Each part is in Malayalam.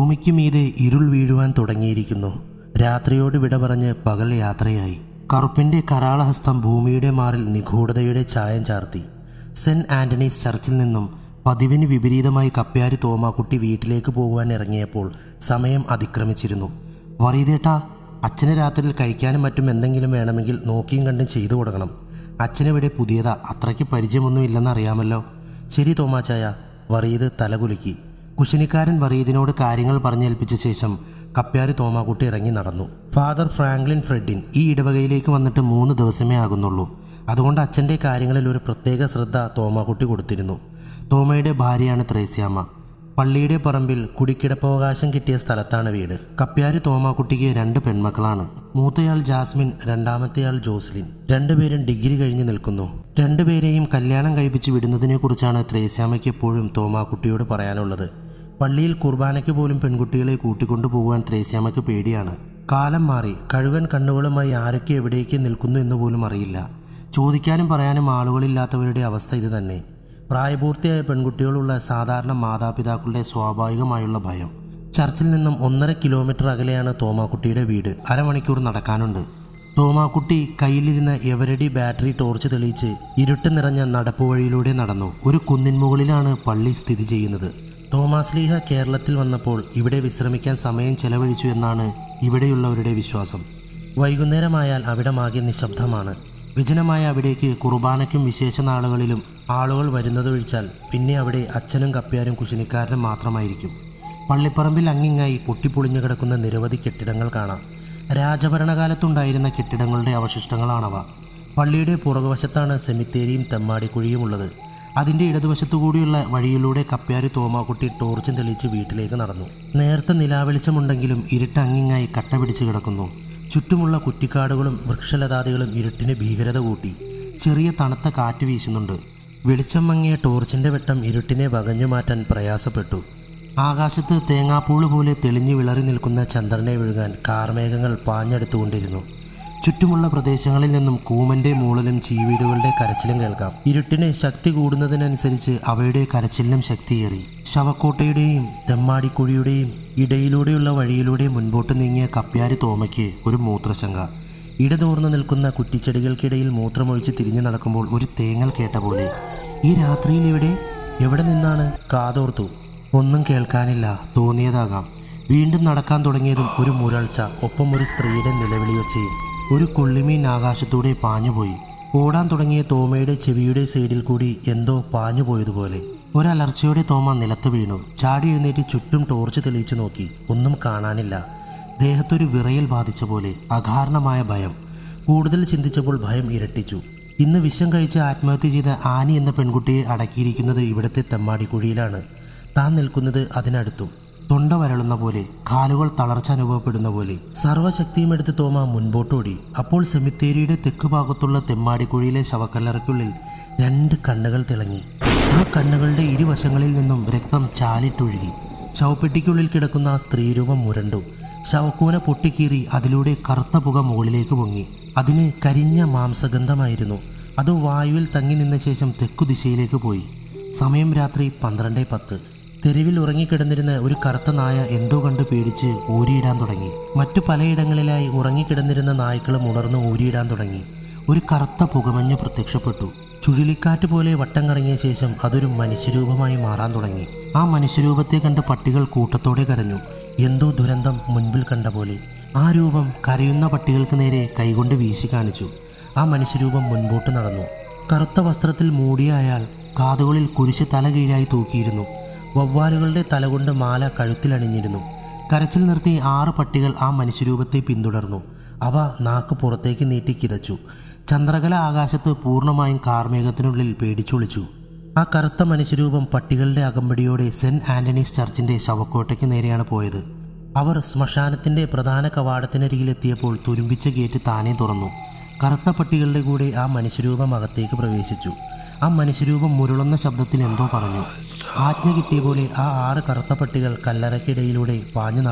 ഭൂമിക്ക് മീതെ ഇരുൾ വീഴുവാൻ തുടങ്ങിയിരിക്കുന്നു രാത്രിയോട് വിട പറഞ്ഞ് പകൽ യാത്രയായി കറുപ്പിന്റെ കരാളഹസ്തം ഭൂമിയുടെ മാറിൽ നിഗൂഢതയുടെ ചായം ചാർത്തി സെന്റ് ആന്റണീസ് ചർച്ചിൽ നിന്നും പതിവിന് വിപരീതമായി കപ്പ്യാരി തോമാക്കുട്ടി വീട്ടിലേക്ക് പോകുവാൻ ഇറങ്ങിയപ്പോൾ സമയം അതിക്രമിച്ചിരുന്നു വറീതേട്ടാ അച്ഛന് രാത്രിയിൽ കഴിക്കാനും മറ്റും എന്തെങ്കിലും വേണമെങ്കിൽ നോക്കിയും കണ്ടും ചെയ്തു കൊടുക്കണം അച്ഛനിവിടെ പുതിയതാ അത്രയ്ക്ക് പരിചയമൊന്നും അറിയാമല്ലോ ശരി തോമാച്ചായ വറീത് തലകുലുക്കി കുശിനിക്കാരൻ വറീദിനോട് കാര്യങ്ങൾ പറഞ്ഞേൽപ്പിച്ച ശേഷം കപ്പ്യാരി തോമാക്കുട്ടി ഇറങ്ങി നടന്നു ഫാദർ ഫ്രാങ്ക്ലിൻ ഫ്രെഡിൻ ഈ ഇടവകയിലേക്ക് വന്നിട്ട് മൂന്ന് ദിവസമേ ആകുന്നുള്ളൂ അതുകൊണ്ട് അച്ഛൻ്റെ കാര്യങ്ങളിൽ ഒരു പ്രത്യേക ശ്രദ്ധ തോമാക്കുട്ടി കൊടുത്തിരുന്നു തോമയുടെ ഭാര്യയാണ് ത്രേസ്യാമ്മ പള്ളിയുടെ പറമ്പിൽ കുടിക്കിടപ്പവകാശം കിട്ടിയ സ്ഥലത്താണ് വീട് കപ്പ്യാരി തോമാക്കുട്ടിക്ക് രണ്ട് പെൺമക്കളാണ് മൂത്തയാൾ ജാസ്മിൻ രണ്ടാമത്തെയാൾ ജോസ്ലിൻ രണ്ടുപേരും ഡിഗ്രി കഴിഞ്ഞ് നിൽക്കുന്നു രണ്ടുപേരെയും കല്യാണം കഴിപ്പിച്ച് വിടുന്നതിനെക്കുറിച്ചാണ് ത്രേസ്യാമ്മയ്ക്ക് എപ്പോഴും തോമാക്കുട്ടിയോട് പറയാനുള്ളത് പള്ളിയിൽ കുർബാനയ്ക്ക് പോലും പെൺകുട്ടികളെ കൂട്ടിക്കൊണ്ടു പോകുവാൻ ത്രേസ്യാമ്മയ്ക്ക് പേടിയാണ് കാലം മാറി കഴുകൻ കണ്ണുകളുമായി ആരൊക്കെ എവിടേക്ക് നിൽക്കുന്നു എന്ന് പോലും അറിയില്ല ചോദിക്കാനും പറയാനും ആളുകളില്ലാത്തവരുടെ അവസ്ഥ ഇത് തന്നെ പ്രായപൂർത്തിയായ പെൺകുട്ടികളുള്ള സാധാരണ മാതാപിതാക്കളുടെ സ്വാഭാവികമായുള്ള ഭയം ചർച്ചിൽ നിന്നും ഒന്നര കിലോമീറ്റർ അകലെയാണ് തോമാക്കുട്ടിയുടെ വീട് അരമണിക്കൂർ നടക്കാനുണ്ട് തോമാക്കുട്ടി കയ്യിലിരുന്ന എവരടി ബാറ്ററി ടോർച്ച് തെളിയിച്ച് ഇരുട്ട് നിറഞ്ഞ നടപ്പുവഴിയിലൂടെ നടന്നു ഒരു കുന്നിൻ മുകളിലാണ് പള്ളി സ്ഥിതി ചെയ്യുന്നത് തോമാസ് ലീഹ കേരളത്തിൽ വന്നപ്പോൾ ഇവിടെ വിശ്രമിക്കാൻ സമയം ചെലവഴിച്ചു എന്നാണ് ഇവിടെയുള്ളവരുടെ വിശ്വാസം വൈകുന്നേരമായാൽ അവിടമാകെ നിശബ്ദമാണ് വിജനമായ അവിടേക്ക് കുർബാനയ്ക്കും വിശേഷ നാളുകളിലും ആളുകൾ വരുന്നതൊഴിച്ചാൽ പിന്നെ അവിടെ അച്ഛനും കപ്പ്യാരും കുശിനിക്കാരനും മാത്രമായിരിക്കും പള്ളിപ്പറമ്പിൽ അങ്ങിങ്ങായി പൊട്ടിപ്പൊളിഞ്ഞു കിടക്കുന്ന നിരവധി കെട്ടിടങ്ങൾ കാണാം രാജഭരണകാലത്തുണ്ടായിരുന്ന കെട്ടിടങ്ങളുടെ അവശിഷ്ടങ്ങളാണവ പള്ളിയുടെ പുറകുവശത്താണ് സെമിത്തേരിയും തെമ്മാടിക്കുഴിയും ഉള്ളത് അതിൻ്റെ ഇടതുവശത്തുകൂടിയുള്ള വഴിയിലൂടെ കപ്പ്യാരി തോമാക്കുട്ടി ടോർച്ചും തെളിയിച്ച് വീട്ടിലേക്ക് നടന്നു നേർത്ത നിലാവെളിച്ചമുണ്ടെങ്കിലും ഇരുട്ട് അങ്ങിങ്ങായി കട്ട പിടിച്ച് കിടക്കുന്നു ചുറ്റുമുള്ള കുറ്റിക്കാടുകളും വൃക്ഷലതാദികളും ഇരുട്ടിന് ഭീകരത കൂട്ടി ചെറിയ തണുത്ത കാറ്റ് വീശുന്നുണ്ട് വെളിച്ചം മങ്ങിയ ടോർച്ചിന്റെ വെട്ടം ഇരുട്ടിനെ വകഞ്ഞു മാറ്റാൻ പ്രയാസപ്പെട്ടു ആകാശത്ത് തേങ്ങാപ്പൂള് പോലെ തെളിഞ്ഞു വിളറി നിൽക്കുന്ന ചന്ദ്രനെ വിഴുകാൻ കാർമേഘങ്ങൾ പാഞ്ഞെടുത്തുകൊണ്ടിരുന്നു ചുറ്റുമുള്ള പ്രദേശങ്ങളിൽ നിന്നും കൂമന്റെ മൂളലും ചീവീടുകളുടെ കരച്ചിലും കേൾക്കാം ഇരുട്ടിന് ശക്തി കൂടുന്നതിനനുസരിച്ച് അവയുടെ കരച്ചിലിനും ശക്തിയേറി ശവക്കോട്ടയുടെയും തെമ്മാടിക്കുഴിയുടെയും ഇടയിലൂടെയുള്ള വഴിയിലൂടെ മുൻപോട്ട് നീങ്ങിയ കപ്പ്യാരി തോമയ്ക്ക് ഒരു മൂത്രശങ്ക ഇടതൂർന്നു നിൽക്കുന്ന കുറ്റിച്ചെടികൾക്കിടയിൽ മൂത്രമൊഴിച്ച് തിരിഞ്ഞു നടക്കുമ്പോൾ ഒരു തേങ്ങൽ കേട്ട പോലെ ഈ രാത്രിയിൽ ഇവിടെ എവിടെ നിന്നാണ് കാതോർത്തു ഒന്നും കേൾക്കാനില്ല തോന്നിയതാകാം വീണ്ടും നടക്കാൻ തുടങ്ങിയതും ഒരു മുരൾച്ച ഒപ്പം ഒരു സ്ത്രീയുടെ നിലവിളിയൊച്ചയും ഒരു കൊള്ളിമീൻ ആകാശത്തൂടെ പാഞ്ഞുപോയി ഓടാൻ തുടങ്ങിയ തോമയുടെ ചെവിയുടെ സൈഡിൽ കൂടി എന്തോ പാഞ്ഞു പോയതുപോലെ ഒരലർച്ചയോടെ തോമ നിലത്ത് വീണു ചാടി എഴുന്നേറ്റ് ചുറ്റും ടോർച്ച് തെളിയിച്ചു നോക്കി ഒന്നും കാണാനില്ല ദേഹത്തൊരു വിറയൽ ബാധിച്ച പോലെ അകാരണമായ ഭയം കൂടുതൽ ചിന്തിച്ചപ്പോൾ ഭയം ഇരട്ടിച്ചു ഇന്ന് വിഷം കഴിച്ച് ആത്മഹത്യ ചെയ്ത ആനി എന്ന പെൺകുട്ടിയെ അടക്കിയിരിക്കുന്നത് ഇവിടുത്തെ തെമ്മാടിക്കുഴിയിലാണ് താൻ നിൽക്കുന്നത് അതിനടുത്തും തൊണ്ട വരളുന്ന പോലെ കാലുകൾ തളർച്ച അനുഭവപ്പെടുന്ന പോലെ സർവ്വശക്തിയും എടുത്ത് തോമ മുൻപോട്ടോടി അപ്പോൾ സെമിത്തേരിയുടെ തെക്ക് ഭാഗത്തുള്ള തെമ്മാടിക്കുഴിയിലെ ശവക്കല്ലറയ്ക്കുള്ളിൽ രണ്ട് കണ്ണുകൾ തിളങ്ങി ആ കണ്ണുകളുടെ ഇരുവശങ്ങളിൽ നിന്നും രക്തം ചാലിട്ടൊഴുകി ശവപ്പെട്ടിക്കുള്ളിൽ കിടക്കുന്ന ആ സ്ത്രീരൂപം മുരണ്ടു ശവക്കൂന പൊട്ടിക്കീറി അതിലൂടെ കറുത്ത പുക മുകളിലേക്ക് പൊങ്ങി അതിന് കരിഞ്ഞ മാംസഗന്ധമായിരുന്നു അത് വായുവിൽ തങ്ങി നിന്ന ശേഷം തെക്കു ദിശയിലേക്ക് പോയി സമയം രാത്രി പന്ത്രണ്ട് പത്ത് തെരുവിൽ ഉറങ്ങിക്കിടന്നിരുന്ന ഒരു കറുത്ത നായ എന്തോ കണ്ട് പേടിച്ച് ഊരിയിടാൻ തുടങ്ങി മറ്റു പലയിടങ്ങളിലായി ഉറങ്ങിക്കിടന്നിരുന്ന നായ്ക്കളും ഉണർന്ന് ഊരിയിടാൻ തുടങ്ങി ഒരു കറുത്ത പുകമഞ്ഞ് പ്രത്യക്ഷപ്പെട്ടു ചുഴലിക്കാറ്റ് പോലെ വട്ടം കറങ്ങിയ ശേഷം അതൊരു മനുഷ്യരൂപമായി മാറാൻ തുടങ്ങി ആ മനുഷ്യരൂപത്തെ കണ്ട് പട്ടികൾ കൂട്ടത്തോടെ കരഞ്ഞു എന്തോ ദുരന്തം മുൻപിൽ കണ്ട പോലെ ആ രൂപം കരയുന്ന പട്ടികൾക്ക് നേരെ കൈകൊണ്ട് വീശി കാണിച്ചു ആ മനുഷ്യരൂപം മുൻപോട്ട് നടന്നു കറുത്ത വസ്ത്രത്തിൽ മൂടിയ അയാൾ കാതുകളിൽ കുരിശ് തല കീഴായി തൂക്കിയിരുന്നു വവ്വാലുകളുടെ തലകൊണ്ട് മാല കഴുത്തിലണിഞ്ഞിരുന്നു കരച്ചിൽ നിർത്തി ആറ് പട്ടികൾ ആ മനുഷ്യരൂപത്തെ പിന്തുടർന്നു അവ നാക്ക് പുറത്തേക്ക് നീട്ടി കിതച്ചു ചന്ദ്രകല ആകാശത്ത് പൂർണ്ണമായും കാർമേഘത്തിനുള്ളിൽ പേടിച്ചൊളിച്ചു ആ കറുത്ത മനുഷ്യരൂപം പട്ടികളുടെ അകമ്പടിയോടെ സെന്റ് ആന്റണീസ് ചർച്ചിന്റെ ശവക്കോട്ടയ്ക്ക് നേരെയാണ് പോയത് അവർ ശ്മശാനത്തിന്റെ പ്രധാന കവാടത്തിനരികിലെത്തിയപ്പോൾ തുരുമ്പിച്ച ഗേറ്റ് താനേ തുറന്നു കറുത്ത പട്ടികളുടെ കൂടെ ആ മനുഷ്യരൂപം അകത്തേക്ക് പ്രവേശിച്ചു ആ മനുഷ്യരൂപം മുരളുന്ന ശബ്ദത്തിൽ എന്തോ പറഞ്ഞു ആജ്ഞ കിട്ടിയ പോലെ ആ ആറ് കറുത്ത പട്ടികൾ കല്ലറയ്ക്കിടയിലൂടെ പാഞ്ഞു നടന്നു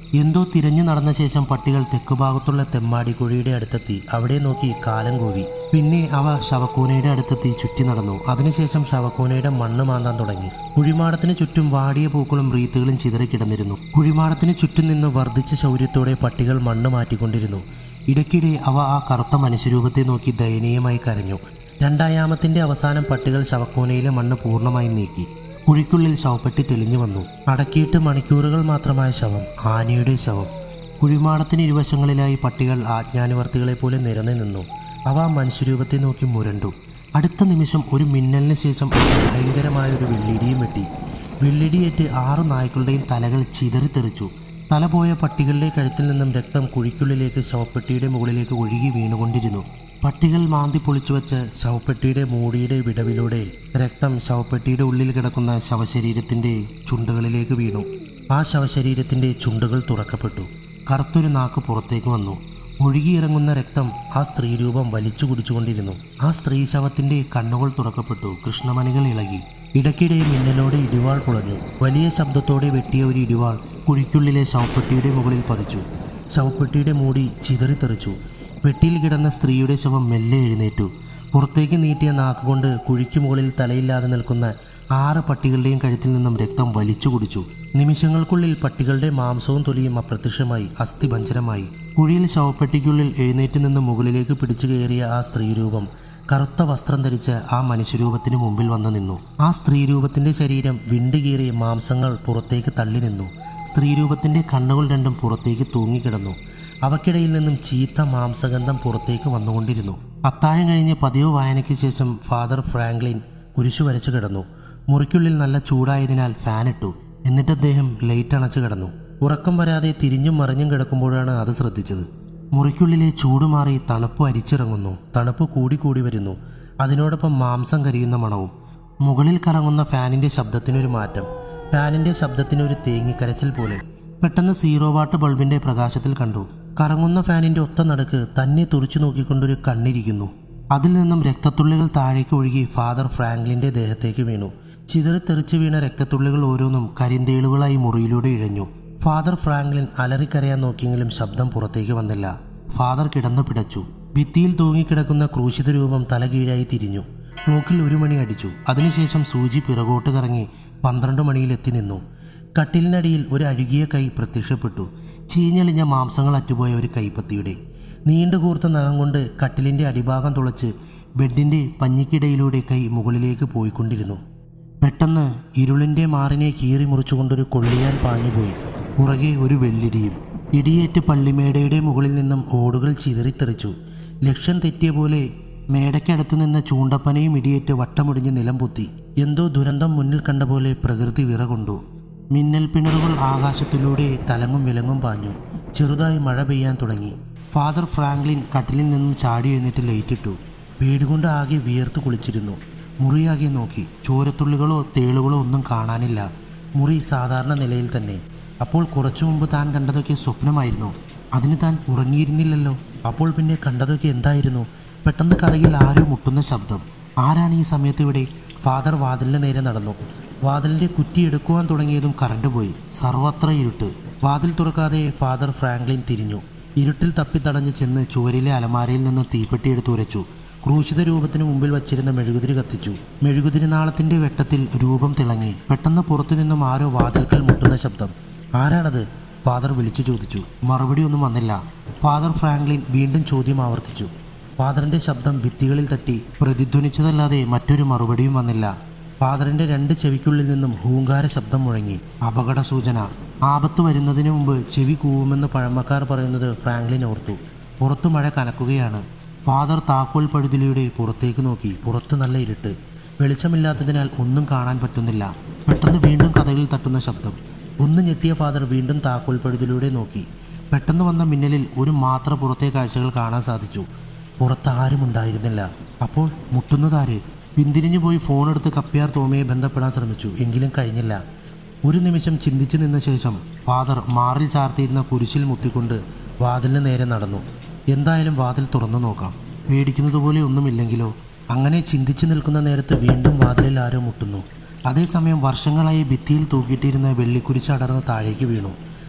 എന്തോ തിരഞ്ഞു നടന്ന ശേഷം പട്ടികൾ തെക്കുഭാഗത്തുള്ള തെമ്മാടി കുഴിയുടെ അടുത്തെത്തി അവിടെ നോക്കി കാലം കൂവി പിന്നെ അവ ശവക്കൂനയുടെ അടുത്തെത്തി ചുറ്റി നടന്നു അതിനുശേഷം ശവക്കൂനയുടെ മണ്ണ് മാന്താൻ തുടങ്ങി കുഴിമാടത്തിന് ചുറ്റും വാടിയ പൂക്കളും റീത്തുകളും ചിതറിക്കിടന്നിരുന്നു കുഴിമാടത്തിന് ചുറ്റും നിന്ന് വർദ്ധിച്ച ശൗര്യത്തോടെ പട്ടികൾ മണ്ണ് മാറ്റിക്കൊണ്ടിരുന്നു ഇടയ്ക്കിടെ അവ ആ കറുത്ത മനുഷ്യരൂപത്തെ നോക്കി ദയനീയമായി കരഞ്ഞു രണ്ടായാമത്തിന്റെ അവസാനം പട്ടികൾ ശവക്കൂനയിലെ മണ്ണ് പൂർണ്ണമായും നീക്കി കുഴിക്കുള്ളിൽ ശവപ്പെട്ടി തെളിഞ്ഞു വന്നു അടക്കിയിട്ട് മണിക്കൂറുകൾ മാത്രമായ ശവം ആനയുടെ ശവം കുഴിമാടത്തിന് ഇരുവശങ്ങളിലായി പട്ടികൾ ആജ്ഞാനുവർത്തികളെ പോലെ നിരന്നു നിന്നു അവ ആ മനുഷ്യരൂപത്തെ നോക്കി മുരണ്ടു അടുത്ത നിമിഷം ഒരു മിന്നലിന് ശേഷം ഭയങ്കരമായ ഒരു വെള്ളിടിയും വെട്ടി വെള്ളിടിയേറ്റ് ആറു നായ്ക്കളുടെയും തലകൾ ചിതറിത്തെറിച്ചു തല പോയ പട്ടികളുടെ കഴുത്തിൽ നിന്നും രക്തം കുഴിക്കുള്ളിലേക്ക് ശവപ്പെട്ടിയുടെ മുകളിലേക്ക് ഒഴുകി വീണുകൊണ്ടിരുന്നു പട്ടികൾ മാന്തി പൊളിച്ചു വെച്ച ശവപ്പെട്ടിയുടെ മൂടിയുടെ വിടവിലൂടെ രക്തം ശവപ്പെട്ടിയുടെ ഉള്ളിൽ കിടക്കുന്ന ശവശരീരത്തിന്റെ ചുണ്ടുകളിലേക്ക് വീണു ആ ശവശരീരത്തിന്റെ ചുണ്ടുകൾ തുറക്കപ്പെട്ടു കറുത്തൊരു നാക്ക് പുറത്തേക്ക് വന്നു ഒഴുകിയിറങ്ങുന്ന രക്തം ആ സ്ത്രീരൂപം വലിച്ചു കുടിച്ചുകൊണ്ടിരുന്നു ആ സ്ത്രീ ശവത്തിന്റെ കണ്ണുകൾ തുറക്കപ്പെട്ടു കൃഷ്ണമണികൾ ഇളകി ഇടയ്ക്കിടെ മിന്നലോടെ ഇടിവാൾ പുളഞ്ഞു വലിയ ശബ്ദത്തോടെ വെട്ടിയ ഒരു ഇടിവാൾ കുഴിക്കുള്ളിലെ ശവപ്പെട്ടിയുടെ മുകളിൽ പതിച്ചു ശവപ്പെട്ടിയുടെ മൂടി ചിതറിത്തെറിച്ചു പെട്ടിയിൽ കിടന്ന സ്ത്രീയുടെ ശവം മെല്ലെ എഴുന്നേറ്റു പുറത്തേക്ക് നീട്ടിയ നാക്കുകൊണ്ട് കുഴിക്ക് മുകളിൽ തലയില്ലാതെ നിൽക്കുന്ന ആറ് പട്ടികളുടെയും കഴുത്തിൽ നിന്നും രക്തം വലിച്ചു കുടിച്ചു നിമിഷങ്ങൾക്കുള്ളിൽ പട്ടികളുടെ മാംസവും തൊലിയും അപ്രത്യക്ഷമായി അസ്ഥിഭഞ്ജനമായി കുഴിയിൽ ശവപ്പെട്ടിക്കുള്ളിൽ എഴുന്നേറ്റ് നിന്ന് മുകളിലേക്ക് പിടിച്ചു കയറിയ ആ സ്ത്രീരൂപം കറുത്ത വസ്ത്രം ധരിച്ച് ആ മനുഷ്യരൂപത്തിന് മുമ്പിൽ വന്നു നിന്നു ആ സ്ത്രീരൂപത്തിന്റെ ശരീരം വിണ്ടുകീറിയ മാംസങ്ങൾ പുറത്തേക്ക് തള്ളി നിന്നു സ്ത്രീരൂപത്തിന്റെ കണ്ണുകൾ രണ്ടും പുറത്തേക്ക് തൂങ്ങിക്കിടന്നു അവക്കിടയിൽ നിന്നും ചീത്ത മാംസഗന്ധം പുറത്തേക്ക് വന്നുകൊണ്ടിരുന്നു അത്താഴം കഴിഞ്ഞ് പതിവ് വായനയ്ക്ക് ശേഷം ഫാദർ ഫ്രാങ്ക്ലിൻ കുരിശു വരച്ചു കിടന്നു മുറിക്കുള്ളിൽ നല്ല ചൂടായതിനാൽ ഫാൻ ഇട്ടു എന്നിട്ട് അദ്ദേഹം ലൈറ്റ് അണച്ചു കിടന്നു ഉറക്കം വരാതെ തിരിഞ്ഞും മറിഞ്ഞും കിടക്കുമ്പോഴാണ് അത് ശ്രദ്ധിച്ചത് മുറിക്കുള്ളിലെ ചൂട് മാറി തണുപ്പ് അരിച്ചിറങ്ങുന്നു തണുപ്പ് കൂടിക്കൂടി വരുന്നു അതിനോടൊപ്പം മാംസം കരിയുന്ന മണവും മുകളിൽ കറങ്ങുന്ന ഫാനിന്റെ ശബ്ദത്തിനൊരു മാറ്റം ഫാനിന്റെ ശബ്ദത്തിനൊരു തേങ്ങിക്കരച്ചിൽ പോലെ പെട്ടെന്ന് സീറോ വാട്ട് ബൾബിന്റെ പ്രകാശത്തിൽ കണ്ടു കറങ്ങുന്ന ഫാനിന്റെ ഒത്ത നടുക്ക് തന്നെ തുറച്ചു നോക്കിക്കൊണ്ടൊരു കണ്ണിരിക്കുന്നു അതിൽ നിന്നും രക്തത്തുള്ളികൾ താഴേക്ക് ഒഴുകി ഫാദർ ഫ്രാങ്ക്ലിന്റെ ദേഹത്തേക്ക് വീണു ചിതറിത്തെറിച്ച് വീണ രക്തത്തുള്ളികൾ ഓരോന്നും കരിന്തേളുകളായി മുറിയിലൂടെ ഇഴഞ്ഞു ഫാദർ ഫ്രാങ്ക്ലിൻ അലറിക്കരയാൻ നോക്കിയെങ്കിലും ശബ്ദം പുറത്തേക്ക് വന്നില്ല ഫാദർ കിടന്നു പിടച്ചു ഭിത്തിയിൽ തൂങ്ങിക്കിടക്കുന്ന ക്രൂശിത രൂപം തലകീഴായി തിരിഞ്ഞു ക്ലോക്കിൽ ഒരു മണി അടിച്ചു അതിനുശേഷം സൂചി പിറകോട്ട് കറങ്ങി പന്ത്രണ്ട് മണിയിൽ എത്തി നിന്നു കട്ടിലിനടിയിൽ ഒരു അഴുകിയ കൈ പ്രത്യക്ഷപ്പെട്ടു ചീഞ്ഞളിഞ്ഞ മാംസങ്ങൾ അറ്റുപോയ ഒരു കൈപ്പത്തിയുടെ നീണ്ടു കൂർത്ത നഖം കൊണ്ട് കട്ടിലിന്റെ അടിഭാഗം തുളച്ച് ബെഡിന്റെ പഞ്ഞിക്കിടയിലൂടെ കൈ മുകളിലേക്ക് പോയിക്കൊണ്ടിരുന്നു പെട്ടെന്ന് ഇരുളിന്റെ മാറിനെ കീറി മുറിച്ചുകൊണ്ടൊരു കൊള്ളിയാൻ പാഞ്ഞുപോയി പുറകെ ഒരു വെള്ളിടിയും ഇടിയേറ്റ് പള്ളിമേടയുടെ മുകളിൽ നിന്നും ഓടുകൾ ചിതറിത്തെറിച്ചു ലക്ഷ്യം തെറ്റിയ പോലെ മേടയ്ക്കടുത്തു നിന്ന ചൂണ്ടപ്പനയും ഇടിയേറ്റ് വട്ടമുടിഞ്ഞ് നിലം പൊത്തി എന്തോ ദുരന്തം മുന്നിൽ കണ്ട പോലെ പ്രകൃതി വിറകൊണ്ടു മിന്നൽ പിണറുകൾ ആകാശത്തിലൂടെ തലങ്ങും വിലങ്ങും പാഞ്ഞു ചെറുതായി മഴ പെയ്യാൻ തുടങ്ങി ഫാദർ ഫ്രാങ്ക്ലിൻ കട്ടിലിൽ നിന്നും ചാടി എഴുന്നേറ്റ് ലൈറ്റിട്ടു പേടികൊണ്ട് ആകെ വിയർത്ത് കുളിച്ചിരുന്നു മുറിയാകെ നോക്കി ചോരത്തുള്ളികളോ തേളുകളോ ഒന്നും കാണാനില്ല മുറി സാധാരണ നിലയിൽ തന്നെ അപ്പോൾ കുറച്ചു മുമ്പ് താൻ കണ്ടതൊക്കെ സ്വപ്നമായിരുന്നു അതിന് താൻ ഉറങ്ങിയിരുന്നില്ലല്ലോ അപ്പോൾ പിന്നെ കണ്ടതൊക്കെ എന്തായിരുന്നു പെട്ടെന്ന് കഥയിൽ ആരോ മുട്ടുന്ന ശബ്ദം ആരാണ് ഈ സമയത്ത് ഇവിടെ ഫാദർ വാതിലിന് നേരെ നടന്നു വാതിലിന്റെ കുറ്റി എടുക്കുവാൻ തുടങ്ങിയതും കറണ്ട് പോയി സർവത്ര ഇരുട്ട് വാതിൽ തുറക്കാതെ ഫാദർ ഫ്രാങ്ക്ലിൻ തിരിഞ്ഞു ഇരുട്ടിൽ തപ്പിത്തടഞ്ഞ് ചെന്ന് ചുവരിലെ അലമാരയിൽ നിന്ന് തീപ്പെട്ടി എടുത്ത് ഉരച്ചു ക്രൂശിത രൂപത്തിന് മുമ്പിൽ വച്ചിരുന്ന മെഴുകുതിരി കത്തിച്ചു മെഴുകുതിരി നാളത്തിന്റെ വെട്ടത്തിൽ രൂപം തിളങ്ങി പെട്ടെന്ന് പുറത്തു നിന്നും ആരോ വാതിൽക്കൽ മുട്ടുന്ന ശബ്ദം ആരാണത് ഫാദർ വിളിച്ചു ചോദിച്ചു മറുപടി ഒന്നും വന്നില്ല ഫാദർ ഫ്രാങ്ക്ലിൻ വീണ്ടും ചോദ്യം ആവർത്തിച്ചു ഫാദറിന്റെ ശബ്ദം ഭിത്തികളിൽ തട്ടി പ്രതിധ്വനിച്ചതല്ലാതെ മറ്റൊരു മറുപടിയും വന്നില്ല ഫാദറിന്റെ രണ്ട് ചെവിക്കുള്ളിൽ നിന്നും ഹൂങ്കാര ശബ്ദം മുഴങ്ങി അപകട സൂചന ആപത്ത് വരുന്നതിന് മുമ്പ് ചെവി കൂവുമെന്ന് പഴമക്കാർ പറയുന്നത് ഫ്രാങ്ക്ലിൻ ഓർത്തു പുറത്തു മഴ കനക്കുകയാണ് ഫാദർ താക്കോൽ പഴുതിലൂടെ പുറത്തേക്ക് നോക്കി പുറത്ത് നല്ല ഇരുട്ട് വെളിച്ചമില്ലാത്തതിനാൽ ഒന്നും കാണാൻ പറ്റുന്നില്ല പെട്ടെന്ന് വീണ്ടും കഥകിൽ തട്ടുന്ന ശബ്ദം ഒന്ന് ഞെട്ടിയ ഫാദർ വീണ്ടും താക്കോൽ പഴുതിലൂടെ നോക്കി പെട്ടെന്ന് വന്ന മിന്നലിൽ ഒരു മാത്ര പുറത്തെ കാഴ്ചകൾ കാണാൻ സാധിച്ചു പുറത്ത് ആരും ഉണ്ടായിരുന്നില്ല അപ്പോൾ മുട്ടുന്നതാര് പിന്തിരിഞ്ഞു പോയി ഫോണെടുത്ത് കപ്പ്യാർ തോമയെ ബന്ധപ്പെടാൻ ശ്രമിച്ചു എങ്കിലും കഴിഞ്ഞില്ല ഒരു നിമിഷം ചിന്തിച്ചു നിന്ന ശേഷം ഫാദർ മാറിൽ ചാർത്തിയിരുന്ന കുരിശിൽ മുത്തിക്കൊണ്ട് വാതിലിന് നേരെ നടന്നു എന്തായാലും വാതിൽ തുറന്നു നോക്കാം പേടിക്കുന്നത് പോലെ ഒന്നുമില്ലെങ്കിലോ അങ്ങനെ ചിന്തിച്ചു നിൽക്കുന്ന നേരത്ത് വീണ്ടും വാതിലിൽ ആരോ മുട്ടുന്നു അതേസമയം വർഷങ്ങളായി ഭിത്തിയിൽ തൂക്കിയിട്ടിരുന്ന വെള്ളിക്കുരിശ് അടർന്ന് താഴേക്ക് വീണു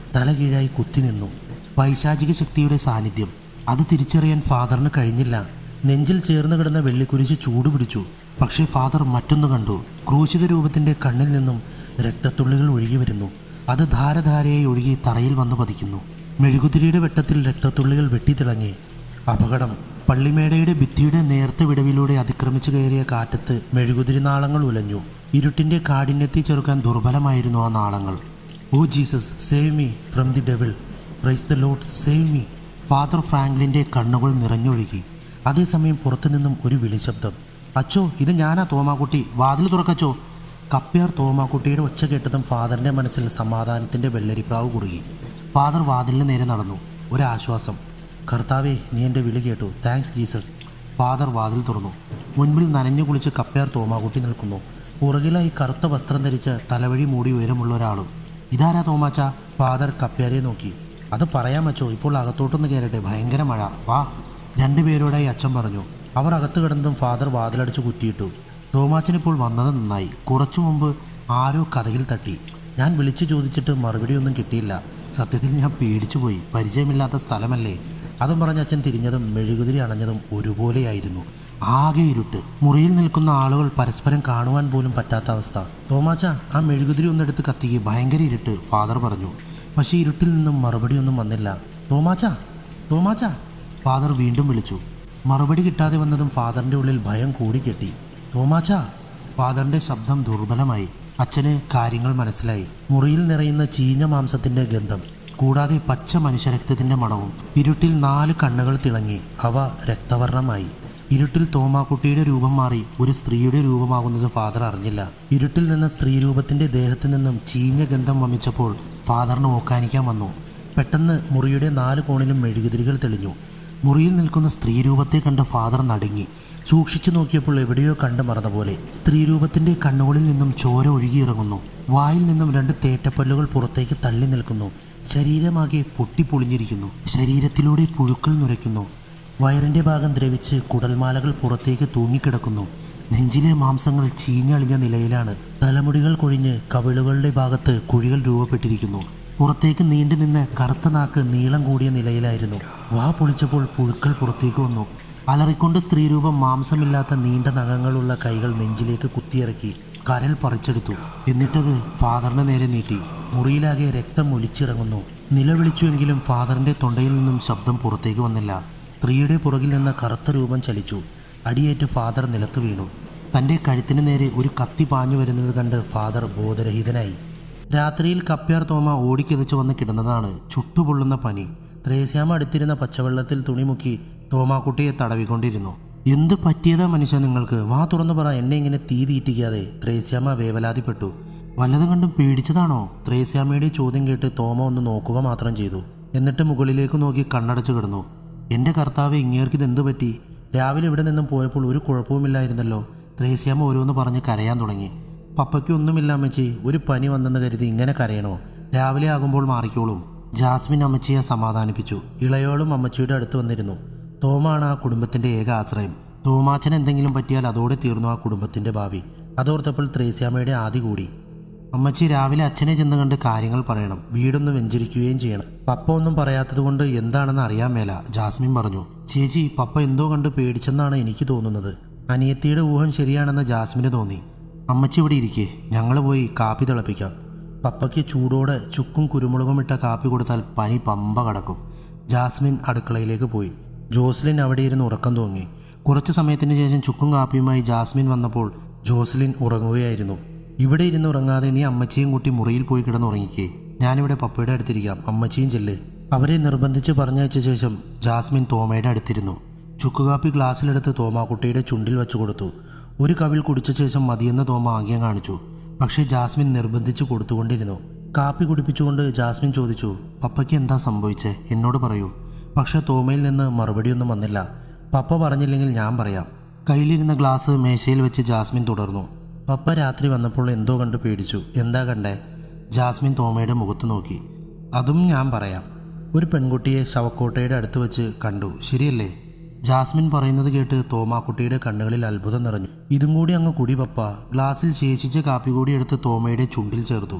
തല കീഴായി കുത്തി നിന്നു പൈശാചിക ശക്തിയുടെ സാന്നിധ്യം അത് തിരിച്ചറിയാൻ ഫാദറിന് കഴിഞ്ഞില്ല നെഞ്ചിൽ ചേർന്ന് കിടന്ന വെള്ളിക്കുരിശ് ചൂടുപിടിച്ചു പക്ഷേ ഫാദർ മറ്റൊന്ന് കണ്ടു ക്രൂശിത രൂപത്തിൻ്റെ കണ്ണിൽ നിന്നും രക്തത്തുള്ളികൾ ഒഴുകി വരുന്നു അത് ധാരധാരയായി ഒഴുകി തറയിൽ വന്ന് പതിക്കുന്നു മെഴുകുതിരിയുടെ വെട്ടത്തിൽ രക്തത്തുള്ളികൾ വെട്ടിത്തിളങ്ങി അപകടം പള്ളിമേടയുടെ ഭിത്തിയുടെ നേർത്ത വിടവിലൂടെ അതിക്രമിച്ചു കയറിയ കാറ്റത്ത് മെഴുകുതിരി നാളങ്ങൾ ഉലഞ്ഞു ഇരുട്ടിന്റെ കാഠിന്യത്തെ ചെറുക്കാൻ ദുർബലമായിരുന്നു ആ നാളങ്ങൾ oh Jesus save me from the devil praise the lord save me father ഫ്രാങ്ക്ലിന്റെ കണ്ണുകൾ നിറഞ്ഞൊഴുകി അതേസമയം പുറത്തുനിന്നും ഒരു വിളിശബ്ദം അച്ചോ ഇത് ഞാനാ തോമാക്കുട്ടി വാതിൽ തുറക്കച്ചോ കപ്പ്യാർ തോമാക്കുട്ടിയുടെ ഒച്ച കേട്ടതും ഫാദറിന്റെ മനസ്സിൽ സമാധാനത്തിന്റെ വെള്ളരിപ്രാവ് കുറുകി ഫാദർ വാതിലിന് നേരെ നടന്നു ഒരാശ്വാസം കർത്താവേ നീ എൻ്റെ വിളി കേട്ടു താങ്ക്സ് ജീസസ് ഫാദർ വാതിൽ തുറന്നു മുൻപിൽ നനഞ്ഞു കുളിച്ച് കപ്പയാർ തോമാക്കുട്ടി നിൽക്കുന്നു പുറകിലായി കറുത്ത വസ്ത്രം ധരിച്ച് തലവഴി മൂടി ഉയരമുള്ള ഒരാളും ഇതാരാ തോമാച്ച ഫാദർ കപ്പ്യാരെ നോക്കി അത് പറയാൻ പറ്റോ ഇപ്പോൾ അകത്തോട്ടൊന്ന് കയറട്ടെ ഭയങ്കര മഴ വാ രണ്ടുപേരോടായി അച്ഛൻ പറഞ്ഞു അവർ അകത്ത് കിടന്നതും ഫാദർ വാതിലടിച്ച് കുറ്റിയിട്ടു തോമാച്ചൻ ഇപ്പോൾ വന്നത് നന്നായി കുറച്ചു മുമ്പ് ആരോ കഥകിൽ തട്ടി ഞാൻ വിളിച്ചു ചോദിച്ചിട്ട് മറുപടിയൊന്നും കിട്ടിയില്ല സത്യത്തിൽ ഞാൻ പേടിച്ചു പോയി പരിചയമില്ലാത്ത സ്ഥലമല്ലേ അതും പറഞ്ഞ അച്ഛൻ തിരിഞ്ഞതും മെഴുകുതിരി അണഞ്ഞതും ഒരുപോലെയായിരുന്നു ആകെ ഇരുട്ട് മുറിയിൽ നിൽക്കുന്ന ആളുകൾ പരസ്പരം കാണുവാൻ പോലും പറ്റാത്ത അവസ്ഥ തോമാച്ച ആ മെഴുകുതിരി ഒന്നെടുത്ത് കത്തിക്ക് ഭയങ്കര ഇരുട്ട് ഫാദർ പറഞ്ഞു പക്ഷേ ഇരുട്ടിൽ നിന്നും മറുപടിയൊന്നും വന്നില്ല തോമാച്ച തോമാച്ച ഫാദർ വീണ്ടും വിളിച്ചു മറുപടി കിട്ടാതെ വന്നതും ഫാദറിന്റെ ഉള്ളിൽ ഭയം കൂടിക്കെട്ടി തോമാച്ച ഫാദറിന്റെ ശബ്ദം ദുർബലമായി അച്ഛന് കാര്യങ്ങൾ മനസ്സിലായി മുറിയിൽ നിറയുന്ന ചീഞ്ഞ മാംസത്തിന്റെ ഗന്ധം കൂടാതെ പച്ച മനുഷ്യരക്തത്തിന്റെ മണവും ഇരുട്ടിൽ നാല് കണ്ണുകൾ തിളങ്ങി അവ രക്തവർണമായി ഇരുട്ടിൽ തോമാക്കുട്ടിയുടെ രൂപം മാറി ഒരു സ്ത്രീയുടെ രൂപമാകുന്നത് ഫാദർ അറിഞ്ഞില്ല ഇരുട്ടിൽ നിന്ന് സ്ത്രീ രൂപത്തിന്റെ ദേഹത്തു നിന്നും ചീഞ്ഞ ഗന്ധം വമിച്ചപ്പോൾ ഫാദറിന് ഓക്കാനിക്കാൻ വന്നു പെട്ടെന്ന് മുറിയുടെ നാല് കോണിലും മെഴുകുതിരികൾ തെളിഞ്ഞു മുറിയിൽ നിൽക്കുന്ന സ്ത്രീ രൂപത്തെ കണ്ട് ഫാദർ നടുങ്ങി സൂക്ഷിച്ചു നോക്കിയപ്പോൾ എവിടെയോ കണ്ടു മറന്ന പോലെ സ്ത്രീരൂപത്തിന്റെ കണ്ണുകളിൽ നിന്നും ചോര ഒഴുകിയിറങ്ങുന്നു വായിൽ നിന്നും രണ്ട് തേറ്റപ്പല്ലുകൾ പുറത്തേക്ക് തള്ളി നിൽക്കുന്നു ശരീരമാകെ പൊട്ടിപ്പൊളിഞ്ഞിരിക്കുന്നു ശരീരത്തിലൂടെ പുഴുക്കൾ നുരയ്ക്കുന്നു വയറിന്റെ ഭാഗം ദ്രവിച്ച് കുടൽമാലകൾ പുറത്തേക്ക് തൂങ്ങിക്കിടക്കുന്നു നെഞ്ചിലെ മാംസങ്ങൾ ചീഞ്ഞളിഞ്ഞ നിലയിലാണ് തലമുടികൾ കൊഴിഞ്ഞ് കവിളുകളുടെ ഭാഗത്ത് കുഴികൾ രൂപപ്പെട്ടിരിക്കുന്നു പുറത്തേക്ക് നീണ്ടു നിന്ന് കറുത്ത നാക്ക് നീളം കൂടിയ നിലയിലായിരുന്നു വാ പൊളിച്ചപ്പോൾ പുഴുക്കൾ പുറത്തേക്ക് വന്നു അലറിക്കൊണ്ട് സ്ത്രീരൂപം മാംസമില്ലാത്ത നീണ്ട നഖങ്ങളുള്ള കൈകൾ നെഞ്ചിലേക്ക് കുത്തിയിറക്കി കരൽ പറിച്ചെടുത്തു എന്നിട്ടത് ഫാദറിന് നേരെ നീട്ടി മുറിയിലാകെ രക്തം ഒലിച്ചിറങ്ങുന്നു നിലവിളിച്ചുവെങ്കിലും ഫാദറിന്റെ തൊണ്ടയിൽ നിന്നും ശബ്ദം പുറത്തേക്ക് വന്നില്ല സ്ത്രീയുടെ പുറകിൽ നിന്ന് കറുത്ത രൂപം ചലിച്ചു അടിയേറ്റ് ഫാദർ നിലത്ത് വീണു തൻ്റെ കഴുത്തിന് നേരെ ഒരു കത്തി പാഞ്ഞു വരുന്നത് കണ്ട് ഫാദർ ബോധരഹിതനായി രാത്രിയിൽ കപ്പ്യാർ തോമ ഓടിക്കിതച്ച് വന്ന് കിടന്നതാണ് ചുട്ടുപൊള്ളുന്ന പനി ത്രേസ്യാമ അടുത്തിരുന്ന പച്ചവെള്ളത്തിൽ തുണിമുക്കി തോമാക്കുട്ടിയെ തടവിക്കൊണ്ടിരുന്നു എന്ത് പറ്റിയതാ മനുഷ്യ നിങ്ങൾക്ക് വാ തുറന്നു പറ എന്നെ ഇങ്ങനെ തീ തീറ്റിക്കാതെ ത്രേസ്യാമ വേവലാതിപ്പെട്ടു വല്ലതും കണ്ടും പേടിച്ചതാണോ ത്രേസ്യാമയുടെ ചോദ്യം കേട്ട് തോമ ഒന്ന് നോക്കുക മാത്രം ചെയ്തു എന്നിട്ട് മുകളിലേക്ക് നോക്കി കണ്ണടച്ചു കിടന്നു എൻ്റെ കർത്താവ് ഇങ്ങേർക്ക് ഇതെന്ത് പറ്റി രാവിലെ ഇവിടെ നിന്നും പോയപ്പോൾ ഒരു കുഴപ്പവുമില്ലായിരുന്നല്ലോ ത്രേസ്യാമ ഓരോന്ന് പറഞ്ഞ് കരയാൻ തുടങ്ങി പപ്പയ്ക്ക് ഒന്നുമില്ല അമ്മച്ചി ഒരു പനി വന്നെന്ന് കരുതി ഇങ്ങനെ കരയണോ രാവിലെ ആകുമ്പോൾ മാറിക്കോളും ജാസ്മിൻ അമ്മച്ചിയെ സമാധാനിപ്പിച്ചു ഇളയോളും അമ്മച്ചിയുടെ അടുത്ത് വന്നിരുന്നു തോമാണ് ആ കുടുംബത്തിന്റെ ഏക ആശ്രയം തോമാച്ചൻ എന്തെങ്കിലും പറ്റിയാൽ അതോടെ തീർന്നു ആ കുടുംബത്തിന്റെ ഭാവി അതോർത്തപ്പോൾ ത്രേസ്യാമ്മയുടെ ആദി കൂടി അമ്മച്ചി രാവിലെ അച്ഛനെ ചെന്ന് കണ്ട് കാര്യങ്ങൾ പറയണം വീടൊന്ന് വെഞ്ചരിക്കുകയും ചെയ്യണം പപ്പ ഒന്നും പറയാത്തത് കൊണ്ട് എന്താണെന്ന് അറിയാൻ മേല ജാസ്മിൻ പറഞ്ഞു ചേച്ചി പപ്പ എന്തോ കണ്ട് പേടിച്ചെന്നാണ് എനിക്ക് തോന്നുന്നത് അനിയത്തിയുടെ ഊഹം ശരിയാണെന്ന് ജാസ്മിന് തോന്നി അമ്മച്ചി ഇവിടെ ഇരിക്കേ ഞങ്ങൾ പോയി കാപ്പി തിളപ്പിക്കാം പപ്പയ്ക്ക് ചൂടോടെ ചുക്കും കുരുമുളകും ഇട്ട കാപ്പി കൊടുത്താൽ പനി പമ്പ കടക്കും ജാസ്മിൻ അടുക്കളയിലേക്ക് പോയി ജോസ്ലിൻ അവിടെ ഇരുന്ന് ഉറക്കം തൂങ്ങി കുറച്ചു സമയത്തിന് ശേഷം ചുക്കും കാപ്പിയുമായി ജാസ്മിൻ വന്നപ്പോൾ ജോസ്ലിൻ ഉറങ്ങുകയായിരുന്നു ഇവിടെ ഇരുന്ന് ഉറങ്ങാതെ നീ അമ്മച്ചിയും കൂട്ടി മുറിയിൽ പോയി കിടന്ന് ഉറങ്ങിക്കേ ഞാനിവിടെ പപ്പയുടെ അടുത്തിരിക്കാം അമ്മച്ചിയും ചെല്ല് അവരെ നിർബന്ധിച്ച് പറഞ്ഞയച്ച ശേഷം ജാസ്മിൻ തോമയുടെ അടുത്തിരുന്നു ചുക്കുകാപ്പി ഗ്ലാസ്സിലെടുത്ത് തോമാക്കുട്ടിയുടെ ചുണ്ടിൽ വെച്ചു കൊടുത്തു ഒരു കവിൾ കുടിച്ച ശേഷം മതിയെന്ന് തോമ ആംഗ്യം കാണിച്ചു പക്ഷേ ജാസ്മിൻ നിർബന്ധിച്ച് കൊടുത്തുകൊണ്ടിരുന്നു കാപ്പി കുടിപ്പിച്ചുകൊണ്ട് ജാസ്മിൻ ചോദിച്ചു പപ്പയ്ക്ക് എന്താ സംഭവിച്ചേ എന്നോട് പറയൂ പക്ഷേ തോമയിൽ നിന്ന് മറുപടിയൊന്നും വന്നില്ല പപ്പ പറഞ്ഞില്ലെങ്കിൽ ഞാൻ പറയാം കയ്യിലിരുന്ന ഗ്ലാസ് മേശയിൽ വെച്ച് ജാസ്മിൻ തുടർന്നു പപ്പ രാത്രി വന്നപ്പോൾ എന്തോ കണ്ട് പേടിച്ചു എന്താ കണ്ടേ ജാസ്മിൻ തോമയുടെ മുഖത്ത് നോക്കി അതും ഞാൻ പറയാം ഒരു പെൺകുട്ടിയെ ശവക്കോട്ടയുടെ അടുത്ത് വെച്ച് കണ്ടു ശരിയല്ലേ ജാസ്മിൻ പറയുന്നത് കേട്ട് തോമാക്കുട്ടിയുടെ കണ്ണുകളിൽ അത്ഭുതം നിറഞ്ഞു ഇതും കൂടി അങ്ങ് കുടി പപ്പ ഗ്ലാസ്സിൽ ശേഷിച്ച കാപ്പി കൂടി എടുത്ത് തോമയുടെ ചുണ്ടിൽ ചേർത്തു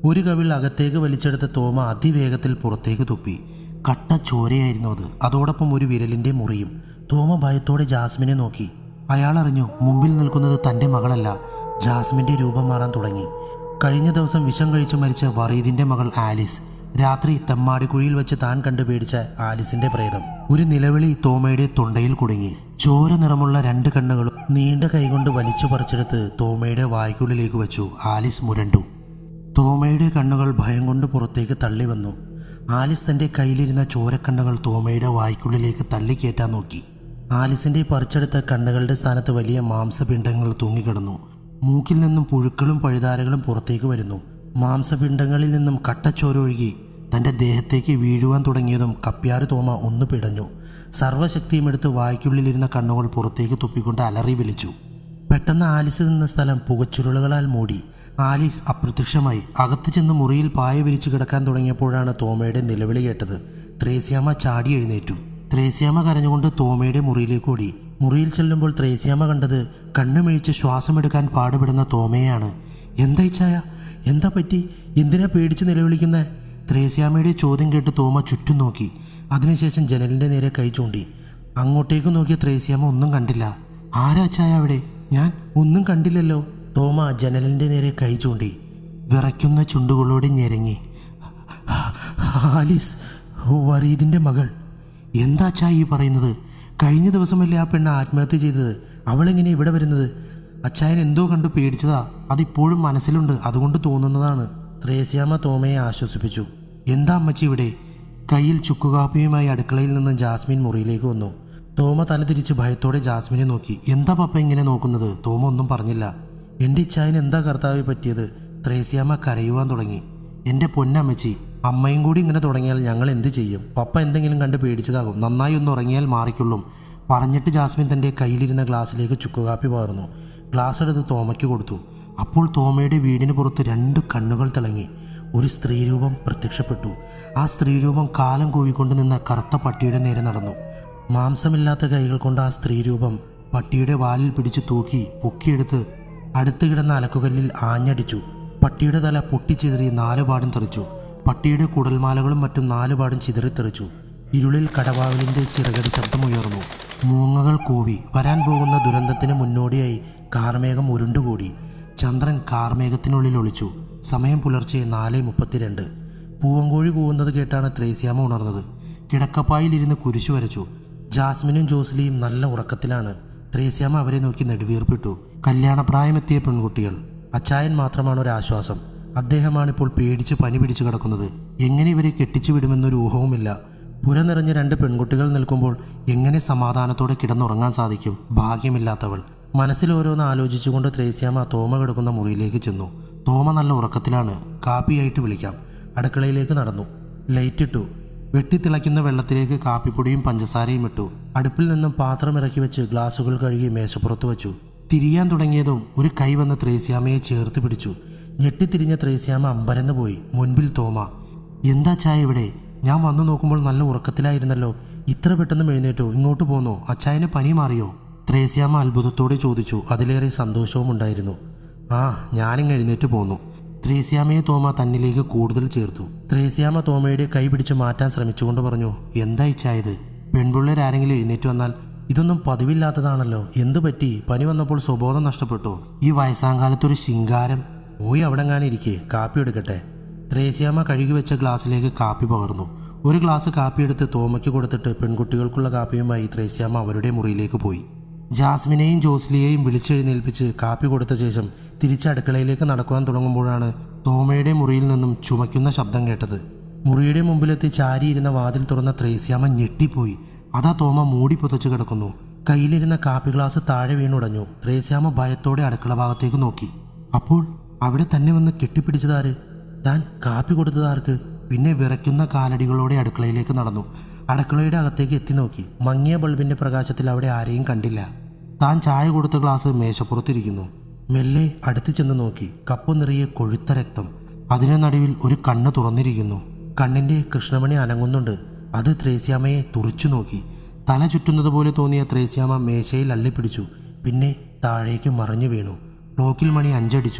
ഒരു കവിൾ അകത്തേക്ക് വലിച്ചെടുത്ത തോമ അതിവേഗത്തിൽ പുറത്തേക്ക് തുപ്പി കട്ട ചോരയായിരുന്നു അത് അതോടൊപ്പം ഒരു വിരലിന്റെ മുറിയും തോമ ഭയത്തോടെ ജാസ്മിനെ നോക്കി അയാൾ അറിഞ്ഞു മുമ്പിൽ നിൽക്കുന്നത് തന്റെ മകളല്ല ജാസ്മിന്റെ രൂപം മാറാൻ തുടങ്ങി കഴിഞ്ഞ ദിവസം വിഷം കഴിച്ചു മരിച്ച വറീദിന്റെ മകൾ ആലിസ് രാത്രി തെമ്മാടിക്കുഴിയിൽ വെച്ച് താൻ കണ്ടു പേടിച്ച ആലിസിന്റെ പ്രേതം ഒരു നിലവിളി തോമയുടെ തൊണ്ടയിൽ കുടുങ്ങി ചോര നിറമുള്ള രണ്ട് കണ്ണുകളും നീണ്ട കൈകൊണ്ട് വലിച്ചു പറിച്ചെടുത്ത് തോമയുടെ വായ്ക്കുള്ളിലേക്ക് വെച്ചു ആലിസ് മുരണ്ടു തോമയുടെ കണ്ണുകൾ ഭയം കൊണ്ട് പുറത്തേക്ക് തള്ളി വന്നു ആലിസ് തന്റെ കയ്യിലിരുന്ന ചോരക്കണ്ണുകൾ തോമയുടെ വായ്ക്കുള്ളിലേക്ക് തള്ളിക്കയറ്റാൻ നോക്കി ആലിസിന്റെ പറിച്ചെടുത്ത കണ്ണുകളുടെ സ്ഥാനത്ത് വലിയ മാംസപിണ്ഡങ്ങൾ തൂങ്ങിക്കിടന്നു മൂക്കിൽ നിന്നും പുഴുക്കളും പഴുതാരകളും പുറത്തേക്ക് വരുന്നു മാംസപിണ്ഡങ്ങളിൽ നിന്നും കട്ടച്ചോര ഒഴുകി തന്റെ ദേഹത്തേക്ക് വീഴുവാൻ തുടങ്ങിയതും കപ്പ്യാറ് തോമ ഒന്ന് പിടഞ്ഞു സർവ്വശക്തിയും എടുത്ത് വായ്ക്കുള്ളിലിരുന്ന കണ്ണുകൾ പുറത്തേക്ക് തുപ്പിക്കൊണ്ട് അലറി വിളിച്ചു പെട്ടെന്ന് ആലിസ് നിന്ന സ്ഥലം പുകച്ചുരുളുകളാൽ മൂടി ആലീസ് അപ്രത്യക്ഷമായി അകത്ത് ചെന്ന് മുറിയിൽ പായ വിരിച്ചു കിടക്കാൻ തുടങ്ങിയപ്പോഴാണ് തോമയുടെ നിലവിളി കേട്ടത് ത്രേസ്യാമ്മ ചാടി എഴുന്നേറ്റു ത്രേസ്യാമ്മ കരഞ്ഞുകൊണ്ട് തോമയുടെ മുറിയിലേക്ക് ഓടി മുറിയിൽ ചെല്ലുമ്പോൾ ത്രേസ്യാമ്മ കണ്ടത് കണ്ണുമിഴിച്ച് ശ്വാസമെടുക്കാൻ പാടുപെടുന്ന തോമയാണ് എന്തായി ചായ എന്താ പറ്റി എന്തിനാ പേടിച്ച് നിലവിളിക്കുന്നേ ത്രേസ്യാമ്മയുടെ ചോദ്യം കേട്ട് തോമ ചുറ്റും നോക്കി അതിനുശേഷം ജനലിന്റെ നേരെ കൈ ചൂണ്ടി അങ്ങോട്ടേക്ക് നോക്കിയ ത്രേസ്യാമ്മ ഒന്നും കണ്ടില്ല ആരാ ചായ അവിടെ ഞാൻ ഒന്നും കണ്ടില്ലല്ലോ തോമ ജനലിന്റെ നേരെ കൈ ചൂണ്ടി വിറയ്ക്കുന്ന ചുണ്ടുകളോടെ ഞെരങ്ങി ആലിസ് വറീദിന്റെ മകൾ എന്താ ചായ ഈ പറയുന്നത് കഴിഞ്ഞ ദിവസമല്ലേ ആ പെണ്ണ് ആത്മഹത്യ ചെയ്തത് അവളെങ്ങനെ ഇവിടെ വരുന്നത് അച്ചായൻ എന്തോ കണ്ടു പേടിച്ചതാ അതിപ്പോഴും മനസ്സിലുണ്ട് അതുകൊണ്ട് തോന്നുന്നതാണ് ത്രേസ്യാമ്മ തോമയെ ആശ്വസിപ്പിച്ചു എന്താ അമ്മച്ചി ഇവിടെ കയ്യിൽ ചുക്കുകാപ്പിയുമായി അടുക്കളയിൽ നിന്ന് ജാസ്മിൻ മുറിയിലേക്ക് വന്നു തോമ തലതിരിച്ച് ഭയത്തോടെ ജാസ്മിനെ നോക്കി എന്താ പപ്പ ഇങ്ങനെ നോക്കുന്നത് തോമ ഒന്നും പറഞ്ഞില്ല എൻ്റെ ഇച്ചായന് എന്താ കർത്താവ് പറ്റിയത് ത്രേസ്യാമ്മ കരയുവാൻ തുടങ്ങി എൻ്റെ പൊന്നമ്മച്ചി അമ്മയും കൂടി ഇങ്ങനെ തുടങ്ങിയാൽ ഞങ്ങൾ എന്ത് ചെയ്യും പപ്പ എന്തെങ്കിലും കണ്ട് പേടിച്ചതാകും നന്നായി ഒന്ന് ഉറങ്ങിയാൽ മാറിക്കൊള്ളും പറഞ്ഞിട്ട് ജാസ്മിൻ തൻ്റെ കയ്യിലിരുന്ന ഗ്ലാസ്സിലേക്ക് ചുക്കുകാപ്പി പകർന്നു ഗ്ലാസ് എടുത്ത് തോമയ്ക്ക് കൊടുത്തു അപ്പോൾ തോമയുടെ വീടിന് പുറത്ത് രണ്ട് കണ്ണുകൾ തിളങ്ങി ഒരു സ്ത്രീരൂപം പ്രത്യക്ഷപ്പെട്ടു ആ സ്ത്രീരൂപം കാലം കൂവിക്കൊണ്ട് നിന്ന കറുത്ത പട്ടിയുടെ നേരെ നടന്നു മാംസമില്ലാത്ത കൈകൾ കൊണ്ട് ആ സ്ത്രീരൂപം പട്ടിയുടെ വാലിൽ പിടിച്ചു തൂക്കി പൊക്കിയെടുത്ത് അടുത്ത് കിടന്ന അലക്കുകല്ലിൽ ആഞ്ഞടിച്ചു പട്ടിയുടെ തല പൊട്ടിച്ചിതറി നാലുപാടും തെറിച്ചു പട്ടിയുടെ കുടൽമാലകളും മറ്റും നാലുപാടും ചിതറിത്തെറിച്ചു ഇരുളിൽ കടവാവിലിന്റെ ചിറകടി ശബ്ദമുയർന്നു മൂങ്ങകൾ കൂവി വരാൻ പോകുന്ന ദുരന്തത്തിന് മുന്നോടിയായി കാർമേഘം ഉരുണ്ടുകൂടി ചന്ദ്രൻ കാർമേഘത്തിനുള്ളിൽ ഒളിച്ചു സമയം പുലർച്ചെ നാല് മുപ്പത്തിരണ്ട് പൂവങ്കോഴി കൂവുന്നത് കേട്ടാണ് ത്രേസ്യാമ ഉണർന്നത് കിടക്കപ്പായിലിരുന്ന് കുരിശു വരച്ചു ജാസ്മിനും ജോസ്ലിയും നല്ല ഉറക്കത്തിലാണ് ത്രേസ്യാമ അവരെ നോക്കി നെടുവീർപ്പിട്ടു കല്യാണപ്രായമെത്തിയ പെൺകുട്ടികൾ അച്ചായൻ മാത്രമാണ് ഒരു ആശ്വാസം അദ്ദേഹമാണിപ്പോൾ പേടിച്ച് പനി പിടിച്ചു കിടക്കുന്നത് എങ്ങനെ ഇവരെ കെട്ടിച്ചു വിടുമെന്നൊരു ഊഹവുമില്ല പുര നിറഞ്ഞ രണ്ട് പെൺകുട്ടികൾ നിൽക്കുമ്പോൾ എങ്ങനെ സമാധാനത്തോടെ കിടന്നുറങ്ങാൻ സാധിക്കും ഭാഗ്യമില്ലാത്തവൾ മനസ്സിൽ ഓരോന്ന് ആലോചിച്ചുകൊണ്ട് ത്രേസ്യാമ തോമ കിടക്കുന്ന മുറിയിലേക്ക് ചെന്നു തോമ നല്ല ഉറക്കത്തിലാണ് കാപ്പിയായിട്ട് വിളിക്കാം അടുക്കളയിലേക്ക് നടന്നു ലൈറ്റ് ഇട്ടു വെട്ടിത്തിളയ്ക്കുന്ന വെള്ളത്തിലേക്ക് കാപ്പിപ്പൊടിയും പഞ്ചസാരയും ഇട്ടു അടുപ്പിൽ നിന്നും പാത്രം ഇറക്കി വെച്ച് ഗ്ലാസുകൾ കഴുകി മേശപ്പുറത്ത് വെച്ചു തിരിയാൻ തുടങ്ങിയതും ഒരു കൈ വന്ന് ത്രേസ്യാമയെ ചേർത്ത് പിടിച്ചു ഞെട്ടിത്തിരിഞ്ഞ ത്രേസ്യാമ അമ്പരന്ന് പോയി മുൻപിൽ തോമ എന്താ ചായ ഇവിടെ ഞാൻ വന്നു നോക്കുമ്പോൾ നല്ല ഉറക്കത്തിലായിരുന്നല്ലോ ഇത്ര പെട്ടെന്ന് എഴുന്നേറ്റോ ഇങ്ങോട്ട് പോന്നോ അച്ചായന് പനി മാറിയോ ത്രേസ്യാമ അത്ഭുതത്തോടെ ചോദിച്ചു അതിലേറെ സന്തോഷവും ഉണ്ടായിരുന്നു ആ ഞാനിങ്ങ് എഴുന്നേറ്റ് പോന്നു ത്രേസ്യാമയെ തോമ തന്നിലേക്ക് കൂടുതൽ ചേർത്തു ത്രേസ്യാമ തോമയുടെ കൈ പിടിച്ച് മാറ്റാൻ ശ്രമിച്ചുകൊണ്ട് പറഞ്ഞു എന്താ ഇച്ചായത് പെൺപിള്ളേരാരെങ്കിലും എഴുന്നേറ്റ് വന്നാൽ ഇതൊന്നും പതിവില്ലാത്തതാണല്ലോ എന്തു പറ്റി പനി വന്നപ്പോൾ സ്വബോധം നഷ്ടപ്പെട്ടോ ഈ വയസ്സാങ്കാലത്തൊരു ശിങ്കാരം പോയി അവിടെ ഇരിക്കേ കാപ്പി എടുക്കട്ടെ ത്രേസ്യാമ കഴുകി വെച്ച ഗ്ലാസ്സിലേക്ക് കാപ്പി പകർന്നു ഒരു ഗ്ലാസ് കാപ്പി എടുത്ത് തോമയ്ക്ക് കൊടുത്തിട്ട് പെൺകുട്ടികൾക്കുള്ള കാപ്പിയുമായി ത്രേസ്യാമ അവരുടെ മുറിയിലേക്ക് പോയി ജാസ്മിനെയും ജോസ്ലിയെയും വിളിച്ചെഴുന്നേൽപ്പിച്ച് കാപ്പി കൊടുത്ത ശേഷം തിരിച്ച് അടുക്കളയിലേക്ക് നടക്കുവാൻ തുടങ്ങുമ്പോഴാണ് തോമയുടെ മുറിയിൽ നിന്നും ചുമയ്ക്കുന്ന ശബ്ദം കേട്ടത് മുറിയുടെ മുമ്പിലെത്തി ചാരിയിരുന്ന വാതിൽ തുറന്ന ത്രേസ്യാമ ഞെട്ടിപ്പോയി അതാ തോമ മൂടി പുതച്ചു കിടക്കുന്നു കയ്യിലിരുന്ന കാപ്പി ഗ്ലാസ് താഴെ വീണുടഞ്ഞു ത്രേസ്യാമ ഭയത്തോടെ അടുക്കള ഭാഗത്തേക്ക് നോക്കി അപ്പോൾ അവിടെ തന്നെ വന്ന് കെട്ടിപ്പിടിച്ചതാര് താൻ കാപ്പി കൊടുത്തതാർക്ക് പിന്നെ വിറയ്ക്കുന്ന കാലടികളോടെ അടുക്കളയിലേക്ക് നടന്നു അടുക്കളയുടെ അകത്തേക്ക് എത്തി നോക്കി മങ്ങിയ ബൾബിന്റെ പ്രകാശത്തിൽ അവിടെ ആരെയും കണ്ടില്ല താൻ ചായ കൊടുത്ത ഗ്ലാസ് മേശപ്പുറത്തിരിക്കുന്നു മെല്ലെ അടുത്ത് ചെന്ന് നോക്കി കപ്പ് നിറയെ കൊഴുത്ത രക്തം അതിന് നടുവിൽ ഒരു കണ്ണ് തുറന്നിരിക്കുന്നു കണ്ണിന്റെ കൃഷ്ണമണി അനങ്ങുന്നുണ്ട് അത് ത്രേസ്യാമയെ തുറിച്ചു നോക്കി തല ചുറ്റുന്നത് പോലെ തോന്നിയ ത്രേസ്യാമ മേശയിൽ അള്ളിപ്പിടിച്ചു പിന്നെ താഴേക്ക് മറിഞ്ഞു വീണു ക്ലോക്കിൽ മണി അഞ്ചടിച്ചു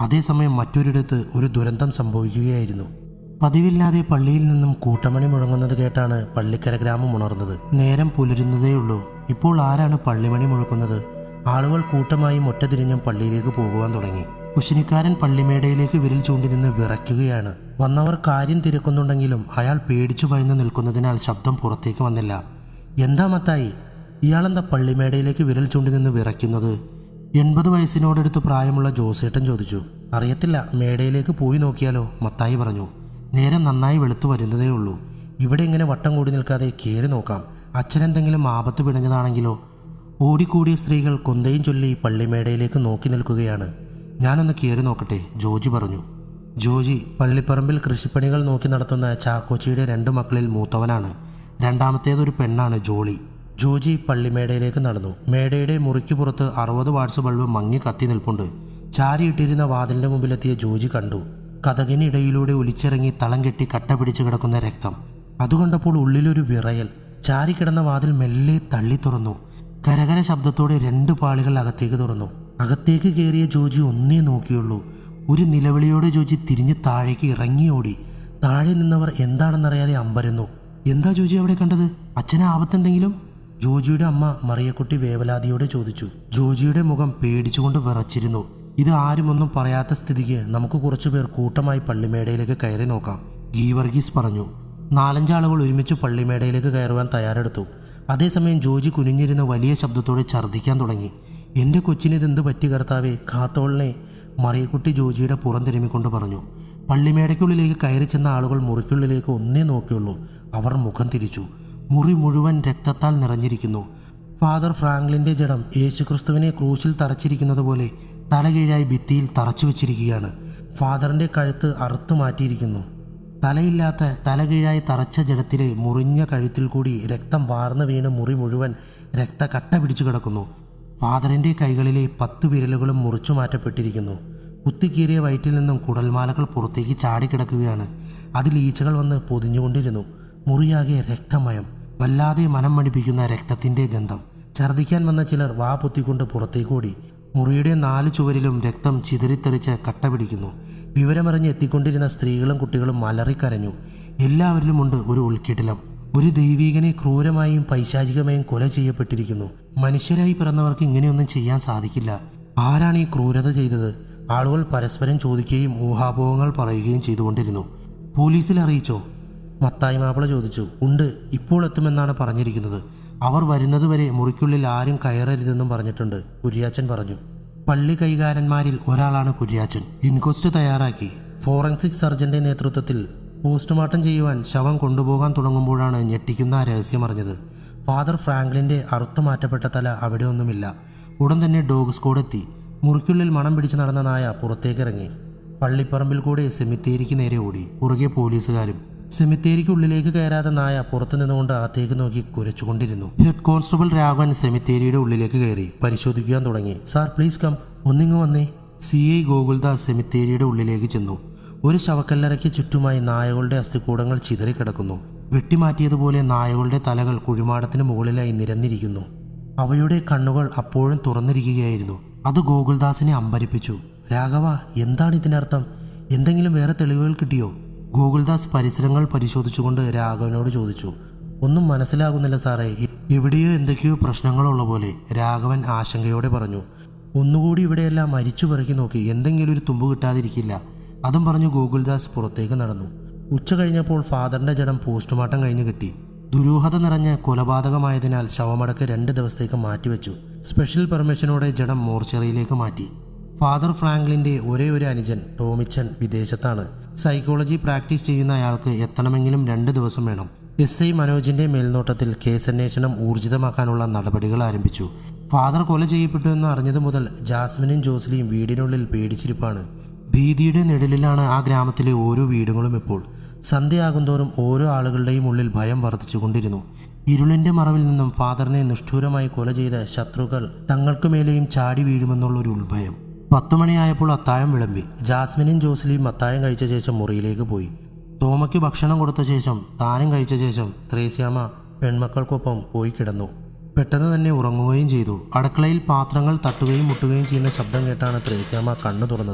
അതേസമയം മറ്റൊരിടത്ത് ഒരു ദുരന്തം സംഭവിക്കുകയായിരുന്നു പതിവില്ലാതെ പള്ളിയിൽ നിന്നും കൂട്ടമണി മുഴങ്ങുന്നത് കേട്ടാണ് പള്ളിക്കര ഗ്രാമം ഉണർന്നത് നേരം പുലരുന്നതേയുള്ളൂ ഇപ്പോൾ ആരാണ് പള്ളിമണി മുഴക്കുന്നത് ആളുകൾ കൂട്ടമായും ഒറ്റതിരിഞ്ഞും പള്ളിയിലേക്ക് പോകുവാൻ തുടങ്ങി കുശിനിക്കാരൻ പള്ളിമേടയിലേക്ക് വിരൽ ചൂണ്ടി നിന്ന് വിറയ്ക്കുകയാണ് വന്നവർ കാര്യം തിരക്കുന്നുണ്ടെങ്കിലും അയാൾ പേടിച്ചു ഭയന്ന് നിൽക്കുന്നതിനാൽ ശബ്ദം പുറത്തേക്ക് വന്നില്ല എന്താ മത്തായി ഇയാളെന്താ പള്ളിമേടയിലേക്ക് വിരൽ ചൂണ്ടി നിന്ന് വിറയ്ക്കുന്നത് എൺപത് വയസ്സിനോടടുത്ത് പ്രായമുള്ള ജോസേട്ടൻ ചോദിച്ചു അറിയത്തില്ല മേടയിലേക്ക് പോയി നോക്കിയാലോ മത്തായി പറഞ്ഞു നേരം നന്നായി വെളുത്തു വരുന്നതേ ഉള്ളൂ ഇവിടെ ഇങ്ങനെ വട്ടം കൂടി നിൽക്കാതെ കയറി നോക്കാം അച്ഛനെന്തെങ്കിലും ആപത്ത് പിടഞ്ഞതാണെങ്കിലോ ഓടിക്കൂടിയ സ്ത്രീകൾ കൊന്തയും ചൊല്ലി പള്ളിമേടയിലേക്ക് നോക്കി നിൽക്കുകയാണ് ഞാനൊന്ന് കയറി നോക്കട്ടെ ജോജി പറഞ്ഞു ജോജി പള്ളിപ്പറമ്പിൽ കൃഷിപ്പണികൾ നോക്കി നടത്തുന്ന ചാക്കോച്ചിയുടെ രണ്ട് മക്കളിൽ മൂത്തവനാണ് രണ്ടാമത്തേതൊരു പെണ്ണാണ് ജോളി ജോജി പള്ളിമേടയിലേക്ക് നടന്നു മേടയുടെ മുറിക്ക് പുറത്ത് അറുപത് വാട്സ് ബൾബ് മങ്ങി കത്തി നിൽപ്പുണ്ട് ചാരിയിട്ടിരുന്ന വാതിലിന്റെ മുമ്പിലെത്തിയ ജോജി കണ്ടു കഥകിനിടയിലൂടെ ഒലിച്ചിറങ്ങി തളം കെട്ടി കട്ട പിടിച്ചു കിടക്കുന്ന രക്തം അതുകണ്ടപ്പോൾ ഉള്ളിലൊരു വിറയൽ ചാരിക്കിടന്ന വാതിൽ മെല്ലെ തള്ളി തുറന്നു കരകര ശബ്ദത്തോടെ രണ്ട് പാളികൾ അകത്തേക്ക് തുറന്നു അകത്തേക്ക് കയറിയ ജോജി ഒന്നേ നോക്കിയുള്ളൂ ഒരു നിലവിളിയോടെ ജോജി തിരിഞ്ഞ് താഴേക്ക് ഇറങ്ങിയോടി താഴെ നിന്നവർ എന്താണെന്നറിയാതെ അമ്പരന്നു എന്താ ജോജി അവിടെ കണ്ടത് അച്ഛന് ആപത്തെന്തെങ്കിലും ജോജിയുടെ അമ്മ മറിയക്കുട്ടി വേവലാതിയോടെ ചോദിച്ചു ജോജിയുടെ മുഖം പേടിച്ചുകൊണ്ട് വിറച്ചിരുന്നു ഇത് ആരുമൊന്നും പറയാത്ത സ്ഥിതിക്ക് നമുക്ക് കുറച്ചുപേർ കൂട്ടമായി പള്ളിമേടയിലേക്ക് കയറി നോക്കാം ഗീവർഗീസ് പറഞ്ഞു നാലഞ്ചാളുകൾ ഒരുമിച്ച് പള്ളിമേടയിലേക്ക് കയറുവാൻ തയ്യാറെടുത്തു അതേസമയം ജോജി കുനിഞ്ഞിരുന്ന് വലിയ ശബ്ദത്തോടെ ഛർദ്ദിക്കാൻ തുടങ്ങി എൻ്റെ കൊച്ചിന് ഇതെന്ത് പറ്റി കർത്താവേ കാത്തോളിനെ മറിയക്കുട്ടി ജോജിയുടെ പുറം തിരുമ്മിക്കൊണ്ട് പറഞ്ഞു പള്ളിമേടയ്ക്കുള്ളിലേക്ക് കയറി ചെന്ന ആളുകൾ മുറിക്കുള്ളിലേക്ക് ഒന്നേ നോക്കിയുള്ളൂ അവർ മുഖം തിരിച്ചു മുറി മുഴുവൻ രക്തത്താൽ നിറഞ്ഞിരിക്കുന്നു ഫാദർ ഫ്രാങ്ക്ലിൻ്റെ ജഡം യേശുക്രിസ്തുവിനെ ക്രൂശിൽ തറച്ചിരിക്കുന്നത് പോലെ തലകീഴായി ഭിത്തിയിൽ തറച്ചു വെച്ചിരിക്കുകയാണ് ഫാദറിൻ്റെ കഴുത്ത് അറുത്തു മാറ്റിയിരിക്കുന്നു തലയില്ലാത്ത തലകീഴായി തറച്ച ജഡത്തിലെ മുറിഞ്ഞ കഴുത്തിൽ കൂടി രക്തം വാർന്നു വീണ് മുറി മുഴുവൻ രക്തക്കട്ട പിടിച്ചു കിടക്കുന്നു ഫാദറിൻ്റെ കൈകളിലെ പത്ത് വിരലുകളും മുറിച്ചു മാറ്റപ്പെട്ടിരിക്കുന്നു കുത്തിക്കീറിയ വയറ്റിൽ നിന്നും കുടൽമാലകൾ പുറത്തേക്ക് ചാടിക്കിടക്കുകയാണ് അതിൽ ഈച്ചകൾ വന്ന് പൊതിഞ്ഞുകൊണ്ടിരുന്നു മുറിയാകെ രക്തമയം വല്ലാതെ മനം മടിപ്പിക്കുന്ന രക്തത്തിൻ്റെ ഗന്ധം ഛർദ്ദിക്കാൻ വന്ന ചിലർ വാ പൊത്തിക്കൊണ്ട് പുറത്തേക്കോടി മുറിയുടെ നാല് ചുവരിലും രക്തം ചിതറിത്തെറിച്ച് കട്ട പിടിക്കുന്നു വിവരമറിഞ്ഞ് എത്തിക്കൊണ്ടിരുന്ന സ്ത്രീകളും കുട്ടികളും മലറിക്കരഞ്ഞു എല്ലാവരിലുമുണ്ട് ഒരു ഉൾക്കിടിലം ഒരു ദൈവീകനെ ക്രൂരമായും പൈശാചികമായും കൊല ചെയ്യപ്പെട്ടിരിക്കുന്നു മനുഷ്യരായി പിറന്നവർക്ക് ഇങ്ങനെയൊന്നും ചെയ്യാൻ സാധിക്കില്ല ആരാണ് ഈ ക്രൂരത ചെയ്തത് ആളുകൾ പരസ്പരം ചോദിക്കുകയും ഊഹാപോഹങ്ങൾ പറയുകയും ചെയ്തുകൊണ്ടിരുന്നു പോലീസിൽ അറിയിച്ചോ മത്തായി മാപ്പിള ചോദിച്ചു ഉണ്ട് ഇപ്പോൾ എത്തുമെന്നാണ് പറഞ്ഞിരിക്കുന്നത് അവർ വരുന്നതുവരെ മുറിക്കുള്ളിൽ ആരും കയറരുതെന്നും പറഞ്ഞിട്ടുണ്ട് കുര്യാച്ചൻ പറഞ്ഞു പള്ളി കൈകാരന്മാരിൽ ഒരാളാണ് കുര്യാച്ചൻ ഇൻക്വസ്റ്റ് തയ്യാറാക്കി ഫോറൻസിക് സർജന്റെ നേതൃത്വത്തിൽ പോസ്റ്റ്മോർട്ടം ചെയ്യുവാൻ ശവം കൊണ്ടുപോകാൻ തുടങ്ങുമ്പോഴാണ് ഞെട്ടിക്കുന്ന ആ രഹസ്യം അറിഞ്ഞത് ഫാദർ ഫ്രാങ്ക്ലിന്റെ അറുത്തു മാറ്റപ്പെട്ട തല അവിടെ ഒന്നുമില്ല ഉടൻ തന്നെ ഡോഗ് സ്ക്വാഡ് എത്തി മുറിക്കുള്ളിൽ മണം പിടിച്ച് നടന്ന നായ പുറത്തേക്കിറങ്ങി പള്ളിപ്പറമ്പിൽ കൂടെ സെമിത്തേരിക്ക് നേരെ ഓടി പുറകെ പോലീസുകാരും സെമിത്തേരിക്കുള്ളിലേക്ക് കയറാതെ നായ പുറത്തു നിന്നുകൊണ്ട് അകത്തേക്ക് നോക്കി കുരച്ചുകൊണ്ടിരുന്നു ഹെഡ് കോൺസ്റ്റബിൾ രാഘവൻ സെമിത്തേരിയുടെ ഉള്ളിലേക്ക് കയറി പരിശോധിക്കാൻ തുടങ്ങി സാർ പ്ലീസ് കം ഒന്നിങ്ങ് വന്നേ സി ഐ ഗോകുൽദാസ് സെമിത്തേരിയുടെ ഉള്ളിലേക്ക് ചെന്നു ഒരു ശവക്കല്ലറയ്ക്ക് ചുറ്റുമായി നായകളുടെ അസ്ഥികൂടങ്ങൾ ചിതറിക്കിടക്കുന്നു വെട്ടിമാറ്റിയതുപോലെ നായകളുടെ തലകൾ കുഴിമാടത്തിന് മുകളിലായി നിരന്നിരിക്കുന്നു അവയുടെ കണ്ണുകൾ അപ്പോഴും തുറന്നിരിക്കുകയായിരുന്നു അത് ഗോകുൽദാസിനെ അമ്പരിപ്പിച്ചു രാഘവ എന്താണ് ഇതിനർത്ഥം എന്തെങ്കിലും വേറെ തെളിവുകൾ കിട്ടിയോ ഗോകുൽദാസ് പരിസരങ്ങൾ പരിശോധിച്ചുകൊണ്ട് രാഘവനോട് ചോദിച്ചു ഒന്നും മനസ്സിലാകുന്നില്ല സാറേ ഇ- എവിടെയോ എന്തൊക്കെയോ പ്രശ്നങ്ങളുള്ള പോലെ രാഘവൻ ആശങ്കയോടെ പറഞ്ഞു ഒന്നുകൂടി ഇവിടെയെല്ലാം മരിച്ചു പിറക്കി നോക്കി എന്തെങ്കിലും ഒരു തുമ്പ് കിട്ടാതിരിക്കില്ല അതും പറഞ്ഞു ഗോകുൽദാസ് പുറത്തേക്ക് നടന്നു ഉച്ച കഴിഞ്ഞപ്പോൾ ഫാദറിന്റെ ജഡം പോസ്റ്റ്മോർട്ടം കഴിഞ്ഞ് കിട്ടി ദുരൂഹത നിറഞ്ഞ കൊലപാതകമായതിനാൽ ശവമടക്ക് രണ്ട് ദിവസത്തേക്ക് മാറ്റിവെച്ചു സ്പെഷ്യൽ പെർമിഷനോടെ ജഡം മോർച്ചറിയിലേക്ക് മാറ്റി ഫാദർ ഫ്രാങ്ക്ലിന്റെ ഒരേ ഒരു അനുജൻ ടോമിച്ചൻ വിദേശത്താണ് സൈക്കോളജി പ്രാക്ടീസ് ചെയ്യുന്ന അയാൾക്ക് എത്തണമെങ്കിലും രണ്ട് ദിവസം വേണം എസ് ഐ മനോജിന്റെ മേൽനോട്ടത്തിൽ കേസന്വേഷണം ഊർജിതമാക്കാനുള്ള നടപടികൾ ആരംഭിച്ചു ഫാദർ കൊല ചെയ്യപ്പെട്ടു എന്ന് അറിഞ്ഞതു മുതൽ ജാസ്മിനും ജോസ്ലിയും വീടിനുള്ളിൽ പേടിച്ചിരിപ്പാണ് ഭീതിയുടെ നിഴലിലാണ് ആ ഗ്രാമത്തിലെ ഓരോ വീടുകളും ഇപ്പോൾ സന്ധ്യയാകുന്തോറും ഓരോ ആളുകളുടെയും ഉള്ളിൽ ഭയം വർദ്ധിച്ചുകൊണ്ടിരുന്നു ഇരുളിന്റെ മറവിൽ നിന്നും ഫാദറിനെ നിഷ്ഠൂരമായി കൊല ചെയ്ത ശത്രുക്കൾ തങ്ങൾക്ക് മേലെയും ചാടി വീഴുമെന്നുള്ളൊരു ഉൾഭയം പത്തു മണിയായപ്പോൾ അത്താഴം വിളമ്പി ജാസ്മിനും ജോസ്ലിയും അത്താഴം കഴിച്ച ശേഷം മുറിയിലേക്ക് പോയി തോമയ്ക്ക് ഭക്ഷണം കൊടുത്ത ശേഷം താനും കഴിച്ച ശേഷം ത്രേസ്യാമ്മ പെൺമക്കൾക്കൊപ്പം പോയി കിടന്നു പെട്ടെന്ന് തന്നെ ഉറങ്ങുകയും ചെയ്തു അടുക്കളയിൽ പാത്രങ്ങൾ തട്ടുകയും മുട്ടുകയും ചെയ്യുന്ന ശബ്ദം കേട്ടാണ് ത്രേസ്യാമ്മ കണ്ണു തുറന്നത്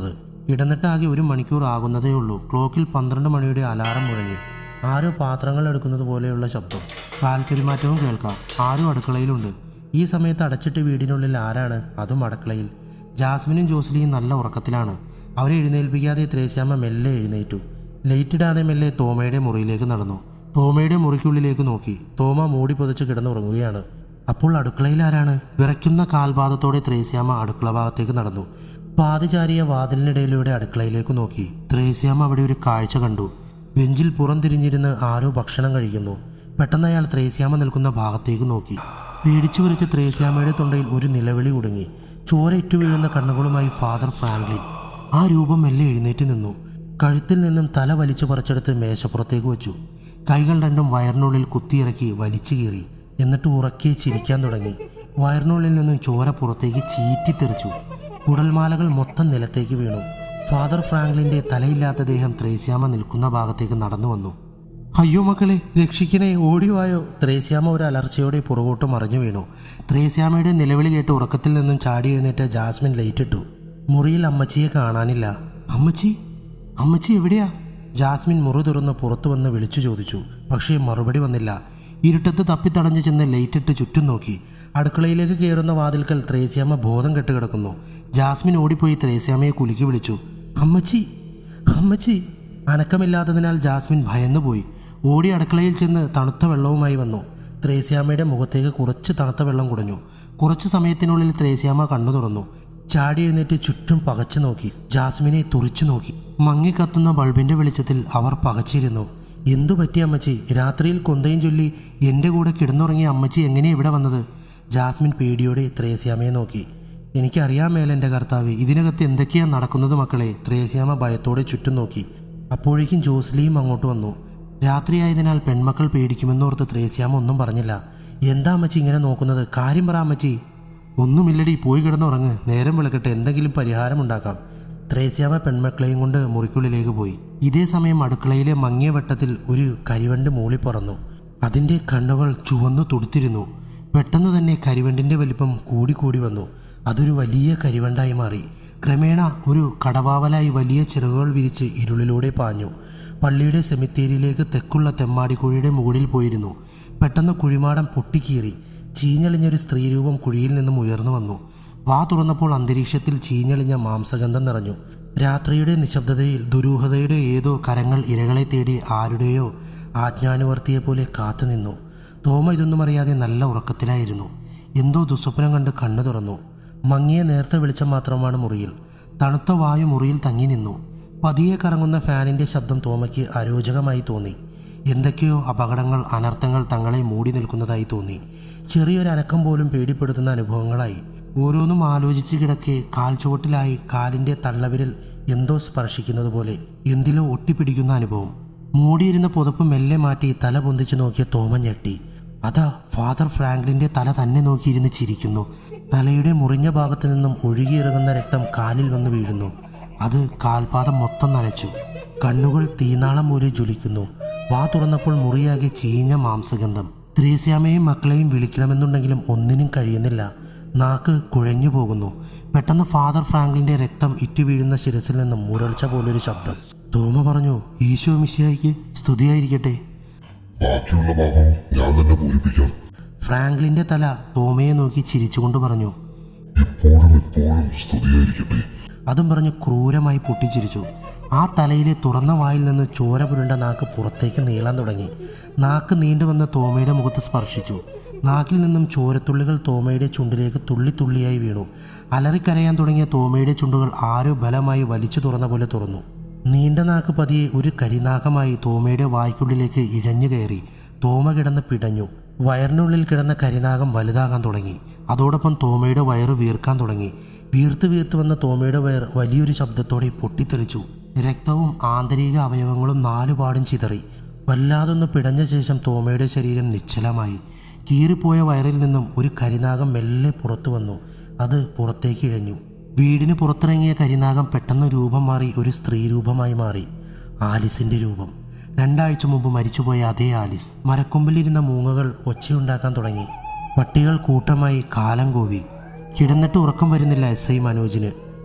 കിടന്നിട്ട് ആകെ ഒരു മണിക്കൂർ ആകുന്നതേ ഉള്ളൂ ക്ലോക്കിൽ പന്ത്രണ്ട് മണിയുടെ അലാറം മുഴങ്ങി ആരോ പാത്രങ്ങൾ എടുക്കുന്നത് പോലെയുള്ള ശബ്ദം കാൽപെരുമാറ്റവും കേൾക്കാം ആരും അടുക്കളയിലുണ്ട് ഈ സമയത്ത് അടച്ചിട്ട് വീടിനുള്ളിൽ ആരാണ് അതും അടുക്കളയിൽ ജാസ്മിനും ജോസ്ലിയും നല്ല ഉറക്കത്തിലാണ് അവരെ എഴുന്നേൽപ്പിക്കാതെ ത്രേസ്യാമ്മ മെല്ലെ എഴുന്നേറ്റു ലൈറ്റിടാതെ മെല്ലെ തോമയുടെ മുറിയിലേക്ക് നടന്നു തോമയുടെ മുറിക്കുള്ളിലേക്ക് നോക്കി തോമ മൂടി പൊതിച്ച് കിടന്നുറങ്ങുകയാണ് അപ്പോൾ അടുക്കളയിൽ ആരാണ് വിറയ്ക്കുന്ന കാൽപാദത്തോടെ ത്രേസ്യാമ്മ അടുക്കള ഭാഗത്തേക്ക് നടന്നു പാതിചാരിയ വാതിലിനിടയിലൂടെ അടുക്കളയിലേക്ക് നോക്കി ത്രേസ്യാമ്മ അവിടെ ഒരു കാഴ്ച കണ്ടു ബെഞ്ചിൽ പുറംതിരിഞ്ഞിരുന്ന് ആരോ ഭക്ഷണം കഴിക്കുന്നു പെട്ടെന്ന് അയാൾ ത്രേസ്യാമ്മ നിൽക്കുന്ന ഭാഗത്തേക്ക് നോക്കി പേടിച്ചു വിറച്ച ത്രേസ്യാമ്മയുടെ തൊണ്ടയിൽ ഒരു നിലവിളി കുടുങ്ങി ചോര ഇറ്റു വീഴുന്ന കണ്ണുകളുമായി ഫാദർ ഫ്രാങ്ക്ലിൻ ആ രൂപം മെല്ലെ എഴുന്നേറ്റ് നിന്നു കഴുത്തിൽ നിന്നും തല വലിച്ചു പറിച്ചെടുത്ത് മേശപ്പുറത്തേക്ക് വെച്ചു കൈകൾ രണ്ടും വയറിനുള്ളിൽ കുത്തിയിറക്കി വലിച്ചു കീറി എന്നിട്ട് ഉറക്കെ ചിരിക്കാൻ തുടങ്ങി വയറിനുള്ളിൽ നിന്നും ചോര പുറത്തേക്ക് ചീറ്റിത്തെറിച്ചു കുടൽമാലകൾ മൊത്തം നിലത്തേക്ക് വീണു ഫാദർ ഫ്രാങ്ക്ലിന്റെ തലയില്ലാത്ത ദേഹം ത്രേസ്യാമ നിൽക്കുന്ന ഭാഗത്തേക്ക് നടന്നു വന്നു അയ്യോ മക്കളെ രക്ഷിക്കണേ ഓടിവായോ ത്രേസ്യാമ ഒരു അലർച്ചയോടെ പുറകോട്ട് മറിഞ്ഞു വീണു ത്രേസ്യാമയുടെ നിലവിളി കേട്ട് ഉറക്കത്തിൽ നിന്നും ചാടി എഴുന്നേറ്റ് ജാസ്മിൻ ലൈറ്റിട്ടു മുറിയിൽ അമ്മച്ചിയെ കാണാനില്ല അമ്മച്ചി അമ്മച്ചി എവിടെയാ ജാസ്മിൻ മുറി തുറന്ന് പുറത്തു വന്ന് വിളിച്ചു ചോദിച്ചു പക്ഷേ മറുപടി വന്നില്ല ഇരുട്ടത്ത് തപ്പിത്തടഞ്ഞു ചെന്ന് ലൈറ്റിട്ട് ചുറ്റും നോക്കി അടുക്കളയിലേക്ക് കയറുന്ന വാതിൽക്കൽ ത്രേസ്യാമ്മ ബോധം കെട്ട് കിടക്കുന്നു ജാസ്മിൻ ഓടിപ്പോയി ത്രേസ്യാമ്മയെ കുലുക്കി വിളിച്ചു അമ്മച്ചി അമ്മച്ചി അനക്കമില്ലാത്തതിനാൽ ജാസ്മിൻ ഭയന്നുപോയി ഓടി അടുക്കളയിൽ ചെന്ന് തണുത്ത വെള്ളവുമായി വന്നു ത്രേസ്യാമ്മയുടെ മുഖത്തേക്ക് കുറച്ച് തണുത്ത വെള്ളം കുടഞ്ഞു കുറച്ചു സമയത്തിനുള്ളിൽ ത്രേസ്യാമ്മ കണ്ണു തുറന്നു ചാടി എഴുന്നേറ്റ് ചുറ്റും പകച്ചു നോക്കി ജാസ്മിനെ തുറിച്ചു നോക്കി മങ്ങിക്കത്തുന്ന ബൾബിന്റെ വെളിച്ചത്തിൽ അവർ പകച്ചിരുന്നു എന്തു പറ്റി അമ്മച്ചി രാത്രിയിൽ കൊന്തയും ചൊല്ലി എൻ്റെ കൂടെ കിടന്നുറങ്ങിയ അമ്മച്ചി എങ്ങനെ ഇവിടെ വന്നത് ജാസ്മിൻ പേടിയോടെ ത്രേസ്യാമയെ നോക്കി എനിക്കറിയാൻ മേല എൻ്റെ കർത്താവ് ഇതിനകത്ത് എന്തൊക്കെയാണ് നടക്കുന്നത് മക്കളെ ത്രേസ്യാമ ഭയത്തോടെ ചുറ്റും നോക്കി അപ്പോഴേക്കും ജോസ്ലിയും അങ്ങോട്ട് വന്നു രാത്രിയായതിനാൽ പെൺമക്കൾ പേടിക്കുമെന്നോർത്ത് ത്രേസ്യാമ ഒന്നും പറഞ്ഞില്ല എന്താ അമ്മച്ചി ഇങ്ങനെ നോക്കുന്നത് കാര്യം പറ അമ്മച്ചി ഒന്നുമില്ലടി പോയി കിടന്നുറങ്ങ് നേരം വിളക്കട്ടെ എന്തെങ്കിലും പരിഹാരമുണ്ടാക്കാം ത്രേസ്യാമ പെൺമക്കളെയും കൊണ്ട് മുറിക്കുള്ളിലേക്ക് പോയി ഇതേ സമയം അടുക്കളയിലെ മങ്ങിയ വട്ടത്തിൽ ഒരു കരിവണ്ട് മൂളിപ്പറന്നു അതിൻ്റെ കണ്ണുകൾ ചുവന്നു തുടുത്തിരുന്നു പെട്ടെന്ന് തന്നെ കരിവണ്ടിൻ്റെ വലിപ്പം കൂടിക്കൂടി വന്നു അതൊരു വലിയ കരിവണ്ടായി മാറി ക്രമേണ ഒരു കടവാവലായി വലിയ ചിറകുകൾ വിരിച്ച് ഇരുളിലൂടെ പാഞ്ഞു പള്ളിയുടെ സെമിത്തേരിയിലേക്ക് തെക്കുള്ള തെമ്മാടിക്കുഴിയുടെ മുകളിൽ പോയിരുന്നു പെട്ടെന്ന് കുഴിമാടം പൊട്ടിക്കീറി ചീഞ്ഞളിഞ്ഞൊരു സ്ത്രീരൂപം കുഴിയിൽ നിന്നും ഉയർന്നു വന്നു വാ തുറന്നപ്പോൾ അന്തരീക്ഷത്തിൽ ചീഞ്ഞളിഞ്ഞ മാംസഗന്ധം നിറഞ്ഞു രാത്രിയുടെ നിശബ്ദതയിൽ ദുരൂഹതയുടെ ഏതോ കരങ്ങൾ ഇരകളെ തേടി ആരുടെയോ ആജ്ഞാനുവർത്തിയെ പോലെ കാത്തുനിന്നു തോമ ഇതൊന്നും അറിയാതെ നല്ല ഉറക്കത്തിലായിരുന്നു എന്തോ ദുസ്വപ്നം കണ്ട് കണ്ണു തുറന്നു മങ്ങിയ നേർത്ത വെളിച്ചം മാത്രമാണ് മുറിയിൽ തണുത്ത വായു മുറിയിൽ തങ്ങി നിന്നു പതിയെ കറങ്ങുന്ന ഫാനിന്റെ ശബ്ദം തോമയ്ക്ക് അരോചകമായി തോന്നി എന്തൊക്കെയോ അപകടങ്ങൾ അനർത്ഥങ്ങൾ തങ്ങളെ മൂടി നിൽക്കുന്നതായി തോന്നി ചെറിയൊരു അനക്കം പോലും പേടിപ്പെടുത്തുന്ന അനുഭവങ്ങളായി ഓരോന്നും ആലോചിച്ച് കിടക്കെ കാൽ ചുവട്ടിലായി കാലിന്റെ തള്ളവിരൽ എന്തോ സ്പർശിക്കുന്നത് പോലെ എന്തിലോ ഒട്ടിപ്പിടിക്കുന്ന അനുഭവം മൂടിയിരുന്ന പുതപ്പ് മെല്ലെ മാറ്റി തല പൊന്തിച്ചു നോക്കിയ തോമ ഞെട്ടി അതാ ഫാദർ ഫ്രാങ്ക്ലിന്റെ തല തന്നെ നോക്കിയിരുന്ന് ചിരിക്കുന്നു തലയുടെ മുറിഞ്ഞ ഭാഗത്തു നിന്നും ഒഴുകിയിറങ്ങുന്ന രക്തം കാലിൽ വന്ന് വീഴുന്നു അത് കാൽപാദം മൊത്തം നനച്ചു കണ്ണുകൾ തീനാളം പോലെ ജ്വലിക്കുന്നു വാ തുറന്നപ്പോൾ മുറിയാകെ ചീഞ്ഞ മാംസഗന്ധം ത്രേസ്യാമയും മക്കളെയും വിളിക്കണമെന്നുണ്ടെങ്കിലും ഒന്നിനും കഴിയുന്നില്ല നാക്ക് കുഴഞ്ഞു പോകുന്നു പെട്ടെന്ന് ഫാദർ ഫ്രാങ്ക്ലിന്റെ രക്തം ഇറ്റു വീഴുന്ന ശിരസിൽ നിന്നും മുരൾച്ച പോലൊരു ശബ്ദം തോമ പറഞ്ഞു ഈശോ മിശിയായിക്ക് സ്തുതിയായിരിക്കട്ടെ ബാക്കിയുള്ള ഭാഗവും ഞാൻ തന്നെ പൂരിപ്പിക്കാം ഫ്രാങ്ക്ലിന്റെ തല തോമയെ നോക്കി ചിരിച്ചുകൊണ്ട് പറഞ്ഞു ഇപ്പോഴും എപ്പോഴും സ്തുതിയായിരിക്കട്ടെ അതും പറഞ്ഞ് ക്രൂരമായി പൊട്ടിച്ചിരിച്ചു ആ തലയിലെ തുറന്ന വായിൽ നിന്ന് ചോര പുരണ്ട നാക്ക് പുറത്തേക്ക് നീളാൻ തുടങ്ങി നാക്ക് നീണ്ടുവന്ന് തോമയുടെ മുഖത്ത് സ്പർശിച്ചു നാക്കിൽ നിന്നും ചോരത്തുള്ളികൾ തോമയുടെ ചുണ്ടിലേക്ക് തുള്ളി തുള്ളിയായി വീണു അലറിക്കരയാൻ തുടങ്ങിയ തോമയുടെ ചുണ്ടുകൾ ആരോ ബലമായി വലിച്ചു തുറന്ന പോലെ തുറന്നു നീണ്ട നാക്ക് പതിയെ ഒരു കരിനാഗമായി തോമയുടെ വായ്ക്കുള്ളിലേക്ക് ഇഴഞ്ഞു കയറി തോമ കിടന്ന് പിടഞ്ഞു വയറിനുള്ളിൽ കിടന്ന കരിനാഗം വലുതാകാൻ തുടങ്ങി അതോടൊപ്പം തോമയുടെ വയറ് വീർക്കാൻ തുടങ്ങി വീർത്ത് വീർത്ത് വന്ന തോമയുടെ വയർ വലിയൊരു ശബ്ദത്തോടെ പൊട്ടിത്തെറിച്ചു രക്തവും ആന്തരിക അവയവങ്ങളും നാലുപാടും ചിതറി വല്ലാതൊന്ന് പിടഞ്ഞ ശേഷം തോമയുടെ ശരീരം നിശ്ചലമായി കീറിപ്പോയ വയറിൽ നിന്നും ഒരു കരിനാഗം മെല്ലെ പുറത്തു വന്നു അത് പുറത്തേക്ക് ഇഴഞ്ഞു വീടിന് പുറത്തിറങ്ങിയ കരിനാഗം പെട്ടെന്ന് രൂപം മാറി ഒരു സ്ത്രീ രൂപമായി മാറി ആലിസിന്റെ രൂപം രണ്ടാഴ്ച മുമ്പ് മരിച്ചുപോയ അതേ ആലിസ് മരക്കൊമ്പിലിരുന്ന മൂങ്ങകൾ ഒച്ചയുണ്ടാക്കാൻ തുടങ്ങി പട്ടികൾ കൂട്ടമായി കാലം കോവി കിടന്നിട്ട് ഉറക്കം വരുന്നില്ല എസ് ഐ മനോജിന്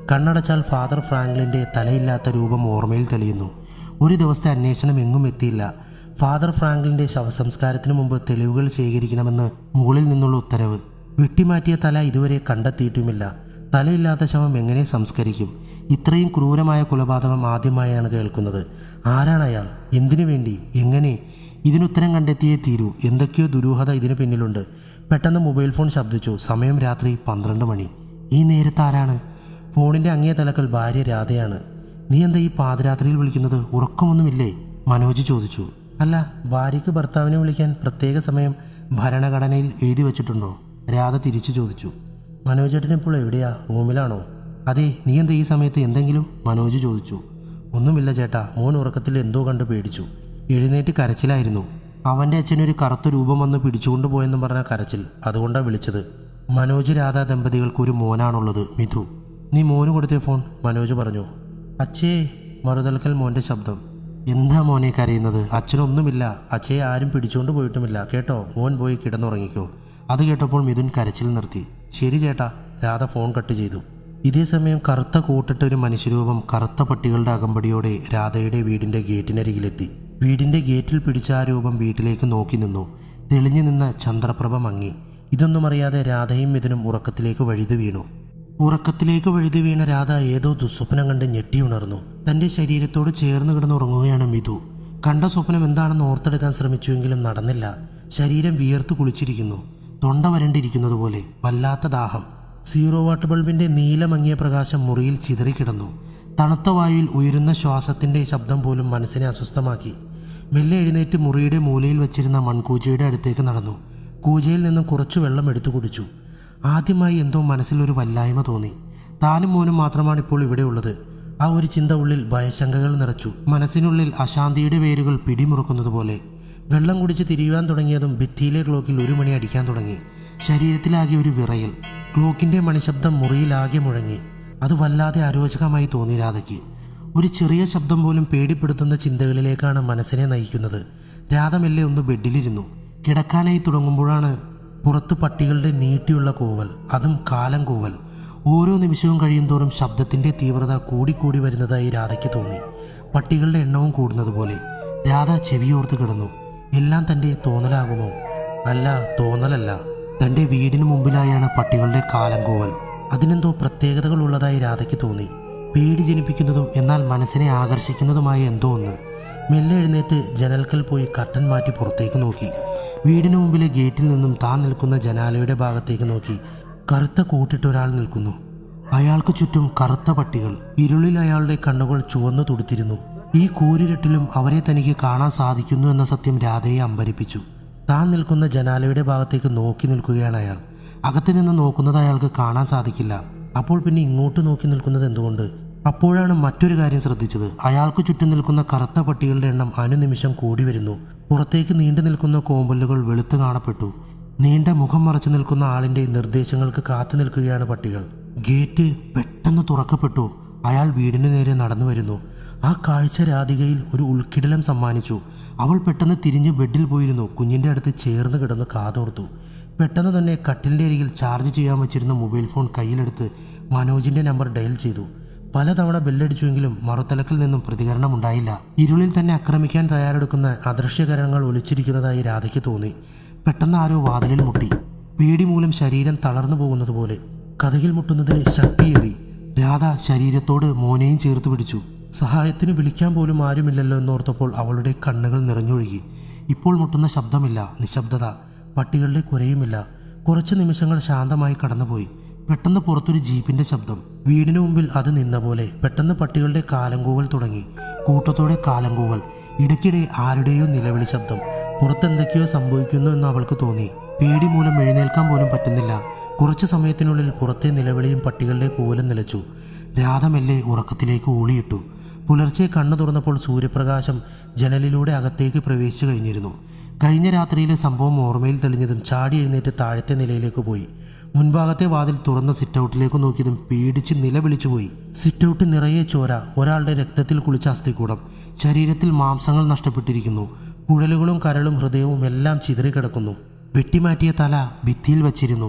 കണ്ണടച്ചാൽ ഫാദർ ഫ്രാങ്ക്ലിൻ്റെ തലയില്ലാത്ത രൂപം ഓർമ്മയിൽ തെളിയുന്നു ഒരു ദിവസത്തെ അന്വേഷണം എങ്ങും എത്തിയില്ല ഫാദർ ഫ്രാങ്ക്ലിൻ്റെ ശവസംസ്കാരത്തിന് മുമ്പ് തെളിവുകൾ ശേഖരിക്കണമെന്ന് മുകളിൽ നിന്നുള്ള ഉത്തരവ് വെട്ടിമാറ്റിയ തല ഇതുവരെ കണ്ടെത്തിയിട്ടുമില്ല തലയില്ലാത്ത ശവം എങ്ങനെ സംസ്കരിക്കും ഇത്രയും ക്രൂരമായ കൊലപാതകം ആദ്യമായാണ് കേൾക്കുന്നത് ആരാണ് അയാൾ എന്തിനു വേണ്ടി എങ്ങനെ ഇതിനുത്തരം കണ്ടെത്തിയേ തീരൂ എന്തൊക്കെയോ ദുരൂഹത ഇതിന് പിന്നിലുണ്ട് പെട്ടെന്ന് മൊബൈൽ ഫോൺ ശബ്ദിച്ചു സമയം രാത്രി പന്ത്രണ്ട് മണി ഈ നേരത്ത് ആരാണ് ഫോണിൻ്റെ അങ്ങേ തലക്കൽ ഭാര്യ രാധയാണ് നീ എന്താ ഈ പാതിരാത്രിയിൽ വിളിക്കുന്നത് ഉറക്കമൊന്നുമില്ലേ മനോജ് ചോദിച്ചു അല്ല ഭാര്യയ്ക്ക് ഭർത്താവിനെ വിളിക്കാൻ പ്രത്യേക സമയം ഭരണഘടനയിൽ എഴുതി വച്ചിട്ടുണ്ടോ രാധ തിരിച്ചു ചോദിച്ചു മനോജേട്ടൻ ഇപ്പോൾ എവിടെയാ റൂമിലാണോ അതെ നീ എന്താ ഈ സമയത്ത് എന്തെങ്കിലും മനോജ് ചോദിച്ചു ഒന്നുമില്ല ചേട്ടാ മോൻ ഉറക്കത്തിൽ എന്തോ കണ്ട് പേടിച്ചു എഴുന്നേറ്റ് കരച്ചിലായിരുന്നു അവൻ്റെ അച്ഛനൊരു കറുത്ത രൂപം വന്ന് പിടിച്ചുകൊണ്ട് പോയെന്ന് പറഞ്ഞ കരച്ചിൽ അതുകൊണ്ടാണ് വിളിച്ചത് മനോജ് രാധ ദമ്പതികൾക്ക് ഒരു മോനാണുള്ളത് മിഥു നീ മോന് കൊടുത്തേ ഫോൺ മനോജ് പറഞ്ഞു അച്ഛേ മറുതൽക്കൽ മോൻ്റെ ശബ്ദം എന്താ മോനെ കരയുന്നത് അച്ഛനൊന്നുമില്ല അച്ഛയെ ആരും പിടിച്ചുകൊണ്ട് പോയിട്ടുമില്ല കേട്ടോ മോൻ പോയി കിടന്നുറങ്ങിക്കോ അത് കേട്ടപ്പോൾ മിഥുൻ കരച്ചിൽ നിർത്തി ശരി ചേട്ടാ രാധ ഫോൺ കട്ട് ചെയ്തു ഇതേ സമയം കറുത്ത കൂട്ടിട്ട ഒരു മനുഷ്യരൂപം കറുത്ത പട്ടികളുടെ അകമ്പടിയോടെ രാധയുടെ വീടിന്റെ ഗേറ്റിനരികിലെത്തി വീടിന്റെ ഗേറ്റിൽ പിടിച്ച ആ രൂപം വീട്ടിലേക്ക് നോക്കി നിന്നു തെളിഞ്ഞു നിന്ന ചന്ദ്രപ്രഭ മങ്ങി ഇതൊന്നും അറിയാതെ രാധയും മിഥുനും ഉറക്കത്തിലേക്ക് വഴുതി വീണു ഉറക്കത്തിലേക്ക് വഴുതി വീണ രാധ ഏതോ ദുസ്വപ്നം കണ്ട് ഞെട്ടിയുണർന്നു തന്റെ ശരീരത്തോട് ചേർന്ന് കിടന്നുറങ്ങുകയാണ് മിഥു കണ്ട സ്വപ്നം എന്താണെന്ന് ഓർത്തെടുക്കാൻ ശ്രമിച്ചുവെങ്കിലും നടന്നില്ല ശരീരം വിയർത്ത് കുളിച്ചിരിക്കുന്നു തൊണ്ട വരണ്ടിരിക്കുന്നത് പോലെ വല്ലാത്ത ദാഹം സീറോ വാട്ട് ബൾബിന്റെ നീലമങ്ങിയ പ്രകാശം മുറിയിൽ ചിതറിക്കിടന്നു തണുത്ത വായുവിൽ ഉയരുന്ന ശ്വാസത്തിന്റെ ശബ്ദം പോലും മനസ്സിനെ അസ്വസ്ഥമാക്കി മെല്ലെ എഴുന്നേറ്റ് മുറിയുടെ മൂലയിൽ വച്ചിരുന്ന മൺകൂജയുടെ അടുത്തേക്ക് നടന്നു കൂജയിൽ നിന്നും കുറച്ചു വെള്ളം എടുത്തു കുടിച്ചു ആദ്യമായി എന്തോ മനസ്സിൽ ഒരു വല്ലായ്മ തോന്നി താനും മോനും മാത്രമാണ് ഇപ്പോൾ ഇവിടെ ഉള്ളത് ആ ഒരു ചിന്ത ഉള്ളിൽ ഭയശങ്കകൾ നിറച്ചു മനസ്സിനുള്ളിൽ അശാന്തിയുടെ വേരുകൾ പിടിമുറുക്കുന്നത് പോലെ വെള്ളം കുടിച്ച് തിരിയുവാൻ തുടങ്ങിയതും ഭിത്തിയിലെ ക്ലോക്കിൽ ഒരു മണി അടിക്കാൻ തുടങ്ങി ശരീരത്തിലാകെ ഒരു വിറയൽ ക്ലോക്കിന്റെ മണിശബ്ദം മുറിയിലാകെ മുഴങ്ങി അത് വല്ലാതെ അരോചകമായി തോന്നി രാധയ്ക്ക് ഒരു ചെറിയ ശബ്ദം പോലും പേടിപ്പെടുത്തുന്ന ചിന്തകളിലേക്കാണ് മനസ്സിനെ നയിക്കുന്നത് രാധ മെല്ലെ ഒന്ന് ബെഡിലിരുന്നു കിടക്കാനായി തുടങ്ങുമ്പോഴാണ് പുറത്ത് പട്ടികളുടെ നീട്ടിയുള്ള കൂവൽ അതും കാലം കൂവൽ ഓരോ നിമിഷവും കഴിയുന്തോറും ശബ്ദത്തിന്റെ തീവ്രത കൂടിക്കൂടി വരുന്നതായി രാധയ്ക്ക് തോന്നി പട്ടികളുടെ എണ്ണവും കൂടുന്നത് പോലെ രാധ ചെവിയോർത്ത് കിടന്നു എല്ലാം തന്റെ തോന്നലാകുമോ അല്ല തോന്നലല്ല തന്റെ വീടിന് മുമ്പിലായാണ് പട്ടികളുടെ കാലം കൂവൽ അതിനെന്തോ പ്രത്യേകതകൾ ഉള്ളതായി രാധയ്ക്ക് തോന്നി പേടി ജനിപ്പിക്കുന്നതും എന്നാൽ മനസ്സിനെ ആകർഷിക്കുന്നതുമായ എന്തോ ഒന്ന് മെല്ലെ എഴുന്നേറ്റ് ജനൽക്കൽ പോയി കർട്ടൻ മാറ്റി പുറത്തേക്ക് നോക്കി വീടിന് മുമ്പിലെ ഗേറ്റിൽ നിന്നും താൻ നിൽക്കുന്ന ജനാലയുടെ ഭാഗത്തേക്ക് നോക്കി കറുത്ത കൂട്ടിട്ട് ഒരാൾ നിൽക്കുന്നു അയാൾക്ക് ചുറ്റും കറുത്ത പട്ടികൾ ഇരുളിൽ അയാളുടെ കണ്ണുകൾ ചുവന്നു തുടുത്തിരുന്നു ഈ കൂരിരുട്ടിലും അവരെ തനിക്ക് കാണാൻ സാധിക്കുന്നു എന്ന സത്യം രാധയെ അമ്പരിപ്പിച്ചു താൻ നിൽക്കുന്ന ജനാലയുടെ ഭാഗത്തേക്ക് നോക്കി നിൽക്കുകയാണ് അയാൾ അകത്ത് നിന്ന് നോക്കുന്നത് അയാൾക്ക് കാണാൻ സാധിക്കില്ല അപ്പോൾ പിന്നെ ഇങ്ങോട്ട് നോക്കി നിൽക്കുന്നത് എന്തുകൊണ്ട് അപ്പോഴാണ് മറ്റൊരു കാര്യം ശ്രദ്ധിച്ചത് അയാൾക്ക് ചുറ്റും നിൽക്കുന്ന കറുത്ത പട്ടികളുടെ എണ്ണം അനുനിമിഷം കൂടി വരുന്നു പുറത്തേക്ക് നീണ്ടു നിൽക്കുന്ന കോമ്പലുകൾ വെളുത്തു കാണപ്പെട്ടു നീണ്ട മുഖം മറച്ചു നിൽക്കുന്ന ആളിന്റെ നിർദ്ദേശങ്ങൾക്ക് കാത്തു നിൽക്കുകയാണ് പട്ടികൾ ഗേറ്റ് പെട്ടെന്ന് തുറക്കപ്പെട്ടു അയാൾ വീടിന് നേരെ നടന്നു വരുന്നു ആ കാഴ്ച രാധികയിൽ ഒരു ഉൾക്കിടലം സമ്മാനിച്ചു അവൾ പെട്ടെന്ന് തിരിഞ്ഞ് ബെഡിൽ പോയിരുന്നു കുഞ്ഞിന്റെ അടുത്ത് ചേർന്ന് കിടന്ന് കാതോർത്തു പെട്ടെന്ന് തന്നെ കട്ടിലിന്റെ അരികിൽ ചാർജ് ചെയ്യാൻ വെച്ചിരുന്ന മൊബൈൽ ഫോൺ കയ്യിലെടുത്ത് മനോജിന്റെ നമ്പർ ഡയൽ ചെയ്തു പലതവണ ബെല്ലടിച്ചുവെങ്കിലും മറുതലക്കിൽ നിന്നും പ്രതികരണമുണ്ടായില്ല ഇരുളിൽ തന്നെ ആക്രമിക്കാൻ തയ്യാറെടുക്കുന്ന അദൃശ്യകരണങ്ങൾ ഒലിച്ചിരിക്കുന്നതായി രാധയ്ക്ക് തോന്നി പെട്ടെന്ന് ആരോ വാതിലിൽ മുട്ടി പേടി മൂലം ശരീരം തളർന്നു പോകുന്നത് പോലെ കഥകിൽ മുട്ടുന്നതിന് ശക്തിയേറി രാധ ശരീരത്തോട് മോനെയും ചേർത്ത് പിടിച്ചു സഹായത്തിന് വിളിക്കാൻ പോലും ആരുമില്ലല്ലോ എന്നോർത്തപ്പോൾ അവളുടെ കണ്ണുകൾ നിറഞ്ഞൊഴുകി ഇപ്പോൾ മുട്ടുന്ന ശബ്ദമില്ല നിശബ്ദത പട്ടികളുടെ കുരയുമില്ല കുറച്ച് നിമിഷങ്ങൾ ശാന്തമായി കടന്നുപോയി പെട്ടെന്ന് പുറത്തൊരു ജീപ്പിന്റെ ശബ്ദം വീടിന് മുമ്പിൽ അത് നിന്ന പോലെ പെട്ടെന്ന് പട്ടികളുടെ കാലങ്കൂവൽ തുടങ്ങി കൂട്ടത്തോടെ കാലങ്കൂവൽ ഇടയ്ക്കിടെ ആരുടെയോ നിലവിളി ശബ്ദം പുറത്തെന്തൊക്കെയോ സംഭവിക്കുന്നു എന്ന് അവൾക്ക് തോന്നി പേടി മൂലം എഴുന്നേൽക്കാൻ പോലും പറ്റുന്നില്ല കുറച്ചു സമയത്തിനുള്ളിൽ പുറത്തെ നിലവിളിയും പട്ടികളുടെ കൂവലും നിലച്ചു രാധമെല്ലെ ഉറക്കത്തിലേക്ക് ഊളിയിട്ടു പുലർച്ചെ കണ്ണു തുറന്നപ്പോൾ സൂര്യപ്രകാശം ജനലിലൂടെ അകത്തേക്ക് പ്രവേശിച്ചു കഴിഞ്ഞിരുന്നു കഴിഞ്ഞ രാത്രിയിലെ സംഭവം ഓർമ്മയിൽ തെളിഞ്ഞതും ചാടി എഴുന്നേറ്റ് താഴത്തെ നിലയിലേക്ക് പോയി മുൻഭാഗത്തെ വാതിൽ തുറന്ന സിറ്റൗട്ടിലേക്ക് നോക്കിയതും പേടിച്ച് നിലവിളിച്ചുപോയി സിറ്റൗട്ട് നിറയെ ചോര ഒരാളുടെ രക്തത്തിൽ കുളിച്ച അസ്ഥികൂടം ശരീരത്തിൽ മാംസങ്ങൾ നഷ്ടപ്പെട്ടിരിക്കുന്നു കുഴലുകളും കരളും ഹൃദയവും എല്ലാം ചിതറിക്കിടക്കുന്നു വെട്ടിമാറ്റിയ തല ഭിത്തിയിൽ വച്ചിരുന്നു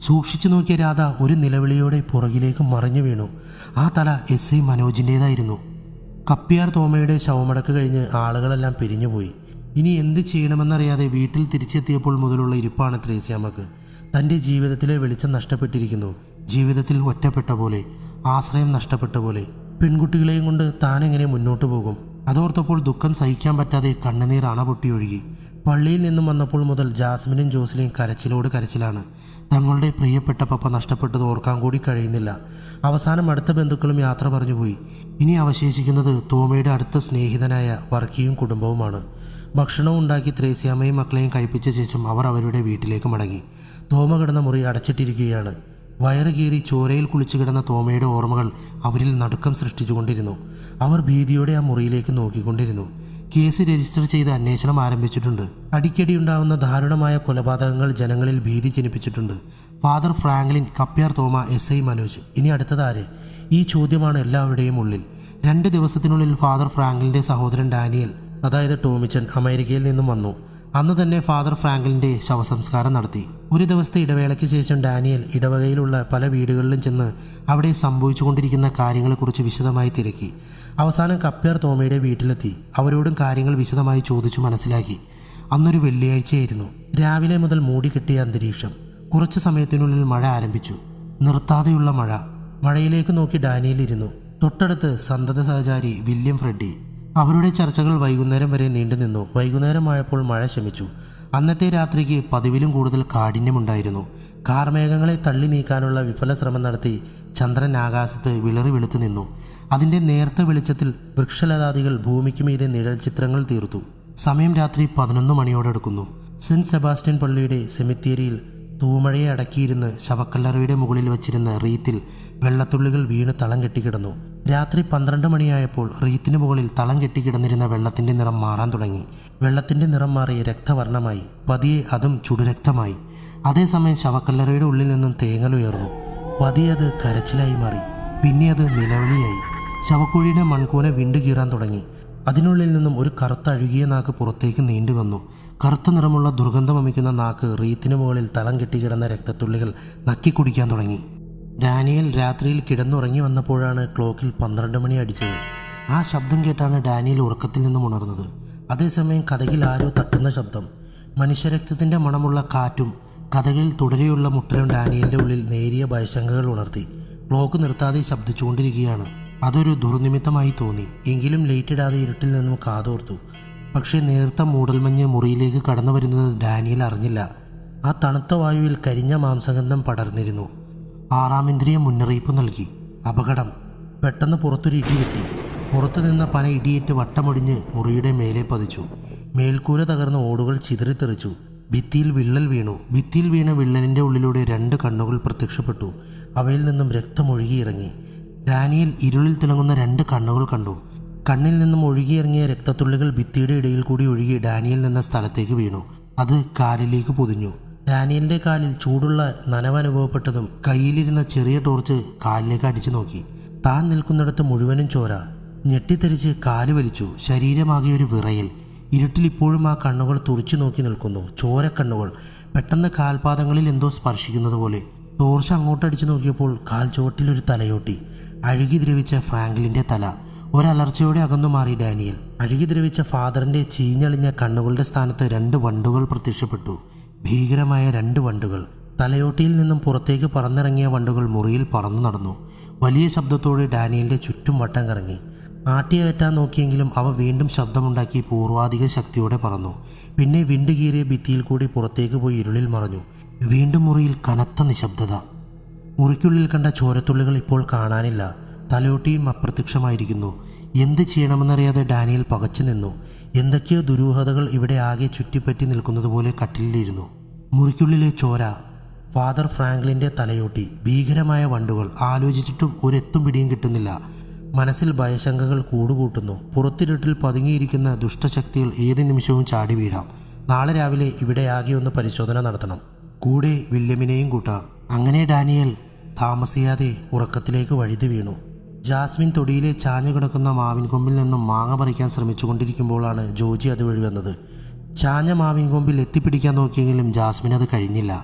സൂക്ഷിച്ചു നോക്കിയ രാധ ഒരു നിലവിളിയോടെ പുറകിലേക്ക് മറിഞ്ഞു വീണു ആ തല എസ് ഐ മനോജിൻ്റേതായിരുന്നു കപ്പിയാർ തോമയുടെ ശവമടക്ക് കഴിഞ്ഞ് ആളുകളെല്ലാം പിരിഞ്ഞുപോയി ഇനി എന്ത് ചെയ്യണമെന്നറിയാതെ വീട്ടിൽ തിരിച്ചെത്തിയപ്പോൾ മുതലുള്ള ഇരിപ്പാണ് ത്രേസ്യാമ്മക്ക് തൻ്റെ ജീവിതത്തിലെ വെളിച്ചം നഷ്ടപ്പെട്ടിരിക്കുന്നു ജീവിതത്തിൽ ഒറ്റപ്പെട്ട പോലെ ആശ്രയം നഷ്ടപ്പെട്ട പോലെ പെൺകുട്ടികളെയും കൊണ്ട് താനെങ്ങനെ മുന്നോട്ട് പോകും അതോർത്തപ്പോൾ ദുഃഖം സഹിക്കാൻ പറ്റാതെ കണ്ണുനീർ അണ പൊട്ടിയൊഴുകി പള്ളിയിൽ നിന്നും വന്നപ്പോൾ മുതൽ ജാസ്മിനും ജോസ്ലിയും കരച്ചിലോട് കരച്ചിലാണ് തങ്ങളുടെ പ്രിയപ്പെട്ട പപ്പ നഷ്ടപ്പെട്ടത് ഓർക്കാൻ കൂടി കഴിയുന്നില്ല അവസാനം അടുത്ത ബന്ധുക്കളും യാത്ര പറഞ്ഞുപോയി ഇനി അവശേഷിക്കുന്നത് തോമയുടെ അടുത്ത സ്നേഹിതനായ വർക്കിയും കുടുംബവുമാണ് ഭക്ഷണം ഉണ്ടാക്കി ത്രേസ്യാമ്മയും മക്കളെയും കഴിപ്പിച്ച ശേഷം അവർ അവരുടെ വീട്ടിലേക്ക് മടങ്ങി തോമ കിടന്ന മുറി അടച്ചിട്ടിരിക്കുകയാണ് വയറ് കീറി ചോരയിൽ കുളിച്ചു കിടന്ന തോമയുടെ ഓർമ്മകൾ അവരിൽ നടുക്കം സൃഷ്ടിച്ചുകൊണ്ടിരുന്നു അവർ ഭീതിയോടെ ആ മുറിയിലേക്ക് നോക്കിക്കൊണ്ടിരുന്നു കേസ് രജിസ്റ്റർ ചെയ്ത് അന്വേഷണം ആരംഭിച്ചിട്ടുണ്ട് അടിക്കടി ഉണ്ടാവുന്ന ദാരുണമായ കൊലപാതകങ്ങൾ ജനങ്ങളിൽ ഭീതി ജനിപ്പിച്ചിട്ടുണ്ട് ഫാദർ ഫ്രാങ്ക്ലിൻ കപ്പ്യാർ തോമ എസ് ഐ മനോജ് ഇനി അടുത്തതാര് ഈ ചോദ്യമാണ് എല്ലാവരുടെയും ഉള്ളിൽ രണ്ട് ദിവസത്തിനുള്ളിൽ ഫാദർ ഫ്രാങ്കലിൻ്റെ സഹോദരൻ ഡാനിയൽ അതായത് ടോമിച്ചൻ അമേരിക്കയിൽ നിന്നും വന്നു അന്ന് തന്നെ ഫാദർ ഫ്രാങ്കലിൻ്റെ ശവസംസ്കാരം നടത്തി ഒരു ദിവസത്തെ ഇടവേളയ്ക്ക് ശേഷം ഡാനിയൽ ഇടവകയിലുള്ള പല വീടുകളിലും ചെന്ന് അവിടെ സംഭവിച്ചുകൊണ്ടിരിക്കുന്ന കാര്യങ്ങളെക്കുറിച്ച് വിശദമായി തിരക്കി അവസാനം കപ്പ്യാർ തോമയുടെ വീട്ടിലെത്തി അവരോടും കാര്യങ്ങൾ വിശദമായി ചോദിച്ചു മനസ്സിലാക്കി അന്നൊരു വെള്ളിയാഴ്ചയായിരുന്നു രാവിലെ മുതൽ മൂടിക്കെട്ടിയ അന്തരീക്ഷം കുറച്ചു സമയത്തിനുള്ളിൽ മഴ ആരംഭിച്ചു നിർത്താതെയുള്ള മഴ മഴയിലേക്ക് നോക്കി ഡാനിയൽ ഇരുന്നു തൊട്ടടുത്ത് സന്തത സഹചാരി വില്യം ഫ്രെഡി അവരുടെ ചർച്ചകൾ വൈകുന്നേരം വരെ നീണ്ടുനിന്നു വൈകുന്നേരമായപ്പോൾ മഴ ശമിച്ചു അന്നത്തെ രാത്രിക്ക് പതിവിലും കൂടുതൽ കാഠിന്യമുണ്ടായിരുന്നു കാർമേഘങ്ങളെ തള്ളി നീക്കാനുള്ള വിഫല ശ്രമം നടത്തി ചന്ദ്രൻ ആകാശത്ത് വിളറി വെളുത്തു നിന്നു അതിൻ്റെ നേർത്ത വെളിച്ചത്തിൽ വൃക്ഷലതാദികൾ ഭൂമിക്ക് മീതെ നിഴൽ ചിത്രങ്ങൾ തീർത്തു സമയം രാത്രി പതിനൊന്ന് മണിയോടടുക്കുന്നു സെന്റ് സെബാസ്റ്റ്യൻ പള്ളിയുടെ സെമിത്തേരിയിൽ തൂമഴയെ അടക്കിയിരുന്ന് ശവക്കല്ലറയുടെ മുകളിൽ വച്ചിരുന്ന റീത്തിൽ വെള്ളത്തുള്ളികൾ വീണ് തളം കെട്ടിക്കിടന്നു രാത്രി പന്ത്രണ്ട് മണിയായപ്പോൾ റീത്തിന് മുകളിൽ തളം കെട്ടിക്കിടന്നിരുന്ന വെള്ളത്തിന്റെ നിറം മാറാൻ തുടങ്ങി വെള്ളത്തിന്റെ നിറം മാറി രക്തവർണമായി പതിയെ അതും ചുടുരക്തമായി അതേസമയം ശവക്കല്ലറയുടെ ഉള്ളിൽ നിന്നും തേങ്ങലുയർന്നു പതിയെ അത് കരച്ചിലായി മാറി പിന്നെ അത് നിലവിളിയായി ശവക്കുഴിയുടെ മൺകൂന വിണ്ടുകീറാൻ തുടങ്ങി അതിനുള്ളിൽ നിന്നും ഒരു കറുത്ത അഴുകിയ നാക്ക് പുറത്തേക്ക് നീണ്ടു വന്നു കറുത്ത നിറമുള്ള ദുർഗന്ധമമിക്കുന്ന നാക്ക് റീത്തിന് മുകളിൽ തളം കെട്ടിക്കിടന്ന രക്തത്തുള്ളികൾ നക്കി കുടിക്കാൻ തുടങ്ങി ഡാനിയൽ രാത്രിയിൽ കിടന്നുറങ്ങി വന്നപ്പോഴാണ് ക്ലോക്കിൽ പന്ത്രണ്ട് മണി അടിച്ചത് ആ ശബ്ദം കേട്ടാണ് ഡാനിയൽ ഉറക്കത്തിൽ നിന്നും ഉണർന്നത് അതേസമയം കഥകിൽ ആരോ തട്ടുന്ന ശബ്ദം മനുഷ്യരക്തത്തിന്റെ മണമുള്ള കാറ്റും കഥകളിൽ തുടരെയുള്ള മുട്ടലും ഡാനിയലിന്റെ ഉള്ളിൽ നേരിയ ഭയശങ്കകൾ ഉണർത്തി ക്ലോക്ക് നിർത്താതെ ശബ്ദിച്ചുകൊണ്ടിരിക്കുകയാണ് അതൊരു ദുർനിമിത്തമായി തോന്നി എങ്കിലും ലേറ്റിടാതെ ഇരുട്ടിൽ നിന്നും കാതോർത്തു പക്ഷേ നേർത്ത മൂടൽമഞ്ഞ് മുറിയിലേക്ക് കടന്നു വരുന്നത് ഡാനിയൽ അറിഞ്ഞില്ല ആ തണുത്ത വായുവിൽ കരിഞ്ഞ മാംസഗന്ധം പടർന്നിരുന്നു ആറാം ഇന്ദ്രിയം മുന്നറിയിപ്പ് നൽകി അപകടം പെട്ടെന്ന് പുറത്തൊരു ഇടി കിട്ടി പുറത്തു നിന്ന പന ഇടിയേറ്റ് വട്ടമൊടിഞ്ഞ് മുറിയുടെ മേലെ പതിച്ചു മേൽക്കൂര തകർന്ന ഓടുകൾ ചിതറിത്തെറിച്ചു ഭിത്തിയിൽ വിള്ളൽ വീണു ഭിത്തിയിൽ വീണ വിള്ളലിന്റെ ഉള്ളിലൂടെ രണ്ട് കണ്ണുകൾ പ്രത്യക്ഷപ്പെട്ടു അവയിൽ നിന്നും രക്തമൊഴുകിയിറങ്ങി ഡാനിയൽ ഇരുളിൽ തിളങ്ങുന്ന രണ്ട് കണ്ണുകൾ കണ്ടു കണ്ണിൽ നിന്നും ഒഴുകിയിറങ്ങിയ രക്തത്തുള്ളികൾ ഭിത്തിയുടെ ഇടയിൽ കൂടി ഒഴുകി ഡാനിയൽ നിന്ന സ്ഥലത്തേക്ക് വീണു അത് കാലിലേക്ക് പൊതിഞ്ഞു ഡാനിയലിന്റെ കാലിൽ ചൂടുള്ള നനവ് അനുഭവപ്പെട്ടതും കയ്യിലിരുന്ന ചെറിയ ടോർച്ച് കാലിലേക്ക് അടിച്ചു നോക്കി താൻ നിൽക്കുന്നിടത്ത് മുഴുവനും ചോര ഞെട്ടിത്തെറിച്ച് കാല് വലിച്ചു ശരീരമാകെ ഒരു വിറയൽ ഇരുട്ടിൽ ഇപ്പോഴും ആ കണ്ണുകൾ തുറച്ചു നോക്കി നിൽക്കുന്നു ചോരക്കണ്ണുകൾ പെട്ടെന്ന് കാൽപാദങ്ങളിൽ എന്തോ സ്പർശിക്കുന്നത് പോലെ ടോർച്ച് അങ്ങോട്ടടിച്ചു നോക്കിയപ്പോൾ കാൽ ചുവട്ടിലൊരു തലയോട്ടി അഴുകി ദ്രവിച്ച ഫ്രാങ്ക്ലിന്റെ തല ഒരലർച്ചയോടെ അകന്നു മാറി ഡാനിയൽ അഴുകി ദ്രവിച്ച ഫാദറിന്റെ ചീഞ്ഞളിഞ്ഞ കണ്ണുകളുടെ സ്ഥാനത്ത് രണ്ട് വണ്ടുകൾ പ്രത്യക്ഷപ്പെട്ടു ഭീകരമായ രണ്ട് വണ്ടുകൾ തലയോട്ടിയിൽ നിന്നും പുറത്തേക്ക് പറന്നിറങ്ങിയ വണ്ടുകൾ മുറിയിൽ പറന്നു നടന്നു വലിയ ശബ്ദത്തോടെ ഡാനിയലിന്റെ ചുറ്റും വട്ടം കറങ്ങി ആട്ടിയകറ്റാൻ നോക്കിയെങ്കിലും അവ വീണ്ടും ശബ്ദമുണ്ടാക്കി പൂർവാധിക ശക്തിയോടെ പറന്നു പിന്നെ വിണ്ടുകീറിയ ഭിത്തിയിൽ കൂടി പുറത്തേക്ക് പോയി ഇരുളിൽ മറഞ്ഞു വീണ്ടും മുറിയിൽ കനത്ത നിശബ്ദത മുറിക്കുള്ളിൽ കണ്ട ചോരത്തുള്ളികൾ ഇപ്പോൾ കാണാനില്ല തലയോട്ടിയും അപ്രത്യക്ഷമായിരിക്കുന്നു എന്ത് ചെയ്യണമെന്നറിയാതെ ഡാനിയൽ പകച്ചു നിന്നു എന്തൊക്കെയോ ദുരൂഹതകൾ ഇവിടെ ആകെ ചുറ്റിപ്പറ്റി നിൽക്കുന്നത് പോലെ കട്ടിലിരുന്നു മുറിക്കുള്ളിലെ ചോര ഫാദർ ഫ്രാങ്ക്ലിന്റെ തലയോട്ടി ഭീകരമായ വണ്ടുകൾ ആലോചിച്ചിട്ടും ഒരെത്തും പിടിയും കിട്ടുന്നില്ല മനസ്സിൽ ഭയശങ്കകൾ കൂടുകൂട്ടുന്നു പുറത്തിരുട്ടിൽ പതുങ്ങിയിരിക്കുന്ന ദുഷ്ടശക്തികൾ ഏത് നിമിഷവും ചാടി വീഴാം നാളെ രാവിലെ ഇവിടെ ആകെ ഒന്ന് പരിശോധന നടത്തണം കൂടെ വില്യമിനെയും കൂട്ടാം അങ്ങനെ ഡാനിയൽ താമസിയാതെ ഉറക്കത്തിലേക്ക് വഴുതി വീണു ജാസ്മിൻ തൊടിയിലെ ചാഞ്ഞു കിടക്കുന്ന മാവിൻ കൊമ്പിൽ നിന്നും മാങ്ങ പറിക്കാൻ ശ്രമിച്ചുകൊണ്ടിരിക്കുമ്പോഴാണ് ജോജി അതുവഴി വന്നത് ചാഞ്ഞ മാവിൻ കൊമ്പിൽ എത്തിപ്പിടിക്കാൻ നോക്കിയെങ്കിലും ജാസ്മിൻ അത് കഴിഞ്ഞില്ല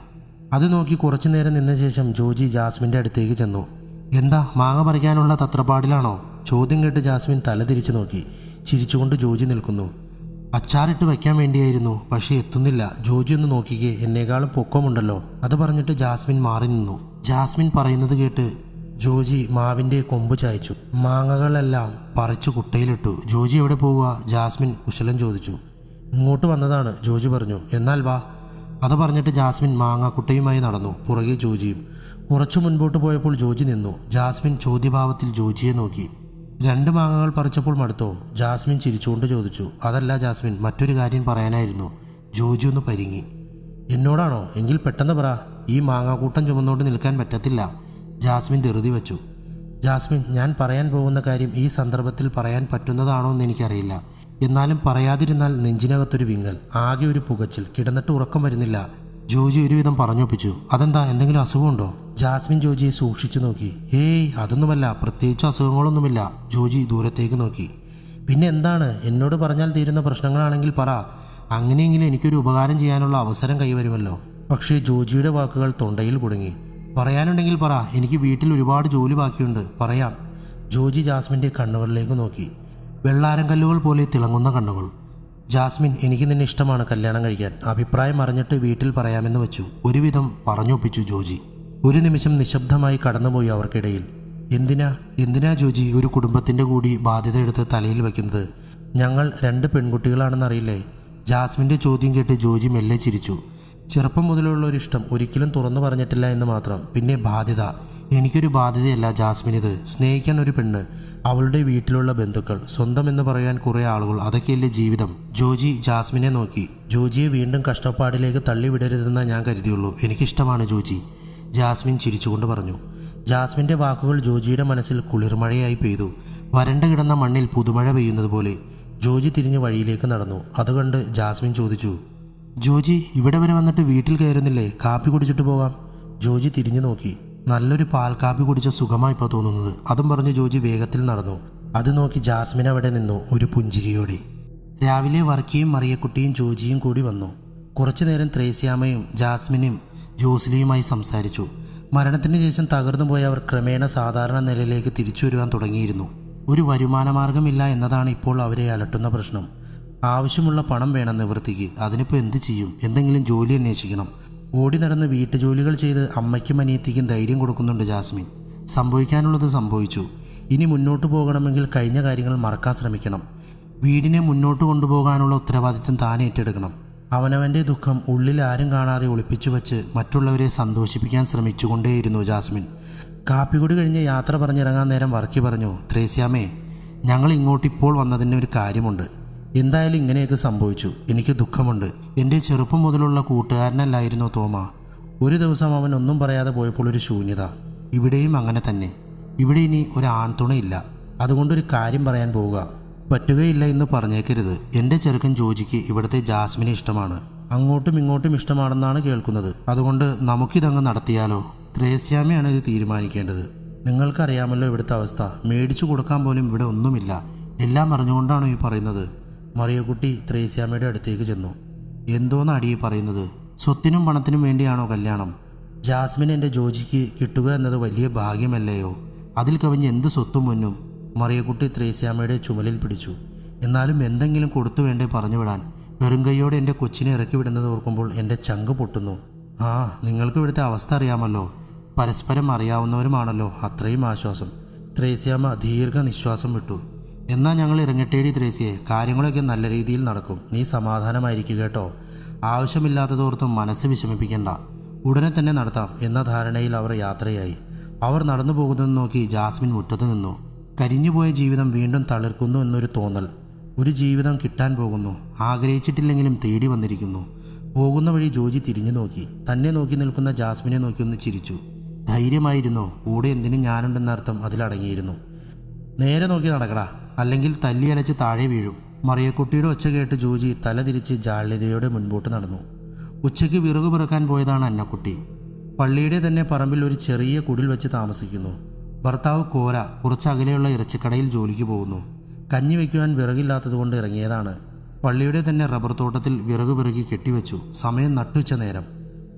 അത് നോക്കി കുറച്ചു നേരം നിന്ന ശേഷം ജോജി ജാസ്മിൻ്റെ അടുത്തേക്ക് ചെന്നു എന്താ മാങ്ങ പറിക്കാനുള്ള തത്രപ്പാടിലാണോ ചോദ്യം കേട്ട് ജാസ്മിൻ തല തിരിച്ചു നോക്കി ചിരിച്ചുകൊണ്ട് ജോജി നിൽക്കുന്നു അച്ചാറിട്ട് വയ്ക്കാൻ വേണ്ടിയായിരുന്നു പക്ഷേ എത്തുന്നില്ല ജോജി ഒന്ന് നോക്കിക്കേ എന്നേക്കാളും പൊക്കമുണ്ടല്ലോ അത് പറഞ്ഞിട്ട് ജാസ്മിൻ മാറി നിന്നു ജാസ്മിൻ പറയുന്നത് കേട്ട് ജോജി മാവിൻ്റെ കൊമ്പ് ചായച്ചു മാങ്ങകളെല്ലാം പറിച്ചു കുട്ടയിലിട്ടു ജോജി എവിടെ പോവുക ജാസ്മിൻ കുശലം ചോദിച്ചു ഇങ്ങോട്ട് വന്നതാണ് ജോജി പറഞ്ഞു എന്നാൽ വാ അത് പറഞ്ഞിട്ട് ജാസ്മിൻ മാങ്ങ കുട്ടയുമായി നടന്നു പുറകെ ജോജിയും കുറച്ചു മുൻപോട്ട് പോയപ്പോൾ ജോജി നിന്നു ജാസ്മിൻ ചോദ്യഭാവത്തിൽ ജോജിയെ നോക്കി രണ്ട് മാങ്ങകൾ പറിച്ചപ്പോൾ മടുത്തോ ജാസ്മിൻ ചിരിച്ചുകൊണ്ട് ചോദിച്ചു അതല്ല ജാസ്മിൻ മറ്റൊരു കാര്യം പറയാനായിരുന്നു ജോജി ഒന്ന് പരിങ്ങി എന്നോടാണോ എങ്കിൽ പെട്ടെന്ന് പറ ഈ മാങ്ങാക്കൂട്ടം ചുമന്നുകൊണ്ട് നിൽക്കാൻ പറ്റത്തില്ല ജാസ്മിൻ ധൃതി വെച്ചു ജാസ്മിൻ ഞാൻ പറയാൻ പോകുന്ന കാര്യം ഈ സന്ദർഭത്തിൽ പറയാൻ പറ്റുന്നതാണോ എന്ന് എനിക്കറിയില്ല എന്നാലും പറയാതിരുന്നാൽ നെഞ്ചിനകത്തൊരു വിങ്ങൽ ആകെ ഒരു പുകച്ചിൽ കിടന്നിട്ട് ഉറക്കം വരുന്നില്ല ജോജി ഒരുവിധം പറഞ്ഞൊപ്പിച്ചു അതെന്താ എന്തെങ്കിലും അസുഖമുണ്ടോ ജാസ്മിൻ ജോജിയെ സൂക്ഷിച്ചു നോക്കി ഹേയ് അതൊന്നുമല്ല പ്രത്യേകിച്ച് അസുഖങ്ങളൊന്നുമില്ല ജോജി ദൂരത്തേക്ക് നോക്കി പിന്നെ എന്താണ് എന്നോട് പറഞ്ഞാൽ തീരുന്ന പ്രശ്നങ്ങളാണെങ്കിൽ പറ അങ്ങനെയെങ്കിലും എനിക്കൊരു ഉപകാരം ചെയ്യാനുള്ള അവസരം കൈവരുമല്ലോ പക്ഷേ ജോജിയുടെ വാക്കുകൾ തൊണ്ടയിൽ കുടുങ്ങി പറയാനുണ്ടെങ്കിൽ പറ എനിക്ക് വീട്ടിൽ ഒരുപാട് ജോലി ബാക്കിയുണ്ട് പറയാം ജോജി ജാസ്മിൻ്റെ കണ്ണുകളിലേക്ക് നോക്കി വെള്ളാരം കല്ലുകൾ പോലെ തിളങ്ങുന്ന കണ്ണുകൾ ജാസ്മിൻ എനിക്ക് നിന്നെ ഇഷ്ടമാണ് കല്യാണം കഴിക്കാൻ അഭിപ്രായം അറിഞ്ഞിട്ട് വീട്ടിൽ പറയാമെന്ന് വെച്ചു ഒരുവിധം പറഞ്ഞൊപ്പിച്ചു ജോജി ഒരു നിമിഷം നിശബ്ദമായി കടന്നുപോയി അവർക്കിടയിൽ എന്തിനാ എന്തിനാ ജോജി ഒരു കുടുംബത്തിൻ്റെ കൂടി ബാധ്യത എടുത്ത് തലയിൽ വെക്കുന്നത് ഞങ്ങൾ രണ്ട് പെൺകുട്ടികളാണെന്നറിയില്ലേ ജാസ്മിൻ്റെ ചോദ്യം കേട്ട് ജോജി മെല്ലെ ചിരിച്ചു ചെറുപ്പം മുതലുള്ള ഒരു ഇഷ്ടം ഒരിക്കലും തുറന്നു പറഞ്ഞിട്ടില്ല എന്ന് മാത്രം പിന്നെ ബാധ്യത എനിക്കൊരു ബാധ്യതയല്ല ജാസ്മിൻ ഇത് സ്നേഹിക്കാൻ ഒരു പെണ്ണ് അവളുടെ വീട്ടിലുള്ള ബന്ധുക്കൾ സ്വന്തം എന്ന് പറയാൻ കുറേ ആളുകൾ അതൊക്കെയല്ലേ ജീവിതം ജോജി ജാസ്മിനെ നോക്കി ജോജിയെ വീണ്ടും കഷ്ടപ്പാടിലേക്ക് തള്ളിവിടരുതെന്ന് ഞാൻ കരുതിയുള്ളൂ എനിക്കിഷ്ടമാണ് ജോജി ജാസ്മിൻ ചിരിച്ചുകൊണ്ട് പറഞ്ഞു ജാസ്മിൻ്റെ വാക്കുകൾ ജോജിയുടെ മനസ്സിൽ കുളിർമഴയായി പെയ്തു വരണ്ട് കിടന്ന മണ്ണിൽ പുതുമഴ പെയ്യുന്നത് പോലെ ജോജി തിരിഞ്ഞ് വഴിയിലേക്ക് നടന്നു അതുകണ്ട് ജാസ്മിൻ ചോദിച്ചു ജോജി ഇവിടെ വരെ വന്നിട്ട് വീട്ടിൽ കയറുന്നില്ലേ കാപ്പി കുടിച്ചിട്ട് പോവാം ജോജി തിരിഞ്ഞു നോക്കി നല്ലൊരു പാൽ കാപ്പി കുടിച്ച സുഖമായി ഇപ്പോൾ തോന്നുന്നത് അതും പറഞ്ഞ് ജോജി വേഗത്തിൽ നടന്നു അത് നോക്കി ജാസ്മിൻ അവിടെ നിന്നു ഒരു പുഞ്ചിരിയോടെ രാവിലെ വർക്കിയും മറിയക്കുട്ടിയും ജോജിയും കൂടി വന്നു കുറച്ചു നേരം ത്രേസ്യാമയും ജാസ്മിനും ജോസ്ലിയുമായി സംസാരിച്ചു മരണത്തിന് ശേഷം തകർന്നു പോയ അവർ ക്രമേണ സാധാരണ നിലയിലേക്ക് തിരിച്ചു വരുവാൻ തുടങ്ങിയിരുന്നു ഒരു വരുമാന മാർഗമില്ല എന്നതാണ് ഇപ്പോൾ അവരെ അലട്ടുന്ന പ്രശ്നം ആവശ്യമുള്ള പണം വേണം നിവൃത്തിക്ക് അതിനിപ്പോൾ എന്ത് ചെയ്യും എന്തെങ്കിലും ജോലി അന്വേഷിക്കണം ഓടി നടന്ന് വീട്ടുജോലികൾ ചെയ്ത് അമ്മയ്ക്കും അനിയത്തിക്കും ധൈര്യം കൊടുക്കുന്നുണ്ട് ജാസ്മിൻ സംഭവിക്കാനുള്ളത് സംഭവിച്ചു ഇനി മുന്നോട്ട് പോകണമെങ്കിൽ കഴിഞ്ഞ കാര്യങ്ങൾ മറക്കാൻ ശ്രമിക്കണം വീടിനെ മുന്നോട്ട് കൊണ്ടുപോകാനുള്ള ഉത്തരവാദിത്തം താൻ ഏറ്റെടുക്കണം അവനവൻ്റെ ദുഃഖം ഉള്ളിൽ ആരും കാണാതെ ഒളിപ്പിച്ചു വച്ച് മറ്റുള്ളവരെ സന്തോഷിപ്പിക്കാൻ ശ്രമിച്ചുകൊണ്ടേയിരുന്നു ജാസ്മിൻ കാപ്പികുടി കഴിഞ്ഞ് യാത്ര പറഞ്ഞിറങ്ങാൻ നേരം വർക്കി പറഞ്ഞു ത്രേസ്യാമേ ഞങ്ങൾ ഇങ്ങോട്ട് ഇപ്പോൾ വന്നതിന് ഒരു കാര്യമുണ്ട് എന്തായാലും ഇങ്ങനെയൊക്കെ സംഭവിച്ചു എനിക്ക് ദുഃഖമുണ്ട് എൻ്റെ ചെറുപ്പം മുതലുള്ള കൂട്ടുകാരനല്ലായിരുന്നോ തോമ ഒരു ദിവസം അവൻ ഒന്നും പറയാതെ പോയപ്പോൾ ഒരു ശൂന്യത ഇവിടെയും അങ്ങനെ തന്നെ ഇവിടെ ഇനി ഒരു ആൺതുണയില്ല അതുകൊണ്ടൊരു കാര്യം പറയാൻ പോവുക പറ്റുകയില്ല എന്ന് പറഞ്ഞേക്കരുത് എൻ്റെ ചെറുക്കൻ ജോജിക്ക് ഇവിടുത്തെ ജാസ്മിനെ ഇഷ്ടമാണ് അങ്ങോട്ടും ഇങ്ങോട്ടും ഇഷ്ടമാണെന്നാണ് കേൾക്കുന്നത് അതുകൊണ്ട് നമുക്കിതങ്ങ് നടത്തിയാലോ ത്രേസ്യാമയാണ് ഇത് തീരുമാനിക്കേണ്ടത് നിങ്ങൾക്കറിയാമല്ലോ ഇവിടുത്തെ അവസ്ഥ മേടിച്ചു കൊടുക്കാൻ പോലും ഇവിടെ ഒന്നുമില്ല എല്ലാം അറിഞ്ഞുകൊണ്ടാണോ ഈ പറയുന്നത് മറിയക്കുട്ടി ത്രേസ്യാമയുടെ അടുത്തേക്ക് ചെന്നു എന്തോന്ന് അടിയെ പറയുന്നത് സ്വത്തിനും പണത്തിനും വേണ്ടിയാണോ കല്യാണം ജാസ്മിൻ എൻ്റെ ജോജിക്ക് കിട്ടുക എന്നത് വലിയ ഭാഗ്യമല്ലയോ അതിൽ കവിഞ്ഞ് എന്ത് സ്വത്തും മുന്നും മറിയക്കുട്ടി ത്രേസ്യാമയുടെ ചുമലിൽ പിടിച്ചു എന്നാലും എന്തെങ്കിലും കൊടുത്തു വേണ്ടേ പറഞ്ഞു വിടാൻ വെറും കൈയോടെ എൻ്റെ കൊച്ചിനെ ഇറക്കി വിടുന്നത് ഓർക്കുമ്പോൾ എൻ്റെ ചങ്ക് പൊട്ടുന്നു ആ നിങ്ങൾക്ക് ഇവിടുത്തെ അവസ്ഥ അറിയാമല്ലോ പരസ്പരം അറിയാവുന്നവരുമാണല്ലോ അത്രയും ആശ്വാസം ത്രേസ്യാമ ദീർഘനിശ്വാസം വിട്ടു എന്നാൽ ഞങ്ങൾ ഇറങ്ങട്ടേടി ത്രേസ്യയെ കാര്യങ്ങളൊക്കെ നല്ല രീതിയിൽ നടക്കും നീ സമാധാനമായിരിക്കുക കേട്ടോ ആവശ്യമില്ലാത്തതോർത്ത് മനസ്സ് വിഷമിപ്പിക്കണ്ട ഉടനെ തന്നെ നടത്താം എന്ന ധാരണയിൽ അവർ യാത്രയായി അവർ നടന്നു പോകുന്നത് നോക്കി ജാസ്മിൻ മുറ്റത്ത് നിന്നു കരിഞ്ഞുപോയ ജീവിതം വീണ്ടും തളിർക്കുന്നു എന്നൊരു തോന്നൽ ഒരു ജീവിതം കിട്ടാൻ പോകുന്നു ആഗ്രഹിച്ചിട്ടില്ലെങ്കിലും തേടി വന്നിരിക്കുന്നു പോകുന്ന വഴി ജോജി തിരിഞ്ഞു നോക്കി തന്നെ നോക്കി നിൽക്കുന്ന ജാസ്മിനെ നോക്കി ഒന്ന് ചിരിച്ചു ധൈര്യമായിരുന്നോ കൂടെ എന്തിനും ഞാനുണ്ടെന്ന അർത്ഥം അതിലടങ്ങിയിരുന്നു നേരെ നോക്കി നടക്കടാ അല്ലെങ്കിൽ തല്ലി അലച്ച് താഴെ വീഴും മറിയക്കുട്ടിയുടെ ഒച്ച കേട്ട് ജോജി തല തിരിച്ച് ജാള്യതയോടെ മുൻപോട്ട് നടന്നു ഉച്ചയ്ക്ക് വിറക് പിറക്കാൻ പോയതാണ് അന്നക്കുട്ടി പള്ളിയുടെ തന്നെ പറമ്പിൽ ഒരു ചെറിയ കുടിൽ വെച്ച് താമസിക്കുന്നു ഭർത്താവ് കോര കുറച്ച് അകലെയുള്ള ഇറച്ചിക്കടയിൽ ജോലിക്ക് പോകുന്നു കഞ്ഞി വയ്ക്കുവാൻ വിറകില്ലാത്തതുകൊണ്ട് ഇറങ്ങിയതാണ് പള്ളിയുടെ തന്നെ റബ്ബർ തോട്ടത്തിൽ വിറക് പിറകി കെട്ടിവെച്ചു സമയം നട്ടുച്ച നേരം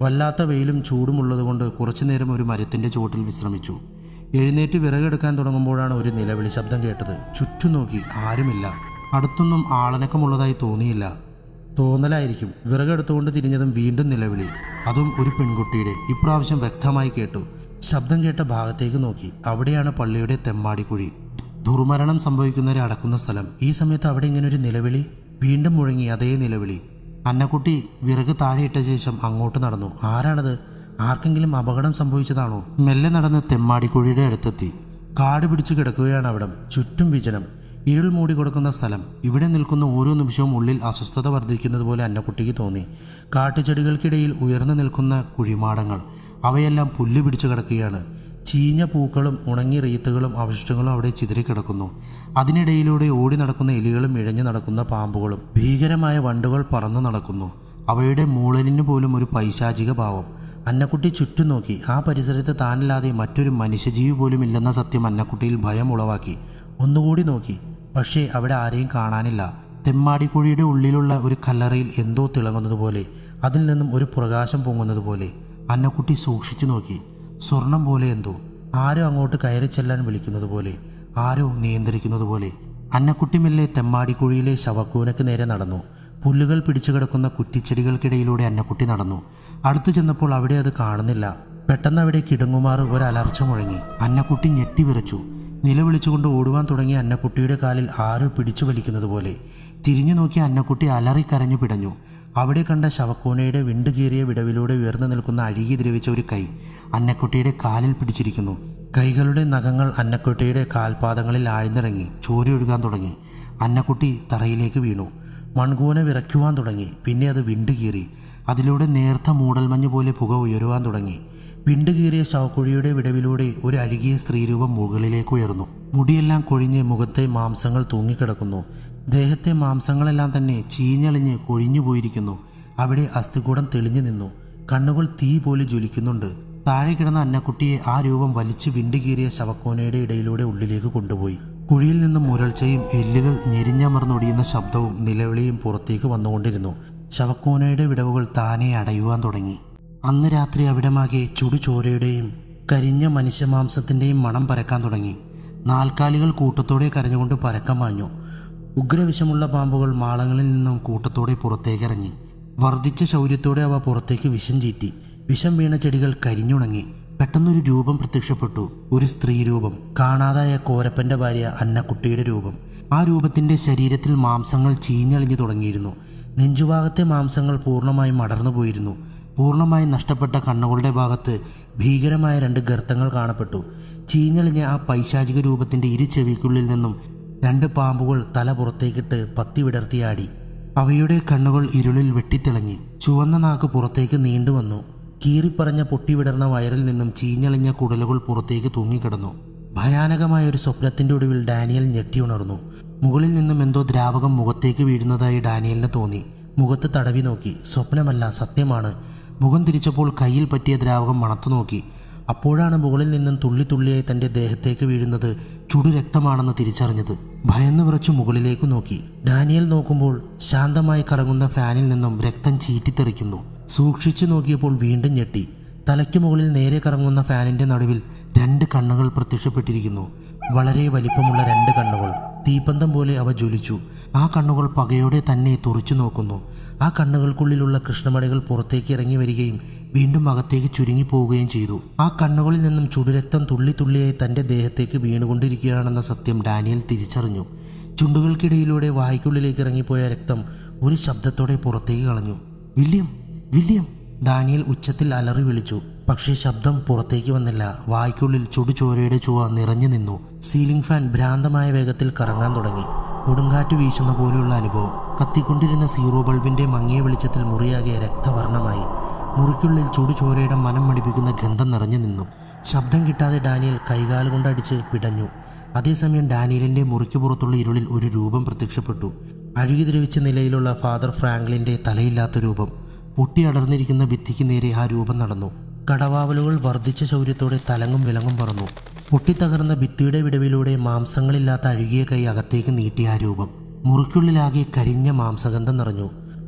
വല്ലാത്ത വെയിലും ചൂടുമുള്ളതുകൊണ്ട് കുറച്ചുനേരം ഒരു മരത്തിൻ്റെ ചുവട്ടിൽ വിശ്രമിച്ചു എഴുന്നേറ്റ് വിറകെടുക്കാൻ തുടങ്ങുമ്പോഴാണ് ഒരു നിലവിളി ശബ്ദം കേട്ടത് ചുറ്റും നോക്കി ആരുമില്ല അടുത്തൊന്നും ആളനക്കമുള്ളതായി തോന്നിയില്ല തോന്നലായിരിക്കും വിറകെടുത്തുകൊണ്ട് തിരിഞ്ഞതും വീണ്ടും നിലവിളി അതും ഒരു പെൺകുട്ടിയുടെ ഇപ്രാവശ്യം വ്യക്തമായി കേട്ടു ശബ്ദം കേട്ട ഭാഗത്തേക്ക് നോക്കി അവിടെയാണ് പള്ളിയുടെ തെമ്മാടിക്കുഴി ദുർമരണം സംഭവിക്കുന്നവരെ അടക്കുന്ന സ്ഥലം ഈ സമയത്ത് അവിടെ ഇങ്ങനെ ഒരു നിലവിളി വീണ്ടും മുഴങ്ങി അതേ നിലവിളി അന്നക്കുട്ടി വിറക് താഴെയിട്ട ശേഷം അങ്ങോട്ട് നടന്നു ആരാണത് ആർക്കെങ്കിലും അപകടം സംഭവിച്ചതാണോ മെല്ലെ നടന്ന് തെമ്മാടിക്കുഴിയുടെ അടുത്തെത്തി കാട് പിടിച്ചു കിടക്കുകയാണ് അവിടം ചുറ്റും വിജനം ഇരുൾ മൂടി കൊടുക്കുന്ന സ്ഥലം ഇവിടെ നിൽക്കുന്ന ഓരോ നിമിഷവും ഉള്ളിൽ അസ്വസ്ഥത വർദ്ധിക്കുന്നത് പോലെ അന്നക്കുട്ടിക്ക് തോന്നി കാട്ടുചെടികൾക്കിടയിൽ ഉയർന്നു നിൽക്കുന്ന കുഴിമാടങ്ങൾ അവയെല്ലാം പുല്ല് പിടിച്ചു കിടക്കുകയാണ് ചീഞ്ഞ പൂക്കളും ഉണങ്ങിയ റീത്തുകളും അവശിഷ്ടങ്ങളും അവിടെ ചിതറിക്കിടക്കുന്നു അതിനിടയിലൂടെ ഓടി നടക്കുന്ന എലികളും ഇഴഞ്ഞു നടക്കുന്ന പാമ്പുകളും ഭീകരമായ വണ്ടുകൾ പറന്നു നടക്കുന്നു അവയുടെ മൂളലിന് പോലും ഒരു പൈശാചിക ഭാവം അന്നക്കുട്ടി ചുറ്റും നോക്കി ആ പരിസരത്ത് താനല്ലാതെ മറ്റൊരു മനുഷ്യജീവി പോലും ഇല്ലെന്ന സത്യം അന്നക്കുട്ടിയിൽ ഭയം ഉളവാക്കി ഒന്നുകൂടി നോക്കി പക്ഷേ അവിടെ ആരെയും കാണാനില്ല തെമ്മാടിക്കുഴിയുടെ ഉള്ളിലുള്ള ഒരു കല്ലറയിൽ എന്തോ തിളങ്ങുന്നത് പോലെ അതിൽ നിന്നും ഒരു പ്രകാശം പൊങ്ങുന്നത് പോലെ അന്നക്കുട്ടി സൂക്ഷിച്ചു നോക്കി സ്വർണം പോലെ എന്തോ ആരോ അങ്ങോട്ട് കയറി ചെല്ലാൻ വിളിക്കുന്നത് പോലെ ആരോ നിയന്ത്രിക്കുന്നത് പോലെ അന്നക്കുട്ടി മെല്ലെ തെമ്മാടിക്കുഴിയിലെ ശവക്കൂനക്ക് നേരെ നടന്നു പുല്ലുകൾ പിടിച്ചു കിടക്കുന്ന കുറ്റിച്ചെടികൾക്കിടയിലൂടെ അന്നക്കുട്ടി നടന്നു അടുത്തു ചെന്നപ്പോൾ അവിടെ അത് കാണുന്നില്ല പെട്ടെന്ന് അവിടെ കിടങ്ങുമാർ ഒരു അലർച്ച മുഴങ്ങി അന്നക്കുട്ടി ഞെട്ടി വിറച്ചു നിലവിളിച്ചുകൊണ്ട് ഓടുവാൻ തുടങ്ങിയ അന്നക്കുട്ടിയുടെ കാലിൽ ആരോ പിടിച്ചു വലിക്കുന്നത് പോലെ തിരിഞ്ഞു നോക്കി അന്നക്കുട്ടി അലറിക്കരഞ്ഞു പിടഞ്ഞു അവിടെ കണ്ട ശവക്കോനയുടെ വിണ്ടുകീറിയ വിടവിലൂടെ ഉയർന്നു നിൽക്കുന്ന അഴുകി ദ്രവിച്ച ഒരു കൈ അന്നക്കുട്ടിയുടെ കാലിൽ പിടിച്ചിരിക്കുന്നു കൈകളുടെ നഖങ്ങൾ അന്നക്കുട്ടിയുടെ കാൽപാദങ്ങളിൽ ആഴ്ന്നിറങ്ങി ചോരയൊഴുകാൻ തുടങ്ങി അന്നക്കുട്ടി തറയിലേക്ക് വീണു മൺകൂന വിറയ്ക്കുവാൻ തുടങ്ങി പിന്നെ അത് വിണ്ടുകീറി അതിലൂടെ നേർത്ത മൂടൽമഞ്ഞ് പോലെ പുക ഉയരുവാൻ തുടങ്ങി വിണ്ടുകീറിയ ശവക്കുഴിയുടെ വിടവിലൂടെ ഒരു അഴുകിയ സ്ത്രീരൂപം മുകളിലേക്ക് ഉയർന്നു മുടിയെല്ലാം കൊഴിഞ്ഞ് മുഖത്തെ മാംസങ്ങൾ തൂങ്ങിക്കിടക്കുന്നു ദേഹത്തെ മാംസങ്ങളെല്ലാം തന്നെ ചീഞ്ഞളിഞ്ഞ് കൊഴിഞ്ഞു പോയിരിക്കുന്നു അവിടെ അസ്ഥികൂടം തെളിഞ്ഞു നിന്നു കണ്ണുകൾ തീ പോലെ ജ്വലിക്കുന്നുണ്ട് താഴെ കിടന്ന അന്നക്കുട്ടിയെ ആ രൂപം വലിച്ചു വിണ്ടുകീറിയ ശവക്കോനയുടെ ഇടയിലൂടെ ഉള്ളിലേക്ക് കൊണ്ടുപോയി കുഴിയിൽ നിന്നും മുരൾച്ചയും എല്ലുകൾ ഞെരിഞ്ഞമർന്നൊടിയുന്ന ശബ്ദവും നിലവിളിയും പുറത്തേക്ക് വന്നുകൊണ്ടിരുന്നു ശവക്കോനയുടെ വിടവുകൾ താനെ അടയുവാൻ തുടങ്ങി അന്ന് രാത്രി അവിടമാകെ ചുടുചോരയുടെയും കരിഞ്ഞ മനുഷ്യമാംസത്തിൻ്റെയും മണം പരക്കാൻ തുടങ്ങി നാൽക്കാലികൾ കൂട്ടത്തോടെ കരഞ്ഞുകൊണ്ട് പരക്കം മാഞ്ഞു ഉഗ്രവിഷമുള്ള പാമ്പുകൾ മാളങ്ങളിൽ നിന്നും കൂട്ടത്തോടെ പുറത്തേക്കിറങ്ങി വർദ്ധിച്ച ശൗര്യത്തോടെ അവ പുറത്തേക്ക് വിഷം ചീറ്റി വിഷം വീണ ചെടികൾ കരിഞ്ഞുണങ്ങി പെട്ടെന്നൊരു രൂപം പ്രത്യക്ഷപ്പെട്ടു ഒരു സ്ത്രീ രൂപം കാണാതായ കോരപ്പന്റെ ഭാര്യ അന്നക്കുട്ടിയുടെ രൂപം ആ രൂപത്തിന്റെ ശരീരത്തിൽ മാംസങ്ങൾ ചീഞ്ഞളിഞ്ഞു തുടങ്ങിയിരുന്നു നെഞ്ചുഭാഗത്തെ മാംസങ്ങൾ പൂർണ്ണമായും അടർന്നു പോയിരുന്നു പൂർണ്ണമായും നഷ്ടപ്പെട്ട കണ്ണുകളുടെ ഭാഗത്ത് ഭീകരമായ രണ്ട് ഗർത്തങ്ങൾ കാണപ്പെട്ടു ചീഞ്ഞളിഞ്ഞ ആ പൈശാചിക രൂപത്തിന്റെ ഇരു ചെവിക്കുള്ളിൽ നിന്നും രണ്ട് പാമ്പുകൾ തല പുറത്തേക്കിട്ട് പത്തി വിടർത്തിയാടി അവയുടെ കണ്ണുകൾ ഇരുളിൽ വെട്ടിത്തിളങ്ങി ചുവന്ന നാക്ക് പുറത്തേക്ക് നീണ്ടുവന്നു കീറിപ്പറഞ്ഞ പൊട്ടിവിടർന്ന വയറിൽ നിന്നും ചീഞ്ഞളിഞ്ഞ കുടലുകൾ പുറത്തേക്ക് തൂങ്ങിക്കിടന്നു ഭയാനകമായ ഒരു സ്വപ്നത്തിന്റെ ഒടുവിൽ ഡാനിയൽ ഞെട്ടിയുണർന്നു മുകളിൽ നിന്നും എന്തോ ദ്രാവകം മുഖത്തേക്ക് വീഴുന്നതായി ഡാനിയലിന് തോന്നി മുഖത്ത് തടവി നോക്കി സ്വപ്നമല്ല സത്യമാണ് മുഖം തിരിച്ചപ്പോൾ കയ്യിൽ പറ്റിയ ദ്രാവകം മണത്തു നോക്കി അപ്പോഴാണ് മുകളിൽ നിന്നും തുള്ളി തുള്ളിയായി തന്റെ ദേഹത്തേക്ക് വീഴുന്നത് ചുടുരക്തമാണെന്ന് തിരിച്ചറിഞ്ഞത് ഭയന്ന് വിറച്ചു മുകളിലേക്ക് നോക്കി ഡാനിയൽ നോക്കുമ്പോൾ ശാന്തമായി കറങ്ങുന്ന ഫാനിൽ നിന്നും രക്തം ചീറ്റിത്തെറിക്കുന്നു സൂക്ഷിച്ചു നോക്കിയപ്പോൾ വീണ്ടും ഞെട്ടി തലയ്ക്ക് മുകളിൽ നേരെ കറങ്ങുന്ന ഫാനിന്റെ നടുവിൽ രണ്ട് കണ്ണുകൾ പ്രത്യക്ഷപ്പെട്ടിരിക്കുന്നു വളരെ വലിപ്പമുള്ള രണ്ട് കണ്ണുകൾ തീപ്പന്തം പോലെ അവ ജ്വലിച്ചു ആ കണ്ണുകൾ പകയോടെ തന്നെ തുറച്ചു നോക്കുന്നു ആ കണ്ണുകൾക്കുള്ളിലുള്ള കൃഷ്ണമണികൾ പുറത്തേക്ക് ഇറങ്ങി വരികയും വീണ്ടും അകത്തേക്ക് ചുരുങ്ങി പോവുകയും ചെയ്തു ആ കണ്ണുകളിൽ നിന്നും ചുടുരക്തം തുള്ളി തുള്ളിയായി തന്റെ ദേഹത്തേക്ക് വീണുകൊണ്ടിരിക്കുകയാണെന്ന സത്യം ഡാനിയൽ തിരിച്ചറിഞ്ഞു ചുണ്ടുകൾക്കിടയിലൂടെ വായ്ക്കുള്ളിലേക്ക് ഇറങ്ങിപ്പോയ രക്തം ഒരു ശബ്ദത്തോടെ പുറത്തേക്ക് കളഞ്ഞു വില്യം വില്യം ഡാനിയൽ ഉച്ചത്തിൽ അലറി വിളിച്ചു പക്ഷേ ശബ്ദം പുറത്തേക്ക് വന്നില്ല വായ്ക്കുള്ളിൽ ചുടുചോരയുടെ ചുവ നിറഞ്ഞു നിന്നു സീലിംഗ് ഫാൻ ഭ്രാന്തമായ വേഗത്തിൽ കറങ്ങാൻ തുടങ്ങി കൊടുങ്കാറ്റ് വീശുന്ന പോലെയുള്ള അനുഭവം കത്തിക്കൊണ്ടിരുന്ന സീറോ ബൾബിന്റെ മങ്ങിയ വെളിച്ചത്തിൽ മുറിയാകെ രക്തവർണമായി മുറിക്കുള്ളിൽ ചുടുചോരയുടെ മനം മടിപ്പിക്കുന്ന ഗന്ധം നിറഞ്ഞു നിന്നു ശബ്ദം കിട്ടാതെ ഡാനിയൽ കൈകാലുകൊണ്ടടിച്ച് പിടഞ്ഞു അതേസമയം ഡാനിയലിന്റെ മുറിക്ക് പുറത്തുള്ള ഇരുളിൽ ഒരു രൂപം പ്രത്യക്ഷപ്പെട്ടു അഴുകി ദ്രവിച്ച നിലയിലുള്ള ഫാദർ ഫ്രാങ്ക്ലിന്റെ തലയില്ലാത്ത രൂപം പൊട്ടിയടർന്നിരിക്കുന്ന ഭിത്തിക്ക് നേരെ ആ രൂപം നടന്നു കടവാവലുകൾ വർദ്ധിച്ച ശൗര്യത്തോടെ തലങ്ങും വിലങ്ങും പറന്നു പൊട്ടിത്തകർന്ന ഭിത്തിയുടെ വിടവിലൂടെ മാംസങ്ങളില്ലാത്ത അഴുകിയ കൈ അകത്തേക്ക് നീട്ടിയ ആ രൂപം മുറിക്കുള്ളിലാകെ കരിഞ്ഞ മാംസഗന്ധം നിറഞ്ഞു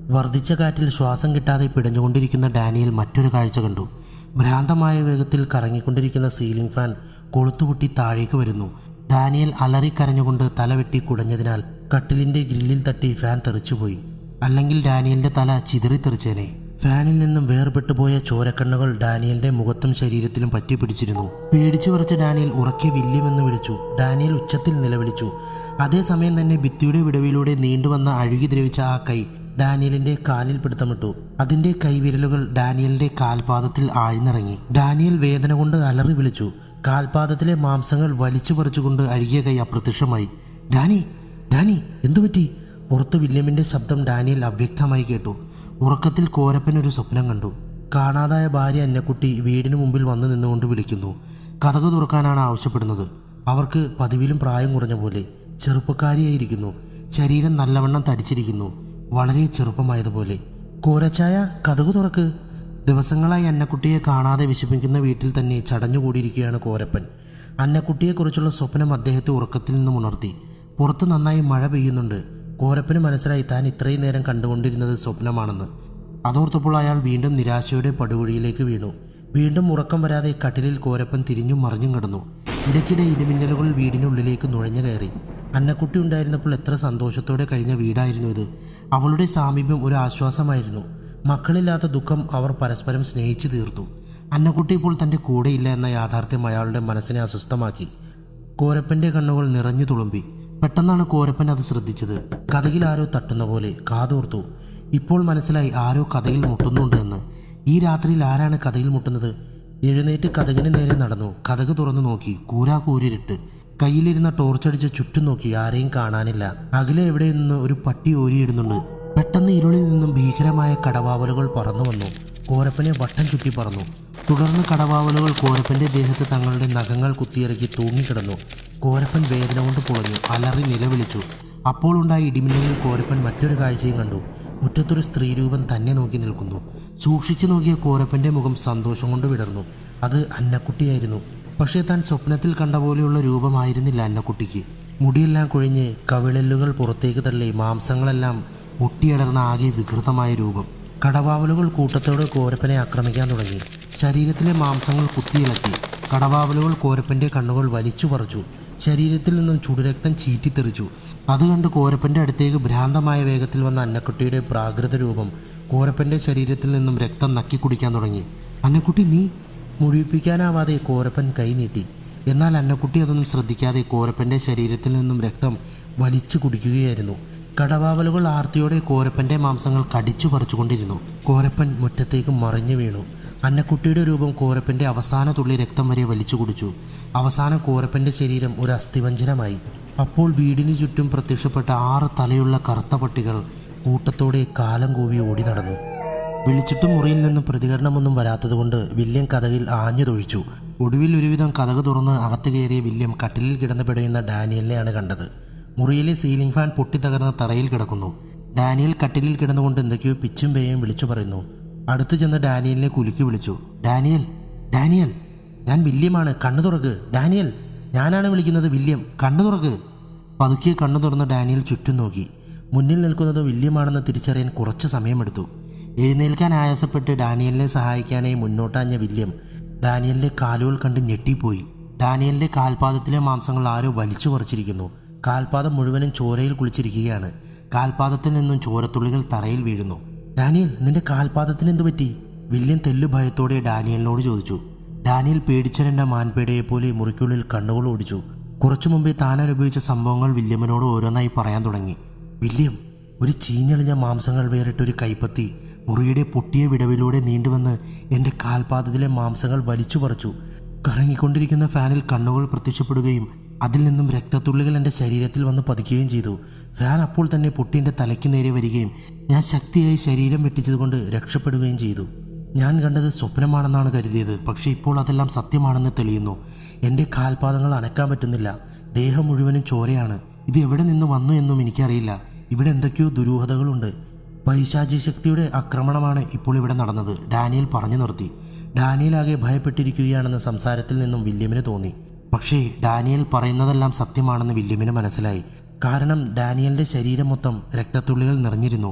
വർദ്ധിച്ച കാറ്റിൽ ശ്വാസം കിട്ടാതെ പിടഞ്ഞുകൊണ്ടിരിക്കുന്ന ഡാനിയൽ മറ്റൊരു കാഴ്ച കണ്ടു ഭ്രാന്തമായ വേഗത്തിൽ കറങ്ങിക്കൊണ്ടിരിക്കുന്ന സീലിംഗ് ഫാൻ കൊളുത്തുപൊട്ടി താഴേക്ക് വരുന്നു ഡാനിയൽ അലറിക്കരഞ്ഞുകൊണ്ട് തലവെട്ടി കുടഞ്ഞതിനാൽ കട്ടിലിന്റെ ഗ്രില്ലിൽ തട്ടി ഫാൻ തെറിച്ചുപോയി അല്ലെങ്കിൽ ഡാനിയലിന്റെ തല ചിതറിത്തെറിച്ചേനെ ഫാനിൽ നിന്നും വേർപെട്ടു പോയ ചോരക്കണ്ണുകൾ ഡാനിയലിന്റെ മുഖത്തും ശരീരത്തിലും പറ്റി പിടിച്ചിരുന്നു പേടിച്ചു വിറച്ച ഡാനിയൽ ഉറക്കെ വില്യം എന്ന് വിളിച്ചു ഡാനിയൽ ഉച്ചത്തിൽ നിലവിളിച്ചു അതേസമയം തന്നെ ഭിത്തിയുടെ വിടവിലൂടെ നീണ്ടുവന്ന അഴുകി ദ്രവിച്ച ആ കൈ ഡാനിയലിന്റെ കാലിൽ പിടുത്തമിട്ടു അതിന്റെ കൈവിരലുകൾ ഡാനിയലിന്റെ കാൽപാദത്തിൽ ആഴ്ന്നിറങ്ങി ഡാനിയൽ വേദന കൊണ്ട് അലറി വിളിച്ചു കാൽപാദത്തിലെ മാംസങ്ങൾ വലിച്ചു പറിച്ചുകൊണ്ട് അഴുകിയ കൈ അപ്രത്യക്ഷമായി ഡാനി ഡാനി എന്തുപറ്റി പുറത്ത് വില്യമിന്റെ ശബ്ദം ഡാനിയൽ അവ്യക്തമായി കേട്ടു ഉറക്കത്തിൽ കോരപ്പൻ ഒരു സ്വപ്നം കണ്ടു കാണാതായ ഭാര്യ അന്നക്കുട്ടി വീടിന് മുമ്പിൽ വന്നു നിന്നുകൊണ്ട് വിളിക്കുന്നു കഥക് തുറക്കാനാണ് ആവശ്യപ്പെടുന്നത് അവർക്ക് പതിവിലും പ്രായം കുറഞ്ഞ പോലെ ചെറുപ്പക്കാരിയായിരിക്കുന്നു ശരീരം നല്ലവണ്ണം തടിച്ചിരിക്കുന്നു വളരെ ചെറുപ്പമായതുപോലെ കോരച്ചായ കഥകു തുറക്ക് ദിവസങ്ങളായി അന്നക്കുട്ടിയെ കാണാതെ വിശപ്പിക്കുന്ന വീട്ടിൽ തന്നെ ചടഞ്ഞുകൂടിയിരിക്കുകയാണ് കോരപ്പൻ അന്നക്കുട്ടിയെക്കുറിച്ചുള്ള സ്വപ്നം അദ്ദേഹത്തെ ഉറക്കത്തിൽ നിന്നും ഉണർത്തി പുറത്ത് നന്നായി മഴ പെയ്യുന്നുണ്ട് കോരപ്പന് മനസ്സിലായി താൻ ഇത്രയും നേരം കണ്ടുകൊണ്ടിരുന്നത് സ്വപ്നമാണെന്ന് അതോർത്തപ്പോൾ അയാൾ വീണ്ടും നിരാശയുടെ പടുകുഴിയിലേക്ക് വീണു വീണ്ടും ഉറക്കം വരാതെ കട്ടിലിൽ കോരപ്പൻ തിരിഞ്ഞും മറിഞ്ഞും കിടന്നു ഇടയ്ക്കിടെ ഇടിമിന്നലുകൾ വീടിനുള്ളിലേക്ക് നുഴഞ്ഞു കയറി അന്നക്കുട്ടി ഉണ്ടായിരുന്നപ്പോൾ എത്ര സന്തോഷത്തോടെ കഴിഞ്ഞ വീടായിരുന്നു ഇത് അവളുടെ സാമീപ്യം ഒരു ആശ്വാസമായിരുന്നു മക്കളില്ലാത്ത ദുഃഖം അവർ പരസ്പരം സ്നേഹിച്ചു തീർത്തു അന്നക്കുട്ടി ഇപ്പോൾ തൻ്റെ കൂടെയില്ല എന്ന യാഥാർത്ഥ്യം അയാളുടെ മനസ്സിനെ അസ്വസ്ഥമാക്കി കോരപ്പന്റെ കണ്ണുകൾ നിറഞ്ഞു തുളുമ്പി പെട്ടെന്നാണ് കോരപ്പൻ അത് ശ്രദ്ധിച്ചത് കഥകിൽ ആരോ തട്ടുന്ന പോലെ കാതോർത്തു ഇപ്പോൾ മനസ്സിലായി ആരോ കഥയിൽ മുട്ടുന്നുണ്ട് എന്ന് ഈ രാത്രിയിൽ ആരാണ് കഥയിൽ മുട്ടുന്നത് എഴുന്നേറ്റ് കഥകിന് നേരെ നടന്നു കഥക് തുറന്നു നോക്കി കൂരാ കൂരിരുട്ട് കയ്യിലിരുന്ന ടോർച്ചടിച്ച് ചുറ്റും നോക്കി ആരെയും കാണാനില്ല അകലെ എവിടെ നിന്ന് ഒരു പട്ടി ഓരിയിടുന്നുണ്ട് പെട്ടെന്ന് ഇരുളിൽ നിന്നും ഭീകരമായ കടവാവലുകൾ പറന്നു വന്നു കോരപ്പനെ വട്ടം ചുറ്റി പറന്നു തുടർന്ന് കടവാവലുകൾ കോരപ്പന്റെ ദേഹത്ത് തങ്ങളുടെ നഖങ്ങൾ കുത്തിയിറക്കി തൂങ്ങിക്കിടന്നു കോരപ്പൻ വേദന കൊണ്ട് പുളഞ്ഞു അലറി നിലവിളിച്ചു അപ്പോൾ ഉണ്ടായ ഇടിമിന്നലിൽ കോരപ്പൻ മറ്റൊരു കാഴ്ചയും കണ്ടു മുറ്റത്തൊരു സ്ത്രീരൂപം തന്നെ നോക്കി നിൽക്കുന്നു സൂക്ഷിച്ചു നോക്കിയ കോരപ്പന്റെ മുഖം സന്തോഷം കൊണ്ട് വിടർന്നു അത് അന്നക്കുട്ടിയായിരുന്നു പക്ഷേ താൻ സ്വപ്നത്തിൽ കണ്ട പോലെയുള്ള രൂപമായിരുന്നില്ല അന്നക്കുട്ടിക്ക് മുടിയെല്ലാം കൊഴിഞ്ഞ് കവിളല്ലുകൾ പുറത്തേക്ക് തള്ളി മാംസങ്ങളെല്ലാം പൊട്ടിയടർന്ന ആകെ വികൃതമായ രൂപം കടവാവലുകൾ കൂട്ടത്തോടെ കോരപ്പനെ ആക്രമിക്കാൻ തുടങ്ങി ശരീരത്തിലെ മാംസങ്ങൾ കുത്തിയിളക്കി കടവാവലുകൾ കോരപ്പന്റെ കണ്ണുകൾ വലിച്ചു പറിച്ചു ശരീരത്തിൽ നിന്നും ചുടുരക്തം ചീറ്റിത്തെറിച്ചു അത് കണ്ട് കോരപ്പന്റെ അടുത്തേക്ക് ഭ്രാന്തമായ വേഗത്തിൽ വന്ന അന്നക്കുട്ടിയുടെ പ്രാകൃത രൂപം കോരപ്പന്റെ ശരീരത്തിൽ നിന്നും രക്തം നക്കി കുടിക്കാൻ തുടങ്ങി അന്നക്കുട്ടി നീ മുഴിപ്പിക്കാനാവാതെ കോരപ്പൻ കൈനീട്ടി എന്നാൽ അന്നക്കുട്ടി അതൊന്നും ശ്രദ്ധിക്കാതെ കോരപ്പന്റെ ശരീരത്തിൽ നിന്നും രക്തം വലിച്ചു കുടിക്കുകയായിരുന്നു കടവാവലുകൾ ആർത്തിയോടെ കോരപ്പന്റെ മാംസങ്ങൾ കടിച്ചു പറിച്ചുകൊണ്ടിരുന്നു കോരപ്പൻ മുറ്റത്തേക്ക് മറിഞ്ഞു വീണു അന്നക്കുട്ടിയുടെ രൂപം കോരപ്പന്റെ അവസാന തുള്ളി രക്തം വരെ വലിച്ചു കുടിച്ചു അവസാനം കോരപ്പന്റെ ശരീരം ഒരു അസ്ഥിവഞ്ചനമായി അപ്പോൾ വീടിന് ചുറ്റും പ്രത്യക്ഷപ്പെട്ട ആറ് തലയുള്ള കറുത്ത പട്ടികൾ കൂട്ടത്തോടെ കാലം കൂവി ഓടി നടന്നു വിളിച്ചിട്ടും മുറിയിൽ നിന്ന് പ്രതികരണമൊന്നും വരാത്തതുകൊണ്ട് വില്യം കഥകിൽ ആഞ്ഞു തൊഴിച്ചു ഒടുവിൽ ഒരുവിധം കഥക് തുറന്ന് അകത്ത് കയറിയ വില്യം കട്ടിലിൽ കിടന്ന് പിടയുന്ന ഡാനിയലിനെയാണ് കണ്ടത് മുറിയിലെ സീലിംഗ് ഫാൻ പൊട്ടിത്തകർന്ന തറയിൽ കിടക്കുന്നു ഡാനിയൽ കട്ടിലിൽ കിടന്നുകൊണ്ട് എന്തൊക്കെയോ പിച്ചും പേയും വിളിച്ചു പറയുന്നു അടുത്തു ചെന്ന് ഡാനിയലിനെ കുലുക്കി വിളിച്ചു ഡാനിയൽ ഡാനിയൽ ഞാൻ വില്യമാണ് കണ്ണു തുറക്ക് ഡാനിയൽ ഞാനാണ് വിളിക്കുന്നത് വില്യം കണ്ണു തുറക്ക് പതുക്കെ കണ്ണു തുറന്ന് ഡാനിയൽ ചുറ്റും നോക്കി മുന്നിൽ നിൽക്കുന്നത് വില്യമാണെന്ന് തിരിച്ചറിയാൻ കുറച്ച് സമയമെടുത്തു എഴുന്നേൽക്കാൻ ആയാസപ്പെട്ട് ഡാനിയലിനെ സഹായിക്കാനായി മുന്നോട്ടാഞ്ഞ വില്യം ഡാനിയലിന്റെ കാലുകൾ കണ്ട് ഞെട്ടിപ്പോയി ഡാനിയലിന്റെ കാൽപാദത്തിലെ മാംസങ്ങൾ ആരോ വലിച്ചു പറിച്ചിരിക്കുന്നു കാൽപാദം മുഴുവനും ചോരയിൽ കുളിച്ചിരിക്കുകയാണ് കാൽപാദത്തിൽ നിന്നും ചോരത്തുള്ളികൾ തറയിൽ വീഴുന്നു ഡാനിയൽ നിന്റെ കാൽപാദത്തിന് എന്തു പറ്റി വില്യം തെല്ലു ഭയത്തോടെ ഡാനിയലിനോട് ചോദിച്ചു ഡാനിയൽ പേടിച്ചരണ്ട മാൻപേടയെപ്പോലെ മുറിക്കുള്ളിൽ കണ്ണുകൾ ഓടിച്ചു കുറച്ചു മുമ്പേ താൻ അനുഭവിച്ച സംഭവങ്ങൾ വില്യമിനോട് ഓരോന്നായി പറയാൻ തുടങ്ങി വില്യം ഒരു ചീഞ്ഞളിഞ്ഞ മാംസങ്ങൾ വേറിട്ടൊരു കൈപ്പത്തി മുറിയുടെ പൊട്ടിയ വിടവിലൂടെ നീണ്ടുവന്ന് എൻ്റെ കാൽപാദത്തിലെ മാംസങ്ങൾ വലിച്ചു പറിച്ചു കറങ്ങിക്കൊണ്ടിരിക്കുന്ന ഫാനിൽ കണ്ണുകൾ പ്രത്യക്ഷപ്പെടുകയും അതിൽ നിന്നും രക്തത്തുള്ളികൾ എൻ്റെ ശരീരത്തിൽ വന്ന് പതിക്കുകയും ചെയ്തു ഫാൻ അപ്പോൾ തന്നെ പൊട്ടി എൻ്റെ തലയ്ക്ക് നേരെ വരികയും ഞാൻ ശക്തിയായി ശരീരം വെട്ടിച്ചതുകൊണ്ട് രക്ഷപ്പെടുകയും ചെയ്തു ഞാൻ കണ്ടത് സ്വപ്നമാണെന്നാണ് കരുതിയത് പക്ഷേ ഇപ്പോൾ അതെല്ലാം സത്യമാണെന്ന് തെളിയുന്നു എൻ്റെ കാൽപാദങ്ങൾ അനക്കാൻ പറ്റുന്നില്ല ദേഹം മുഴുവനും ചോരയാണ് ഇത് എവിടെ നിന്ന് വന്നു എന്നും എനിക്കറിയില്ല ഇവിടെ എന്തൊക്കെയോ ദുരൂഹതകളുണ്ട് പൈശാചി ശക്തിയുടെ ആക്രമണമാണ് ഇപ്പോൾ ഇവിടെ നടന്നത് ഡാനിയൽ പറഞ്ഞു നിർത്തി ഡാനിയൽ ആകെ ഭയപ്പെട്ടിരിക്കുകയാണെന്ന് സംസാരത്തിൽ നിന്നും വില്യമിന് തോന്നി പക്ഷേ ഡാനിയൽ പറയുന്നതെല്ലാം സത്യമാണെന്ന് വില്യമിന് മനസ്സിലായി കാരണം ഡാനിയലിന്റെ ശരീരം മൊത്തം രക്തത്തുള്ളികൾ നിറഞ്ഞിരുന്നു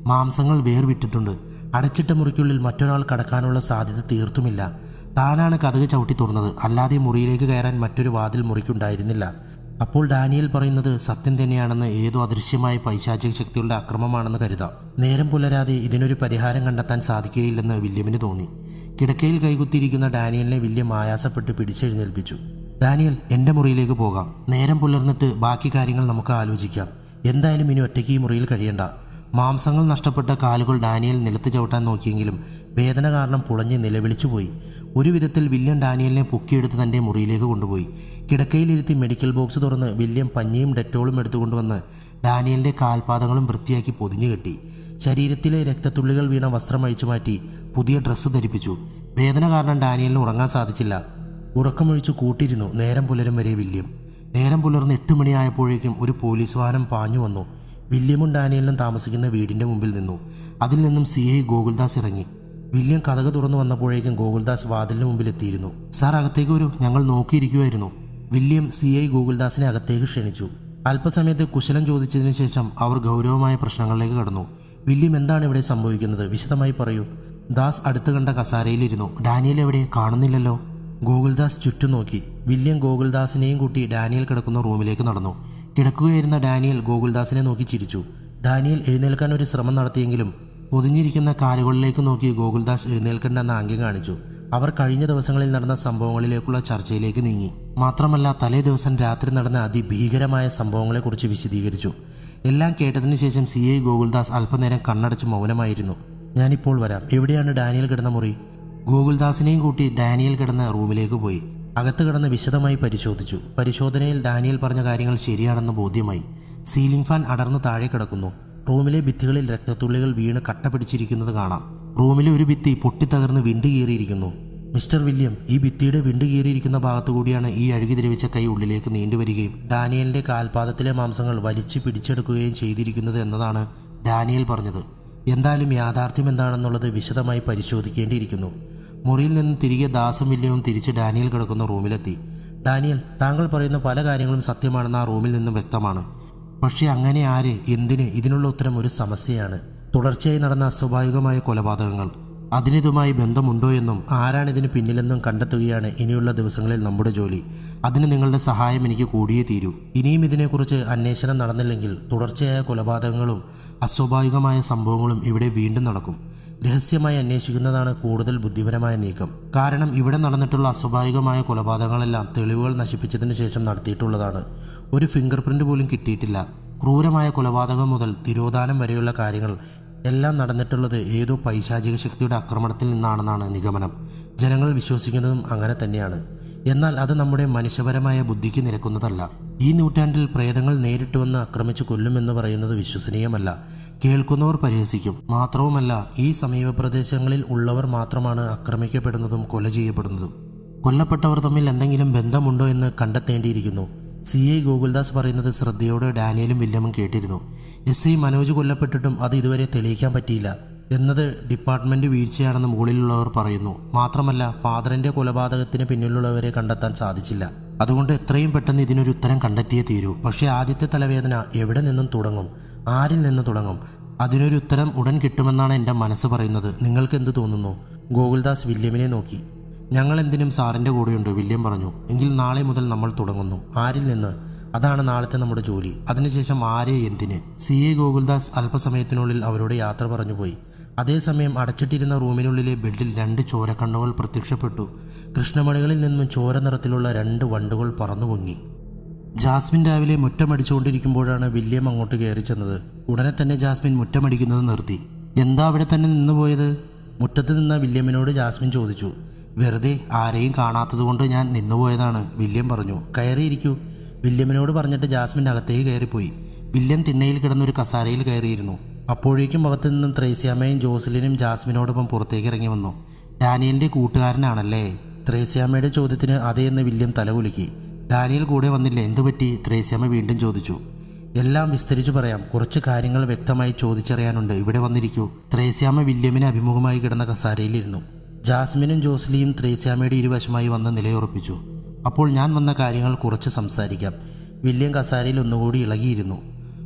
മാംസങ്ങൾ വേർവിട്ടിട്ടുണ്ട് അടച്ചിട്ട മുറിക്കുള്ളിൽ മറ്റൊരാൾ കടക്കാനുള്ള സാധ്യത തീർത്തുമില്ല താനാണ് കഥക് ചവിട്ടി തുറന്നത് അല്ലാതെ മുറിയിലേക്ക് കയറാൻ മറ്റൊരു വാതിൽ മുറിക്കുണ്ടായിരുന്നില്ല അപ്പോൾ ഡാനിയൽ പറയുന്നത് സത്യം തന്നെയാണെന്ന് ഏതോ അദൃശ്യമായ പൈശാചിക ശക്തികളുടെ അക്രമമാണെന്ന് കരുതാം നേരം പുലരാതെ ഇതിനൊരു പരിഹാരം കണ്ടെത്താൻ സാധിക്കുകയില്ലെന്ന് വില്യമിന് തോന്നി കിടക്കയിൽ കൈകുത്തിയിരിക്കുന്ന ഡാനിയലിനെ വില്യം ആയാസപ്പെട്ട് പിടിച്ചെഴുന്നേൽപ്പിച്ചു ഡാനിയൽ എൻ്റെ മുറിയിലേക്ക് പോകാം നേരം പുലർന്നിട്ട് ബാക്കി കാര്യങ്ങൾ നമുക്ക് ആലോചിക്കാം എന്തായാലും ഇനി ഒറ്റയ്ക്ക് ഈ മുറിയിൽ കഴിയണ്ട മാംസങ്ങൾ നഷ്ടപ്പെട്ട കാലുകൾ ഡാനിയൽ നിലത്ത് ചവിട്ടാൻ നോക്കിയെങ്കിലും വേദന കാരണം പുളഞ്ഞ് നിലവിളിച്ചുപോയി ഒരു വിധത്തിൽ വില്യം ഡാനിയലിനെ പൊക്കിയെടുത്ത് തൻ്റെ മുറിയിലേക്ക് കൊണ്ടുപോയി കിടക്കയിലിരുത്തി മെഡിക്കൽ ബോക്സ് തുറന്ന് വില്യം പഞ്ഞിയും ഡെറ്റോളും എടുത്തുകൊണ്ടുവന്ന് ഡാനിയലിൻ്റെ കാൽപാദങ്ങളും വൃത്തിയാക്കി പൊതിഞ്ഞു കെട്ടി ശരീരത്തിലെ രക്തത്തുള്ളികൾ വീണ വസ്ത്രം അഴിച്ചു മാറ്റി പുതിയ ഡ്രസ്സ് ധരിപ്പിച്ചു വേദന കാരണം ഡാനിയലിന് ഉറങ്ങാൻ സാധിച്ചില്ല ഉറക്കമൊഴിച്ചു കൂട്ടിരുന്നു നേരം പുലരും വരെ വില്യം നേരം പുലർന്ന് എട്ട് മണിയായപ്പോഴേക്കും ഒരു പോലീസ് വാഹനം പാഞ്ഞു വന്നു വില്യമും ഡാനിയലിനും താമസിക്കുന്ന വീടിന്റെ മുമ്പിൽ നിന്നു അതിൽ നിന്നും സി ഐ ഗോകുൽദാസ് ഇറങ്ങി വില്യം കഥക തുറന്നു വന്നപ്പോഴേക്കും ഗോകുൽദാസ് വാതിലിന് മുമ്പിൽ എത്തിയിരുന്നു സാർ അകത്തേക്ക് വരൂ ഞങ്ങൾ നോക്കിയിരിക്കുമായിരുന്നു വില്യം സി ഐ ഗോകുൽദാസിനെ അകത്തേക്ക് ക്ഷണിച്ചു അല്പസമയത്ത് കുശലം ചോദിച്ചതിന് ശേഷം അവർ ഗൗരവമായ പ്രശ്നങ്ങളിലേക്ക് കടന്നു വില്യം എന്താണ് ഇവിടെ സംഭവിക്കുന്നത് വിശദമായി പറയൂ ദാസ് അടുത്ത് കണ്ട കസാരയിലിരുന്നു ഡാനിയൽ എവിടെ കാണുന്നില്ലല്ലോ ഗോകുൽദാസ് ചുറ്റും നോക്കി വില്യം ഗോകുൽദാസിനെയും കൂട്ടി ഡാനിയൽ കിടക്കുന്ന റൂമിലേക്ക് നടന്നു കിടക്കുകയായിരുന്ന ഡാനിയൽ ഗോകുൽദാസിനെ നോക്കി ചിരിച്ചു ഡാനിയൽ എഴുന്നേൽക്കാൻ ഒരു ശ്രമം നടത്തിയെങ്കിലും പൊതിഞ്ഞിരിക്കുന്ന കാലുകളിലേക്ക് നോക്കി ഗോകുൽദാസ് എഴുന്നേൽക്കണ്ടെന്ന ആംഗ്യം കാണിച്ചു അവർ കഴിഞ്ഞ ദിവസങ്ങളിൽ നടന്ന സംഭവങ്ങളിലേക്കുള്ള ചർച്ചയിലേക്ക് നീങ്ങി മാത്രമല്ല തലേ ദിവസം രാത്രി നടന്ന അതിഭീകരമായ സംഭവങ്ങളെക്കുറിച്ച് വിശദീകരിച്ചു എല്ലാം കേട്ടതിന് ശേഷം സി ഐ ഗോകുൽദാസ് അല്പനേരം കണ്ണടച്ച് മൗനമായിരുന്നു ഞാനിപ്പോൾ വരാം എവിടെയാണ് ഡാനിയൽ കിടന്ന മുറി ഗോകുൽദാസിനെയും കൂട്ടി ഡാനിയൽ കിടന്ന റൂമിലേക്ക് പോയി അകത്ത് കിടന്ന് വിശദമായി പരിശോധിച്ചു പരിശോധനയിൽ ഡാനിയൽ പറഞ്ഞ കാര്യങ്ങൾ ശരിയാണെന്ന് ബോധ്യമായി സീലിംഗ് ഫാൻ അടർന്നു താഴെ കിടക്കുന്നു റൂമിലെ ഭിത്തികളിൽ രക്തത്തുള്ളികൾ വീണ് കട്ട പിടിച്ചിരിക്കുന്നത് കാണാം റൂമിലെ ഒരു ഭിത്തി പൊട്ടിത്തകർന്ന് വിണ്ട് കീറിയിരിക്കുന്നു മിസ്റ്റർ വില്യം ഈ ഭിത്തിയുടെ വിണ്ട് കീറിയിരിക്കുന്ന ഭാഗത്തു കൂടിയാണ് ഈ അഴുകി ദ്രവിച്ച കൈ ഉള്ളിലേക്ക് നീണ്ടുവരികയും ഡാനിയലിന്റെ കാൽപാദത്തിലെ മാംസങ്ങൾ വലിച്ചു പിടിച്ചെടുക്കുകയും ചെയ്തിരിക്കുന്നത് എന്നതാണ് ഡാനിയൽ പറഞ്ഞത് എന്തായാലും യാഥാർത്ഥ്യം എന്താണെന്നുള്ളത് വിശദമായി പരിശോധിക്കേണ്ടിയിരിക്കുന്നു മുറിയിൽ നിന്ന് തിരികെ ദാസും വില്യവും തിരിച്ച് ഡാനിയൽ കിടക്കുന്ന റൂമിലെത്തി ഡാനിയൽ താങ്കൾ പറയുന്ന പല കാര്യങ്ങളും സത്യമാണെന്ന് ആ റൂമിൽ നിന്നും വ്യക്തമാണ് പക്ഷേ അങ്ങനെ ആര് എന്തിന് ഇതിനുള്ള ഉത്തരം ഒരു സമസ്യയാണ് തുടർച്ചയായി നടന്ന അസ്വാഭാവികമായ കൊലപാതകങ്ങൾ അതിനിതുമായി ബന്ധമുണ്ടോ എന്നും ആരാണ് ഇതിന് പിന്നിലെന്നും കണ്ടെത്തുകയാണ് ഇനിയുള്ള ദിവസങ്ങളിൽ നമ്മുടെ ജോലി അതിന് നിങ്ങളുടെ സഹായം എനിക്ക് കൂടിയേ തീരൂ ഇനിയും ഇതിനെക്കുറിച്ച് അന്വേഷണം നടന്നില്ലെങ്കിൽ തുടർച്ചയായ കൊലപാതകങ്ങളും അസ്വാഭാവികമായ സംഭവങ്ങളും ഇവിടെ വീണ്ടും നടക്കും രഹസ്യമായി അന്വേഷിക്കുന്നതാണ് കൂടുതൽ ബുദ്ധിപരമായ നീക്കം കാരണം ഇവിടെ നടന്നിട്ടുള്ള അസ്വാഭാവികമായ കൊലപാതകങ്ങളെല്ലാം തെളിവുകൾ നശിപ്പിച്ചതിന് ശേഷം നടത്തിയിട്ടുള്ളതാണ് ഒരു ഫിംഗർ പ്രിന്റ് പോലും കിട്ടിയിട്ടില്ല ക്രൂരമായ കൊലപാതകം മുതൽ തിരോധാനം വരെയുള്ള കാര്യങ്ങൾ എല്ലാം നടന്നിട്ടുള്ളത് ഏതോ പൈശാചിക ശക്തിയുടെ ആക്രമണത്തിൽ നിന്നാണെന്നാണ് നിഗമനം ജനങ്ങൾ വിശ്വസിക്കുന്നതും അങ്ങനെ തന്നെയാണ് എന്നാൽ അത് നമ്മുടെ മനുഷ്യപരമായ ബുദ്ധിക്ക് നിരക്കുന്നതല്ല ഈ നൂറ്റാണ്ടിൽ പ്രേതങ്ങൾ നേരിട്ട് വന്ന് ആക്രമിച്ചു കൊല്ലുമെന്ന് പറയുന്നത് വിശ്വസനീയമല്ല കേൾക്കുന്നവർ പരിഹസിക്കും മാത്രവുമല്ല ഈ സമീപ പ്രദേശങ്ങളിൽ ഉള്ളവർ മാത്രമാണ് ആക്രമിക്കപ്പെടുന്നതും കൊല ചെയ്യപ്പെടുന്നതും കൊല്ലപ്പെട്ടവർ തമ്മിൽ എന്തെങ്കിലും ബന്ധമുണ്ടോ എന്ന് കണ്ടെത്തേണ്ടിയിരിക്കുന്നു സി ഐ ഗോകുൽദാസ് പറയുന്നത് ശ്രദ്ധയോടെ ഡാനിയലും വില്യമും കേട്ടിരുന്നു എസ് ഐ മനോജ് കൊല്ലപ്പെട്ടിട്ടും അത് ഇതുവരെ തെളിയിക്കാൻ പറ്റിയില്ല എന്നത് ഡിപ്പാർട്ട്മെന്റ് വീഴ്ചയാണെന്ന് മുകളിലുള്ളവർ പറയുന്നു മാത്രമല്ല ഫാദറിന്റെ കൊലപാതകത്തിന് പിന്നിലുള്ളവരെ കണ്ടെത്താൻ സാധിച്ചില്ല അതുകൊണ്ട് എത്രയും പെട്ടെന്ന് ഇതിനൊരു ഉത്തരം കണ്ടെത്തിയേ തീരൂ പക്ഷേ ആദ്യത്തെ തലവേദന എവിടെ നിന്നും തുടങ്ങും ആരിൽ നിന്ന് തുടങ്ങും അതിനൊരു ഉത്തരം ഉടൻ കിട്ടുമെന്നാണ് എൻ്റെ മനസ്സ് പറയുന്നത് നിങ്ങൾക്ക് എന്ത് തോന്നുന്നു ഗോകുൽദാസ് വില്യമിനെ നോക്കി ഞങ്ങൾ എന്തിനും സാറിൻ്റെ കൂടെയുണ്ട് വില്യം പറഞ്ഞു എങ്കിൽ നാളെ മുതൽ നമ്മൾ തുടങ്ങുന്നു ആരിൽ നിന്ന് അതാണ് നാളത്തെ നമ്മുടെ ജോലി അതിനുശേഷം ആരെ എന്തിന് സി എ ഗോകുൽദാസ് അല്പസമയത്തിനുള്ളിൽ അവരോട് യാത്ര പറഞ്ഞുപോയി അതേസമയം അടച്ചിട്ടിരുന്ന റൂമിനുള്ളിലെ ബെഡിൽ രണ്ട് ചോരക്കണ്ണുകൾ പ്രത്യക്ഷപ്പെട്ടു കൃഷ്ണമണികളിൽ നിന്നും ചോര നിറത്തിലുള്ള രണ്ട് വണ്ടുകൾ പറന്നു പൊങ്ങി ജാസ്മിൻ രാവിലെ മുറ്റമടിച്ചുകൊണ്ടിരിക്കുമ്പോഴാണ് വില്യം അങ്ങോട്ട് കയറി ചെന്നത് ഉടനെ തന്നെ ജാസ്മിൻ മുറ്റമടിക്കുന്നത് നിർത്തി എന്താ അവിടെ തന്നെ നിന്നുപോയത് മുറ്റത്ത് നിന്ന വില്യമിനോട് ജാസ്മിൻ ചോദിച്ചു വെറുതെ ആരെയും കാണാത്തതുകൊണ്ട് ഞാൻ നിന്നുപോയതാണ് വില്യം പറഞ്ഞു കയറിയിരിക്കൂ വില്യമിനോട് പറഞ്ഞിട്ട് ജാസ്മിൻ അകത്തേക്ക് കയറിപ്പോയി വില്യം തിണ്ണയിൽ കിടന്നൊരു കസാരയിൽ കയറിയിരുന്നു അപ്പോഴേക്കും അകത്തു നിന്നും ത്രേസ്യാമ്മയും ജോസലിനും ജാസ്മിനോടൊപ്പം പുറത്തേക്ക് ഇറങ്ങി വന്നു ഡാനിയലിന്റെ കൂട്ടുകാരനാണല്ലേ ത്രേസ്യാമ്മയുടെ ചോദ്യത്തിന് അതേ എന്ന് വില്യം തലകുലുക്കി ഡാനിയൽ കൂടെ വന്നില്ല എന്തു പറ്റി ത്രേസ്യാമ്മ വീണ്ടും ചോദിച്ചു എല്ലാം വിസ്തരിച്ചു പറയാം കുറച്ച് കാര്യങ്ങൾ വ്യക്തമായി ചോദിച്ചറിയാനുണ്ട് ഇവിടെ വന്നിരിക്കൂ ത്രേസ്യാമ്മ വില്യമിന് അഭിമുഖമായി കിടന്ന കസാരയിലിരുന്നു ജാസ്മിനും ജോസ്ലിയും ത്രേസ്യാമ്മയുടെ ഇരുവശമായി വന്ന് നിലയുറപ്പിച്ചു അപ്പോൾ ഞാൻ വന്ന കാര്യങ്ങൾ കുറച്ച് സംസാരിക്കാം വില്യം കസാരയിൽ ഒന്നുകൂടി ഇളകിയിരുന്നു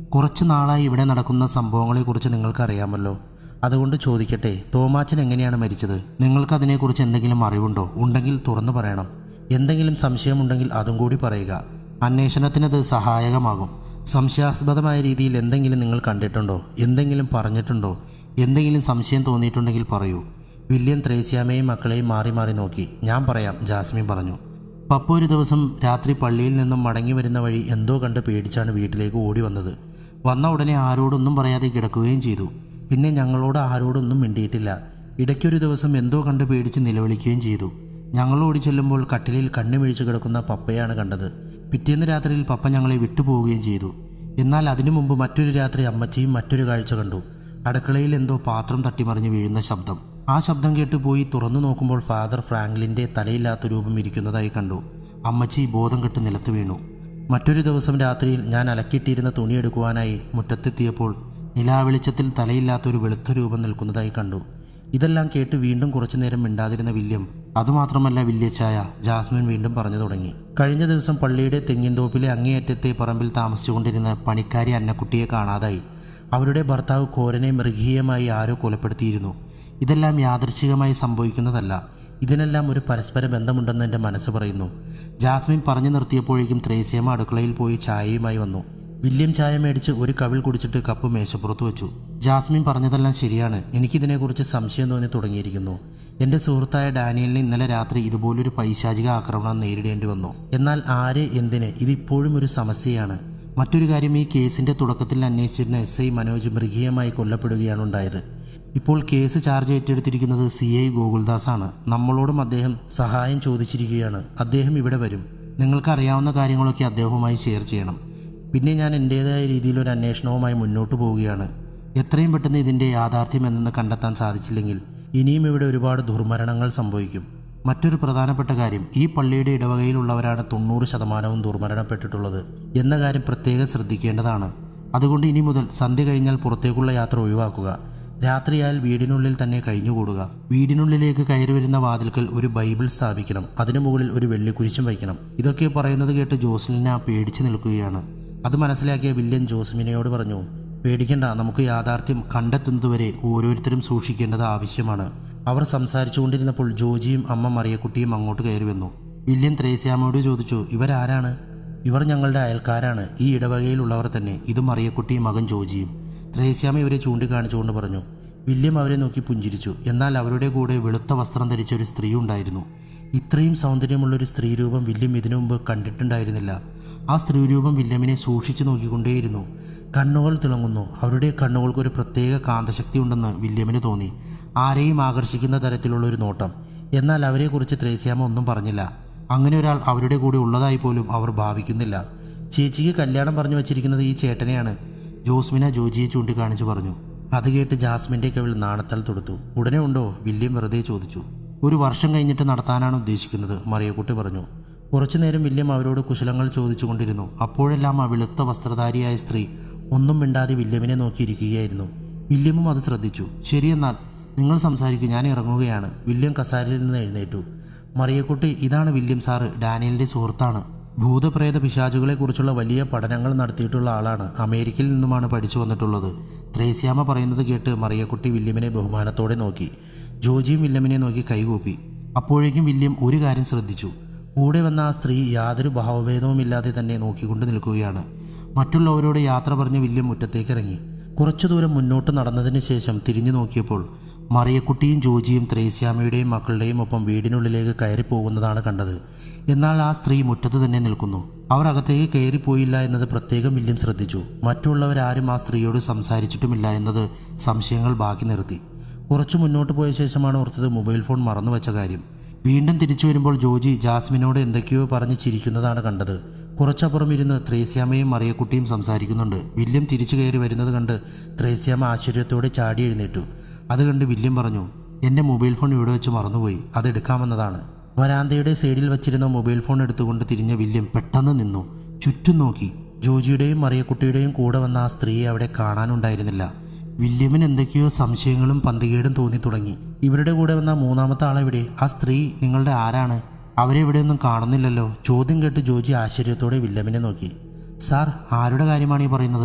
കുറച്ച് നാളായി ഇവിടെ നടക്കുന്ന സംഭവങ്ങളെക്കുറിച്ച് നിങ്ങൾക്കറിയാമല്ലോ അതുകൊണ്ട് ചോദിക്കട്ടെ തോമാച്ചൻ എങ്ങനെയാണ് മരിച്ചത് നിങ്ങൾക്ക് അതിനെക്കുറിച്ച് എന്തെങ്കിലും അറിവുണ്ടോ ഉണ്ടെങ്കിൽ തുറന്നു പറയണം എന്തെങ്കിലും സംശയമുണ്ടെങ്കിൽ അതും കൂടി പറയുക അന്വേഷണത്തിനത് സഹായകമാകും സംശയാസ്പദമായ രീതിയിൽ എന്തെങ്കിലും നിങ്ങൾ കണ്ടിട്ടുണ്ടോ എന്തെങ്കിലും പറഞ്ഞിട്ടുണ്ടോ എന്തെങ്കിലും സംശയം തോന്നിയിട്ടുണ്ടെങ്കിൽ പറയൂ വില്യം ത്രേസ്യാമയും മക്കളെയും മാറി മാറി നോക്കി ഞാൻ പറയാം ജാസ്മിൻ പറഞ്ഞു പപ്പ ഒരു ദിവസം രാത്രി പള്ളിയിൽ നിന്നും മടങ്ങി വരുന്ന വഴി എന്തോ കണ്ട് പേടിച്ചാണ് വീട്ടിലേക്ക് ഓടി വന്നത് വന്ന ഉടനെ ആരോടൊന്നും പറയാതെ കിടക്കുകയും ചെയ്തു പിന്നെ ഞങ്ങളോട് ആരോടൊന്നും മിണ്ടിയിട്ടില്ല ഇടയ്ക്കൊരു ദിവസം എന്തോ കണ്ട് പേടിച്ച് നിലവിളിക്കുകയും ചെയ്തു ഞങ്ങൾ ഓടി ചെല്ലുമ്പോൾ കട്ടിലിൽ കണ്ണുമിഴിച്ച് കിടക്കുന്ന പപ്പയാണ് കണ്ടത് പിറ്റേന്ന് രാത്രിയിൽ പപ്പ ഞങ്ങളെ വിട്ടുപോവുകയും ചെയ്തു എന്നാൽ അതിനു മുമ്പ് മറ്റൊരു രാത്രി അമ്മച്ചിയും മറ്റൊരു കാഴ്ച കണ്ടു അടുക്കളയിൽ എന്തോ പാത്രം തട്ടിമറിഞ്ഞ് വീഴുന്ന ശബ്ദം ആ ശബ്ദം കേട്ട് പോയി തുറന്നു നോക്കുമ്പോൾ ഫാദർ ഫ്രാങ്ക്ലിൻ്റെ തലയില്ലാത്ത രൂപം ഇരിക്കുന്നതായി കണ്ടു അമ്മച്ചി ബോധം കെട്ട് നിലത്ത് വീണു മറ്റൊരു ദിവസം രാത്രിയിൽ ഞാൻ അലക്കിയിട്ടിരുന്ന തുണി എടുക്കുവാനായി മുറ്റത്തെത്തിയപ്പോൾ നിലാവെളിച്ചത്തിൽ തലയില്ലാത്ത ഒരു വെളുത്ത രൂപം നിൽക്കുന്നതായി കണ്ടു ഇതെല്ലാം കേട്ട് വീണ്ടും കുറച്ചു നേരം മിണ്ടാതിരുന്ന വില്യം അതുമാത്രമല്ല വില്യച്ചായ ജാസ്മിൻ വീണ്ടും പറഞ്ഞു തുടങ്ങി കഴിഞ്ഞ ദിവസം പള്ളിയുടെ തെങ്ങിൻതോപ്പിലെ അങ്ങേയറ്റത്തെ പറമ്പിൽ താമസിച്ചുകൊണ്ടിരുന്ന പണിക്കാരി അന്നക്കുട്ടിയെ കാണാതായി അവരുടെ ഭർത്താവ് കോരനെ മൃഗീയമായി ആരോ കൊലപ്പെടുത്തിയിരുന്നു ഇതെല്ലാം യാദൃച്ഛികമായി സംഭവിക്കുന്നതല്ല ഇതിനെല്ലാം ഒരു പരസ്പര ബന്ധമുണ്ടെന്ന് എൻ്റെ മനസ്സ് പറയുന്നു ജാസ്മിൻ പറഞ്ഞു നിർത്തിയപ്പോഴേക്കും ത്രേസ്യമ്മ അടുക്കളയിൽ പോയി ചായയുമായി വന്നു വില്യം ചായ മേടിച്ച് ഒരു കവിൾ കുടിച്ചിട്ട് കപ്പ് മേശപ്പുറത്ത് വെച്ചു ജാസ്മിൻ പറഞ്ഞതെല്ലാം ശരിയാണ് എനിക്കിതിനെക്കുറിച്ച് സംശയം തോന്നി തുടങ്ങിയിരിക്കുന്നു എൻ്റെ സുഹൃത്തായ ഡാനിയലിന് ഇന്നലെ രാത്രി ഇതുപോലൊരു പൈശാചിക ആക്രമണം നേരിടേണ്ടി വന്നു എന്നാൽ ആര് എന്തിന് ഇതിപ്പോഴും ഒരു സമസ്യയാണ് മറ്റൊരു കാര്യം ഈ കേസിന്റെ തുടക്കത്തിൽ അന്വേഷിച്ചിരുന്ന എസ് ഐ മനോജ് മൃഗീയമായി കൊല്ലപ്പെടുകയാണ് ഉണ്ടായത് ഇപ്പോൾ കേസ് ചാർജ് ഏറ്റെടുത്തിരിക്കുന്നത് സി ഐ ഗോകുൽദാസ് ആണ് നമ്മളോടും അദ്ദേഹം സഹായം ചോദിച്ചിരിക്കുകയാണ് അദ്ദേഹം ഇവിടെ വരും നിങ്ങൾക്കറിയാവുന്ന കാര്യങ്ങളൊക്കെ അദ്ദേഹവുമായി ഷെയർ ചെയ്യണം പിന്നെ ഞാൻ എൻ്റേതായ രീതിയിൽ ഒരു അന്വേഷണവുമായി മുന്നോട്ട് പോവുകയാണ് എത്രയും പെട്ടെന്ന് ഇതിൻ്റെ യാഥാർത്ഥ്യം എന്തെന്ന് കണ്ടെത്താൻ സാധിച്ചില്ലെങ്കിൽ ഇനിയും ഇവിടെ ഒരുപാട് ദുർമരണങ്ങൾ സംഭവിക്കും മറ്റൊരു പ്രധാനപ്പെട്ട കാര്യം ഈ പള്ളിയുടെ ഇടവകയിലുള്ളവരാണ് തൊണ്ണൂറ് ശതമാനവും ദുർമരണപ്പെട്ടിട്ടുള്ളത് എന്ന കാര്യം പ്രത്യേകം ശ്രദ്ധിക്കേണ്ടതാണ് അതുകൊണ്ട് ഇനി മുതൽ സന്ധ്യ കഴിഞ്ഞാൽ പുറത്തേക്കുള്ള യാത്ര ഒഴിവാക്കുക രാത്രിയായാൽ വീടിനുള്ളിൽ തന്നെ കഴിഞ്ഞുകൂടുക വീടിനുള്ളിലേക്ക് കയറി വരുന്ന വാതിൽക്കൽ ഒരു ബൈബിൾ സ്ഥാപിക്കണം അതിനു മുകളിൽ ഒരു വെള്ളിക്കുരിശും വയ്ക്കണം ഇതൊക്കെ പറയുന്നത് കേട്ട് ജോസ്ലിന പേടിച്ചു നിൽക്കുകയാണ് അത് മനസ്സിലാക്കിയ വില്യൻ ജോസ്മിനയോട് പറഞ്ഞു പേടിക്കണ്ട നമുക്ക് യാഥാർത്ഥ്യം കണ്ടെത്തുന്നതുവരെ ഓരോരുത്തരും സൂക്ഷിക്കേണ്ടത് ആവശ്യമാണ് അവർ സംസാരിച്ചുകൊണ്ടിരുന്നപ്പോൾ ജോജിയും അമ്മ മറിയക്കുട്ടിയും അങ്ങോട്ട് കയറി വന്നു വില്യൻ ത്രേസ്യാമയോട് ചോദിച്ചു ഇവരാരാണ് ഇവർ ഞങ്ങളുടെ അയൽക്കാരാണ് ഈ ഇടവകയിലുള്ളവർ തന്നെ ഇത് മറിയക്കുട്ടിയും മകൻ ജോജിയും ത്രേസ്യാമ ഇവരെ ചൂണ്ടിക്കാണിച്ചുകൊണ്ട് പറഞ്ഞു വില്യം അവരെ നോക്കി പുഞ്ചിരിച്ചു എന്നാൽ അവരുടെ കൂടെ വെളുത്ത വസ്ത്രം ധരിച്ച ഒരു സ്ത്രീ ഉണ്ടായിരുന്നു ഇത്രയും സൗന്ദര്യമുള്ളൊരു സ്ത്രീരൂപം വില്യം ഇതിനു മുമ്പ് കണ്ടിട്ടുണ്ടായിരുന്നില്ല ആ സ്ത്രീരൂപം വില്യമിനെ സൂക്ഷിച്ചു നോക്കിക്കൊണ്ടേയിരുന്നു കണ്ണുകൾ തിളങ്ങുന്നു അവരുടെ കണ്ണുകൾക്ക് ഒരു പ്രത്യേക കാന്തശക്തി ഉണ്ടെന്ന് വില്യമിന് തോന്നി ആരെയും ആകർഷിക്കുന്ന തരത്തിലുള്ള ഒരു നോട്ടം എന്നാൽ അവരെക്കുറിച്ച് ത്രേസ്യാമ ഒന്നും പറഞ്ഞില്ല അങ്ങനെ ഒരാൾ അവരുടെ കൂടെ ഉള്ളതായി പോലും അവർ ഭാവിക്കുന്നില്ല ചേച്ചിക്ക് കല്യാണം പറഞ്ഞു വച്ചിരിക്കുന്നത് ഈ ചേട്ടനെയാണ് ജോസ്മിന ജോജിയെ ചൂണ്ടിക്കാണിച്ചു പറഞ്ഞു അത് കേട്ട് ജാസ്മിൻ്റെ കവിൾ നാണത്താൽ തൊടുത്തു ഉടനെ ഉണ്ടോ വില്യം വെറുതെ ചോദിച്ചു ഒരു വർഷം കഴിഞ്ഞിട്ട് നടത്താനാണ് ഉദ്ദേശിക്കുന്നത് മറിയക്കുട്ടി പറഞ്ഞു കുറച്ചുനേരം വില്യം അവരോട് കുശലങ്ങൾ ചോദിച്ചുകൊണ്ടിരുന്നു അപ്പോഴെല്ലാം ആ വെളുത്ത വസ്ത്രധാരിയായ സ്ത്രീ ഒന്നും മിണ്ടാതെ വില്യമിനെ നോക്കിയിരിക്കുകയായിരുന്നു വില്യമും അത് ശ്രദ്ധിച്ചു ശരിയെന്നാൽ നിങ്ങൾ സംസാരിക്കൂ ഞാൻ ഇറങ്ങുകയാണ് വില്യം കസാരയിൽ നിന്ന് എഴുന്നേറ്റു മറിയക്കുട്ടി ഇതാണ് വില്യം സാറ് ഡാനിയലിന്റെ സുഹൃത്താണ് ഭൂതപ്രേത പിശാചുകളെക്കുറിച്ചുള്ള വലിയ പഠനങ്ങൾ നടത്തിയിട്ടുള്ള ആളാണ് അമേരിക്കയിൽ നിന്നുമാണ് പഠിച്ചു വന്നിട്ടുള്ളത് ത്രേസ്യാമ പറയുന്നത് കേട്ട് മറിയക്കുട്ടി വില്യമിനെ ബഹുമാനത്തോടെ നോക്കി ജോജിയും വില്യമിനെ നോക്കി കൈകൂപ്പി അപ്പോഴേക്കും വില്യം ഒരു കാര്യം ശ്രദ്ധിച്ചു കൂടെ വന്ന ആ സ്ത്രീ യാതൊരു ഭാവഭേദവുമില്ലാതെ തന്നെ നോക്കിക്കൊണ്ട് നിൽക്കുകയാണ് മറ്റുള്ളവരോട് യാത്ര പറഞ്ഞ് വില്യം മുറ്റത്തേക്ക് ഇറങ്ങി കുറച്ചു ദൂരം മുന്നോട്ട് നടന്നതിന് ശേഷം തിരിഞ്ഞു നോക്കിയപ്പോൾ മറിയക്കുട്ടിയും ജോജിയും ത്രേസ്യാമയുടെയും മക്കളുടെയും ഒപ്പം വീടിനുള്ളിലേക്ക് കയറി പോകുന്നതാണ് കണ്ടത് എന്നാൽ ആ സ്ത്രീ മുറ്റത്ത് തന്നെ നിൽക്കുന്നു അവർ അകത്തേക്ക് കയറിപ്പോയില്ല എന്നത് പ്രത്യേകം വില്യം ശ്രദ്ധിച്ചു മറ്റുള്ളവരാരും ആ സ്ത്രീയോട് സംസാരിച്ചിട്ടുമില്ല എന്നത് സംശയങ്ങൾ ബാക്കി നിർത്തി കുറച്ചു മുന്നോട്ട് പോയ ശേഷമാണ് ഓർത്തത് മൊബൈൽ ഫോൺ മറന്നു വെച്ച കാര്യം വീണ്ടും തിരിച്ചു വരുമ്പോൾ ജോജി ജാസ്മിനോട് എന്തൊക്കെയോ പറഞ്ഞ് ചിരിക്കുന്നതാണ് കണ്ടത് കുറച്ചപ്പുറം ഇരുന്ന് ത്രേസ്യാമയും മറിയക്കുട്ടിയും സംസാരിക്കുന്നുണ്ട് വില്യം തിരിച്ചു കയറി വരുന്നത് കണ്ട് ത്രേസ്യാമ ആശ്ചര്യത്തോടെ ചാടി എഴുന്നേറ്റു അത് കണ്ട് വില്യം പറഞ്ഞു എൻ്റെ മൊബൈൽ ഫോൺ ഇവിടെ വെച്ച് മറന്നുപോയി അത് എടുക്കാമെന്നതാണ് വരാന്തയുടെ സൈഡിൽ വച്ചിരുന്ന മൊബൈൽ ഫോൺ എടുത്തുകൊണ്ട് തിരിഞ്ഞ വില്യം പെട്ടെന്ന് നിന്നു ചുറ്റും നോക്കി ജോജിയുടെയും മറിയക്കുട്ടിയുടെയും കൂടെ വന്ന ആ സ്ത്രീയെ അവിടെ കാണാനുണ്ടായിരുന്നില്ല വില്യമിന് എന്തൊക്കെയോ സംശയങ്ങളും പന്തികേടും തോന്നി തുടങ്ങി ഇവരുടെ കൂടെ വന്ന മൂന്നാമത്തെ ആളെവിടെ ആ സ്ത്രീ നിങ്ങളുടെ ആരാണ് അവരെ ഇവിടെയൊന്നും കാണുന്നില്ലല്ലോ ചോദ്യം കേട്ട് ജോജി ആശ്ചര്യത്തോടെ വില്യമിനെ നോക്കി സാർ ആരുടെ കാര്യമാണ് ഈ പറയുന്നത്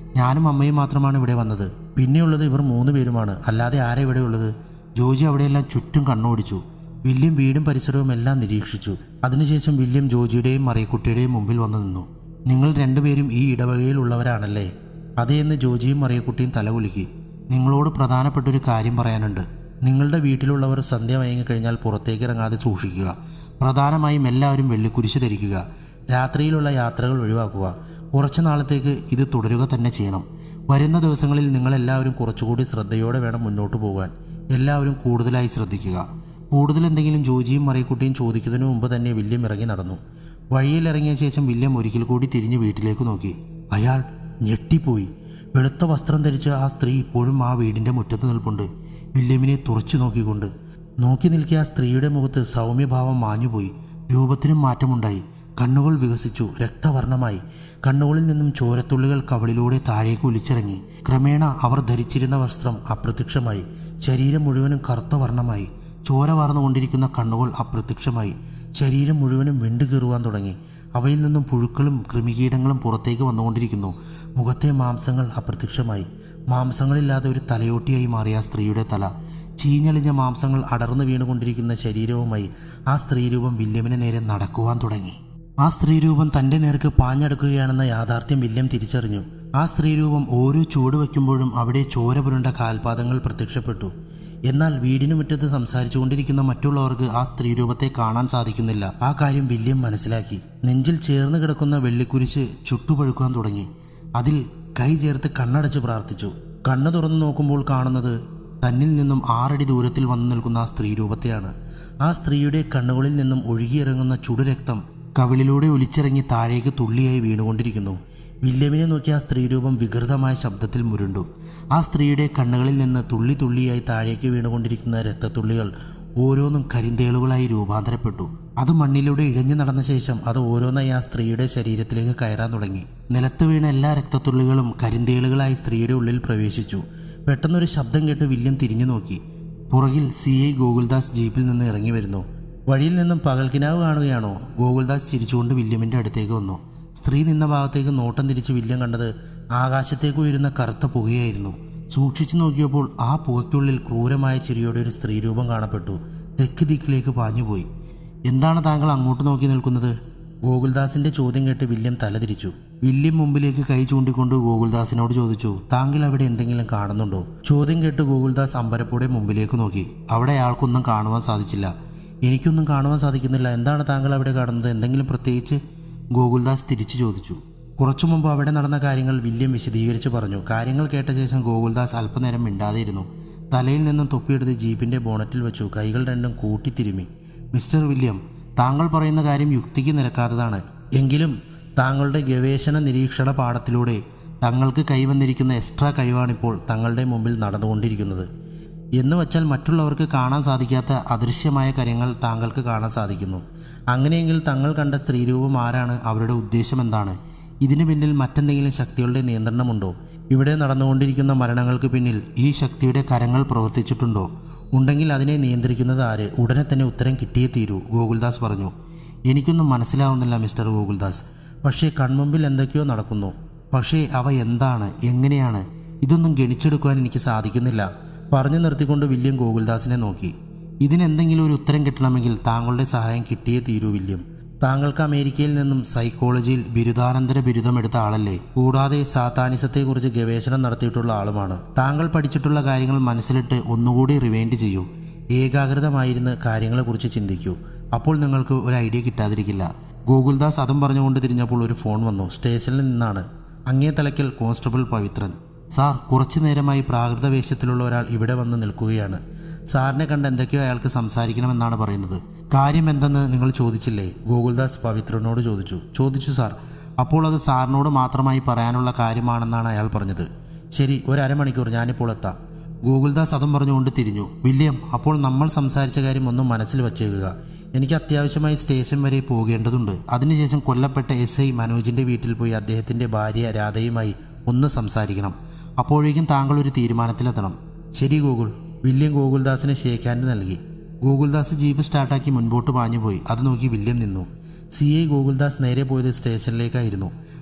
ഞാനും അമ്മയും മാത്രമാണ് ഇവിടെ വന്നത് പിന്നെയുള്ളത് ഇവർ മൂന്ന് പേരുമാണ് അല്ലാതെ ആരാ ഇവിടെ ഉള്ളത് ജോജി അവിടെയെല്ലാം ചുറ്റും കണ്ണോടിച്ചു വില്യം വീടും പരിസരവും എല്ലാം നിരീക്ഷിച്ചു അതിനുശേഷം വില്യം ജോജിയുടെയും മറിയക്കുട്ടിയുടെയും മുമ്പിൽ വന്നു നിന്നു നിങ്ങൾ രണ്ടുപേരും ഈ ഇടവകയിലുള്ളവരാണല്ലേ അതേ എന്ന് ജോജിയും മറിയക്കുട്ടിയും തലകുലുക്കി നിങ്ങളോട് പ്രധാനപ്പെട്ട ഒരു കാര്യം പറയാനുണ്ട് നിങ്ങളുടെ വീട്ടിലുള്ളവർ സന്ധ്യ മയങ്ങിക്കഴിഞ്ഞാൽ പുറത്തേക്ക് ഇറങ്ങാതെ സൂക്ഷിക്കുക പ്രധാനമായും എല്ലാവരും വെള്ളിക്കുരിശ് ധരിക്കുക രാത്രിയിലുള്ള യാത്രകൾ ഒഴിവാക്കുക കുറച്ചു നാളത്തേക്ക് ഇത് തുടരുക തന്നെ ചെയ്യണം വരുന്ന ദിവസങ്ങളിൽ നിങ്ങളെല്ലാവരും കുറച്ചുകൂടി ശ്രദ്ധയോടെ വേണം മുന്നോട്ട് പോകാൻ എല്ലാവരും കൂടുതലായി ശ്രദ്ധിക്കുക കൂടുതൽ എന്തെങ്കിലും ജോജിയും മറിയക്കുട്ടിയും ചോദിക്കുന്നതിന് മുമ്പ് തന്നെ വില്യം ഇറങ്ങി നടന്നു വഴിയിൽ ഇറങ്ങിയ ശേഷം വില്യം ഒരിക്കൽ കൂടി തിരിഞ്ഞ് വീട്ടിലേക്ക് നോക്കി അയാൾ ഞെട്ടിപ്പോയി വെളുത്ത വസ്ത്രം ധരിച്ച ആ സ്ത്രീ ഇപ്പോഴും ആ വീടിന്റെ മുറ്റത്ത് നിൽപ്പുണ്ട് വില്യമിനെ തുറച്ചു നോക്കിക്കൊണ്ട് നോക്കി നിൽക്കിയ ആ സ്ത്രീയുടെ മുഖത്ത് സൗമ്യഭാവം മാഞ്ഞുപോയി രൂപത്തിനും മാറ്റമുണ്ടായി കണ്ണുകൾ വികസിച്ചു രക്തവർണമായി കണ്ണുകളിൽ നിന്നും ചോരത്തുള്ളികൾ കവളിലൂടെ താഴേക്ക് ഒലിച്ചിറങ്ങി ക്രമേണ അവർ ധരിച്ചിരുന്ന വസ്ത്രം അപ്രത്യക്ഷമായി ശരീരം മുഴുവനും കറുത്ത വർണ്ണമായി ചോര വാർന്നുകൊണ്ടിരിക്കുന്ന കണ്ണുകൾ അപ്രത്യക്ഷമായി ശരീരം മുഴുവനും വെണ്ടുകീറുവാൻ തുടങ്ങി അവയിൽ നിന്നും പുഴുക്കളും കൃമികീടങ്ങളും പുറത്തേക്ക് വന്നുകൊണ്ടിരിക്കുന്നു മുഖത്തെ മാംസങ്ങൾ അപ്രത്യക്ഷമായി മാംസങ്ങളില്ലാതെ ഒരു തലയോട്ടിയായി മാറിയ ആ സ്ത്രീയുടെ തല ചീഞ്ഞളിഞ്ഞ മാംസങ്ങൾ അടർന്നു വീണുകൊണ്ടിരിക്കുന്ന ശരീരവുമായി ആ സ്ത്രീരൂപം വില്യമിന് നേരെ നടക്കുവാൻ തുടങ്ങി ആ സ്ത്രീരൂപം തൻ്റെ നേർക്ക് പാഞ്ഞെടുക്കുകയാണെന്ന യാഥാർത്ഥ്യം വില്യം തിരിച്ചറിഞ്ഞു ആ സ്ത്രീരൂപം ഓരോ ചുവട് വയ്ക്കുമ്പോഴും അവിടെ ചോര പുരണ്ട കാൽപാദങ്ങൾ പ്രത്യക്ഷപ്പെട്ടു എന്നാൽ വീടിനു മുറ്റത്ത് സംസാരിച്ചുകൊണ്ടിരിക്കുന്ന മറ്റുള്ളവർക്ക് ആ സ്ത്രീരൂപത്തെ കാണാൻ സാധിക്കുന്നില്ല ആ കാര്യം വില്യം മനസ്സിലാക്കി നെഞ്ചിൽ ചേർന്ന് കിടക്കുന്ന വെള്ളിക്കുരിശ് ചുട്ടുപഴുക്കാൻ തുടങ്ങി അതിൽ കൈ ചേർത്ത് കണ്ണടച്ച് പ്രാർത്ഥിച്ചു കണ്ണു തുറന്നു നോക്കുമ്പോൾ കാണുന്നത് തന്നിൽ നിന്നും ആറടി ദൂരത്തിൽ വന്നു നിൽക്കുന്ന ആ സ്ത്രീരൂപത്തെയാണ് ആ സ്ത്രീയുടെ കണ്ണുകളിൽ നിന്നും ഒഴുകിയിറങ്ങുന്ന ചുടുരക്തം കവിളിലൂടെ ഒലിച്ചിറങ്ങി താഴേക്ക് തുള്ളിയായി വീണുകൊണ്ടിരിക്കുന്നു വില്യമിനെ നോക്കി ആ സ്ത്രീരൂപം വികൃതമായ ശബ്ദത്തിൽ മുരുണ്ടു ആ സ്ത്രീയുടെ കണ്ണുകളിൽ നിന്ന് തുള്ളി തുള്ളിയായി താഴേക്ക് വീണുകൊണ്ടിരിക്കുന്ന രക്തത്തുള്ളികൾ ഓരോന്നും കരിന്തേളുകളായി രൂപാന്തരപ്പെട്ടു അത് മണ്ണിലൂടെ ഇഴഞ്ഞു നടന്ന ശേഷം അത് ഓരോന്നായി ആ സ്ത്രീയുടെ ശരീരത്തിലേക്ക് കയറാൻ തുടങ്ങി നിലത്ത് വീണ എല്ലാ രക്തത്തുള്ളികളും കരിന്തേളുകളായി സ്ത്രീയുടെ ഉള്ളിൽ പ്രവേശിച്ചു പെട്ടെന്നൊരു ശബ്ദം കേട്ട് വില്യം തിരിഞ്ഞു നോക്കി പുറകിൽ സി ഐ ഗോകുൽദാസ് ജീപ്പിൽ നിന്ന് ഇറങ്ങി വരുന്നു വഴിയിൽ നിന്നും പകൽക്കിനാവ് കാണുകയാണോ ഗോകുൽദാസ് ചിരിച്ചുകൊണ്ട് വില്യമിന്റെ അടുത്തേക്ക് വന്നു സ്ത്രീ നിന്ന ഭാഗത്തേക്ക് നോട്ടം തിരിച്ച് വില്യം കണ്ടത് ആകാശത്തേക്ക് ഉയരുന്ന കറുത്ത പുകയായിരുന്നു സൂക്ഷിച്ചു നോക്കിയപ്പോൾ ആ പുകയ്ക്കുള്ളിൽ ക്രൂരമായ ചിരിയോടെ ഒരു സ്ത്രീരൂപം കാണപ്പെട്ടു തെക്ക് ദിക്കിലേക്ക് പാഞ്ഞുപോയി എന്താണ് താങ്കൾ അങ്ങോട്ട് നോക്കി നിൽക്കുന്നത് ഗോകുൽദാസിന്റെ ചോദ്യം കേട്ട് വില്യം തലതിരിച്ചു വില്യം മുമ്പിലേക്ക് കൈ ചൂണ്ടിക്കൊണ്ട് ഗോകുൽദാസിനോട് ചോദിച്ചു താങ്കൾ അവിടെ എന്തെങ്കിലും കാണുന്നുണ്ടോ ചോദ്യം കേട്ട് ഗോകുൽദാസ് അമ്പരപ്പോടെ മുമ്പിലേക്ക് നോക്കി അവിടെ അയാൾക്കൊന്നും കാണുവാൻ സാധിച്ചില്ല എനിക്കൊന്നും കാണുവാൻ സാധിക്കുന്നില്ല എന്താണ് താങ്കൾ അവിടെ കാണുന്നത് എന്തെങ്കിലും പ്രത്യേകിച്ച് ഗോകുൽദാസ് തിരിച്ചു ചോദിച്ചു കുറച്ചു മുമ്പ് അവിടെ നടന്ന കാര്യങ്ങൾ വില്യം വിശദീകരിച്ച് പറഞ്ഞു കാര്യങ്ങൾ കേട്ട ശേഷം ഗോകുൽദാസ് അല്പനേരം മിണ്ടാതെയിരുന്നു തലയിൽ നിന്നും തൊപ്പിയെടുത്ത് ജീപ്പിന്റെ ബോണറ്റിൽ വെച്ചു കൈകൾ രണ്ടും കൂട്ടിത്തിരുമി മിസ്റ്റർ വില്യം താങ്കൾ പറയുന്ന കാര്യം യുക്തിക്ക് നിരക്കാത്തതാണ് എങ്കിലും താങ്കളുടെ ഗവേഷണ നിരീക്ഷണ പാഠത്തിലൂടെ തങ്ങൾക്ക് കൈവന്നിരിക്കുന്ന എക്സ്ട്രാ കഴിവാണിപ്പോൾ തങ്ങളുടെ മുമ്പിൽ നടന്നുകൊണ്ടിരിക്കുന്നത് എന്ന് വച്ചാൽ മറ്റുള്ളവർക്ക് കാണാൻ സാധിക്കാത്ത അദൃശ്യമായ കാര്യങ്ങൾ താങ്കൾക്ക് കാണാൻ സാധിക്കുന്നു അങ്ങനെയെങ്കിൽ തങ്ങൾ കണ്ട സ്ത്രീരൂപം ആരാണ് അവരുടെ ഉദ്ദേശം എന്താണ് ഇതിനു പിന്നിൽ മറ്റെന്തെങ്കിലും ശക്തികളുടെ നിയന്ത്രണമുണ്ടോ ഇവിടെ നടന്നുകൊണ്ടിരിക്കുന്ന മരണങ്ങൾക്ക് പിന്നിൽ ഈ ശക്തിയുടെ കരങ്ങൾ പ്രവർത്തിച്ചിട്ടുണ്ടോ ഉണ്ടെങ്കിൽ അതിനെ നിയന്ത്രിക്കുന്നത് ആര് ഉടനെ തന്നെ ഉത്തരം കിട്ടിയേ തീരൂ ഗോകുൽദാസ് പറഞ്ഞു എനിക്കൊന്നും മനസ്സിലാവുന്നില്ല മിസ്റ്റർ ഗോകുൽദാസ് പക്ഷേ കൺമുമ്പിൽ എന്തൊക്കെയോ നടക്കുന്നു പക്ഷേ അവ എന്താണ് എങ്ങനെയാണ് ഇതൊന്നും ഗണിച്ചെടുക്കുവാൻ എനിക്ക് സാധിക്കുന്നില്ല പറഞ്ഞു നിർത്തിക്കൊണ്ട് വില്യം ഗോകുൽദാസിനെ നോക്കി ഇതിനെന്തെങ്കിലും ഒരു ഉത്തരം കിട്ടണമെങ്കിൽ താങ്കളുടെ സഹായം കിട്ടിയേ തീരൂ വില്യം താങ്കൾക്ക് അമേരിക്കയിൽ നിന്നും സൈക്കോളജിയിൽ ബിരുദാനന്തര ബിരുദം എടുത്ത ആളല്ലേ കൂടാതെ സാത്താനിസത്തെക്കുറിച്ച് ഗവേഷണം നടത്തിയിട്ടുള്ള ആളുമാണ് താങ്കൾ പഠിച്ചിട്ടുള്ള കാര്യങ്ങൾ മനസ്സിലിട്ട് ഒന്നുകൂടി റിവൈൻഡ് ചെയ്യൂ ഏകാഗ്രതമായിരുന്ന് കാര്യങ്ങളെക്കുറിച്ച് ചിന്തിക്കൂ അപ്പോൾ നിങ്ങൾക്ക് ഒരു ഐഡിയ കിട്ടാതിരിക്കില്ല ഗോകുൽദാസ് അതും പറഞ്ഞുകൊണ്ട് തിരിഞ്ഞപ്പോൾ ഒരു ഫോൺ വന്നു സ്റ്റേഷനിൽ നിന്നാണ് അങ്ങേ തലയ്ക്കൽ കോൺസ്റ്റബിൾ പവിത്രൻ സാർ കുറച്ചു നേരമായി പ്രാകൃത വേഷത്തിലുള്ള ഒരാൾ ഇവിടെ വന്ന് നിൽക്കുകയാണ് സാറിനെ കണ്ട് എന്തൊക്കെയോ അയാൾക്ക് സംസാരിക്കണമെന്നാണ് പറയുന്നത് കാര്യം എന്തെന്ന് നിങ്ങൾ ചോദിച്ചില്ലേ ഗോകുൽദാസ് പവിത്രനോട് ചോദിച്ചു ചോദിച്ചു സാർ അപ്പോൾ അത് സാറിനോട് മാത്രമായി പറയാനുള്ള കാര്യമാണെന്നാണ് അയാൾ പറഞ്ഞത് ശരി ഒരു അരമണിക്കൂർ ഞാനിപ്പോൾ എത്താം ഗോകുൽദാസ് അതും പറഞ്ഞുകൊണ്ട് തിരിഞ്ഞു വില്യം അപ്പോൾ നമ്മൾ സംസാരിച്ച കാര്യം ഒന്നും മനസ്സിൽ വച്ചേക്കുക എനിക്ക് അത്യാവശ്യമായി സ്റ്റേഷൻ വരെ പോകേണ്ടതുണ്ട് അതിനുശേഷം കൊല്ലപ്പെട്ട എസ് ഐ മനോജിൻ്റെ വീട്ടിൽ പോയി അദ്ദേഹത്തിൻ്റെ ഭാര്യ രാധയുമായി ഒന്ന് സംസാരിക്കണം അപ്പോഴേക്കും താങ്കൾ ഒരു തീരുമാനത്തിലെത്തണം ശരി ഗൂഗിൾ വില്യം ഗോകുൽദാസിന് ഷേക്ക് ഹാൻഡ് നൽകി ഗോകുൽദാസ് ജീപ്പ് സ്റ്റാർട്ടാക്കി മുൻപോട്ട് പാഞ്ഞുപോയി അത് നോക്കി വില്യം നിന്നു സി ഐ ഗോകുൽദാസ് നേരെ പോയത് സ്റ്റേഷനിലേക്കായിരുന്നു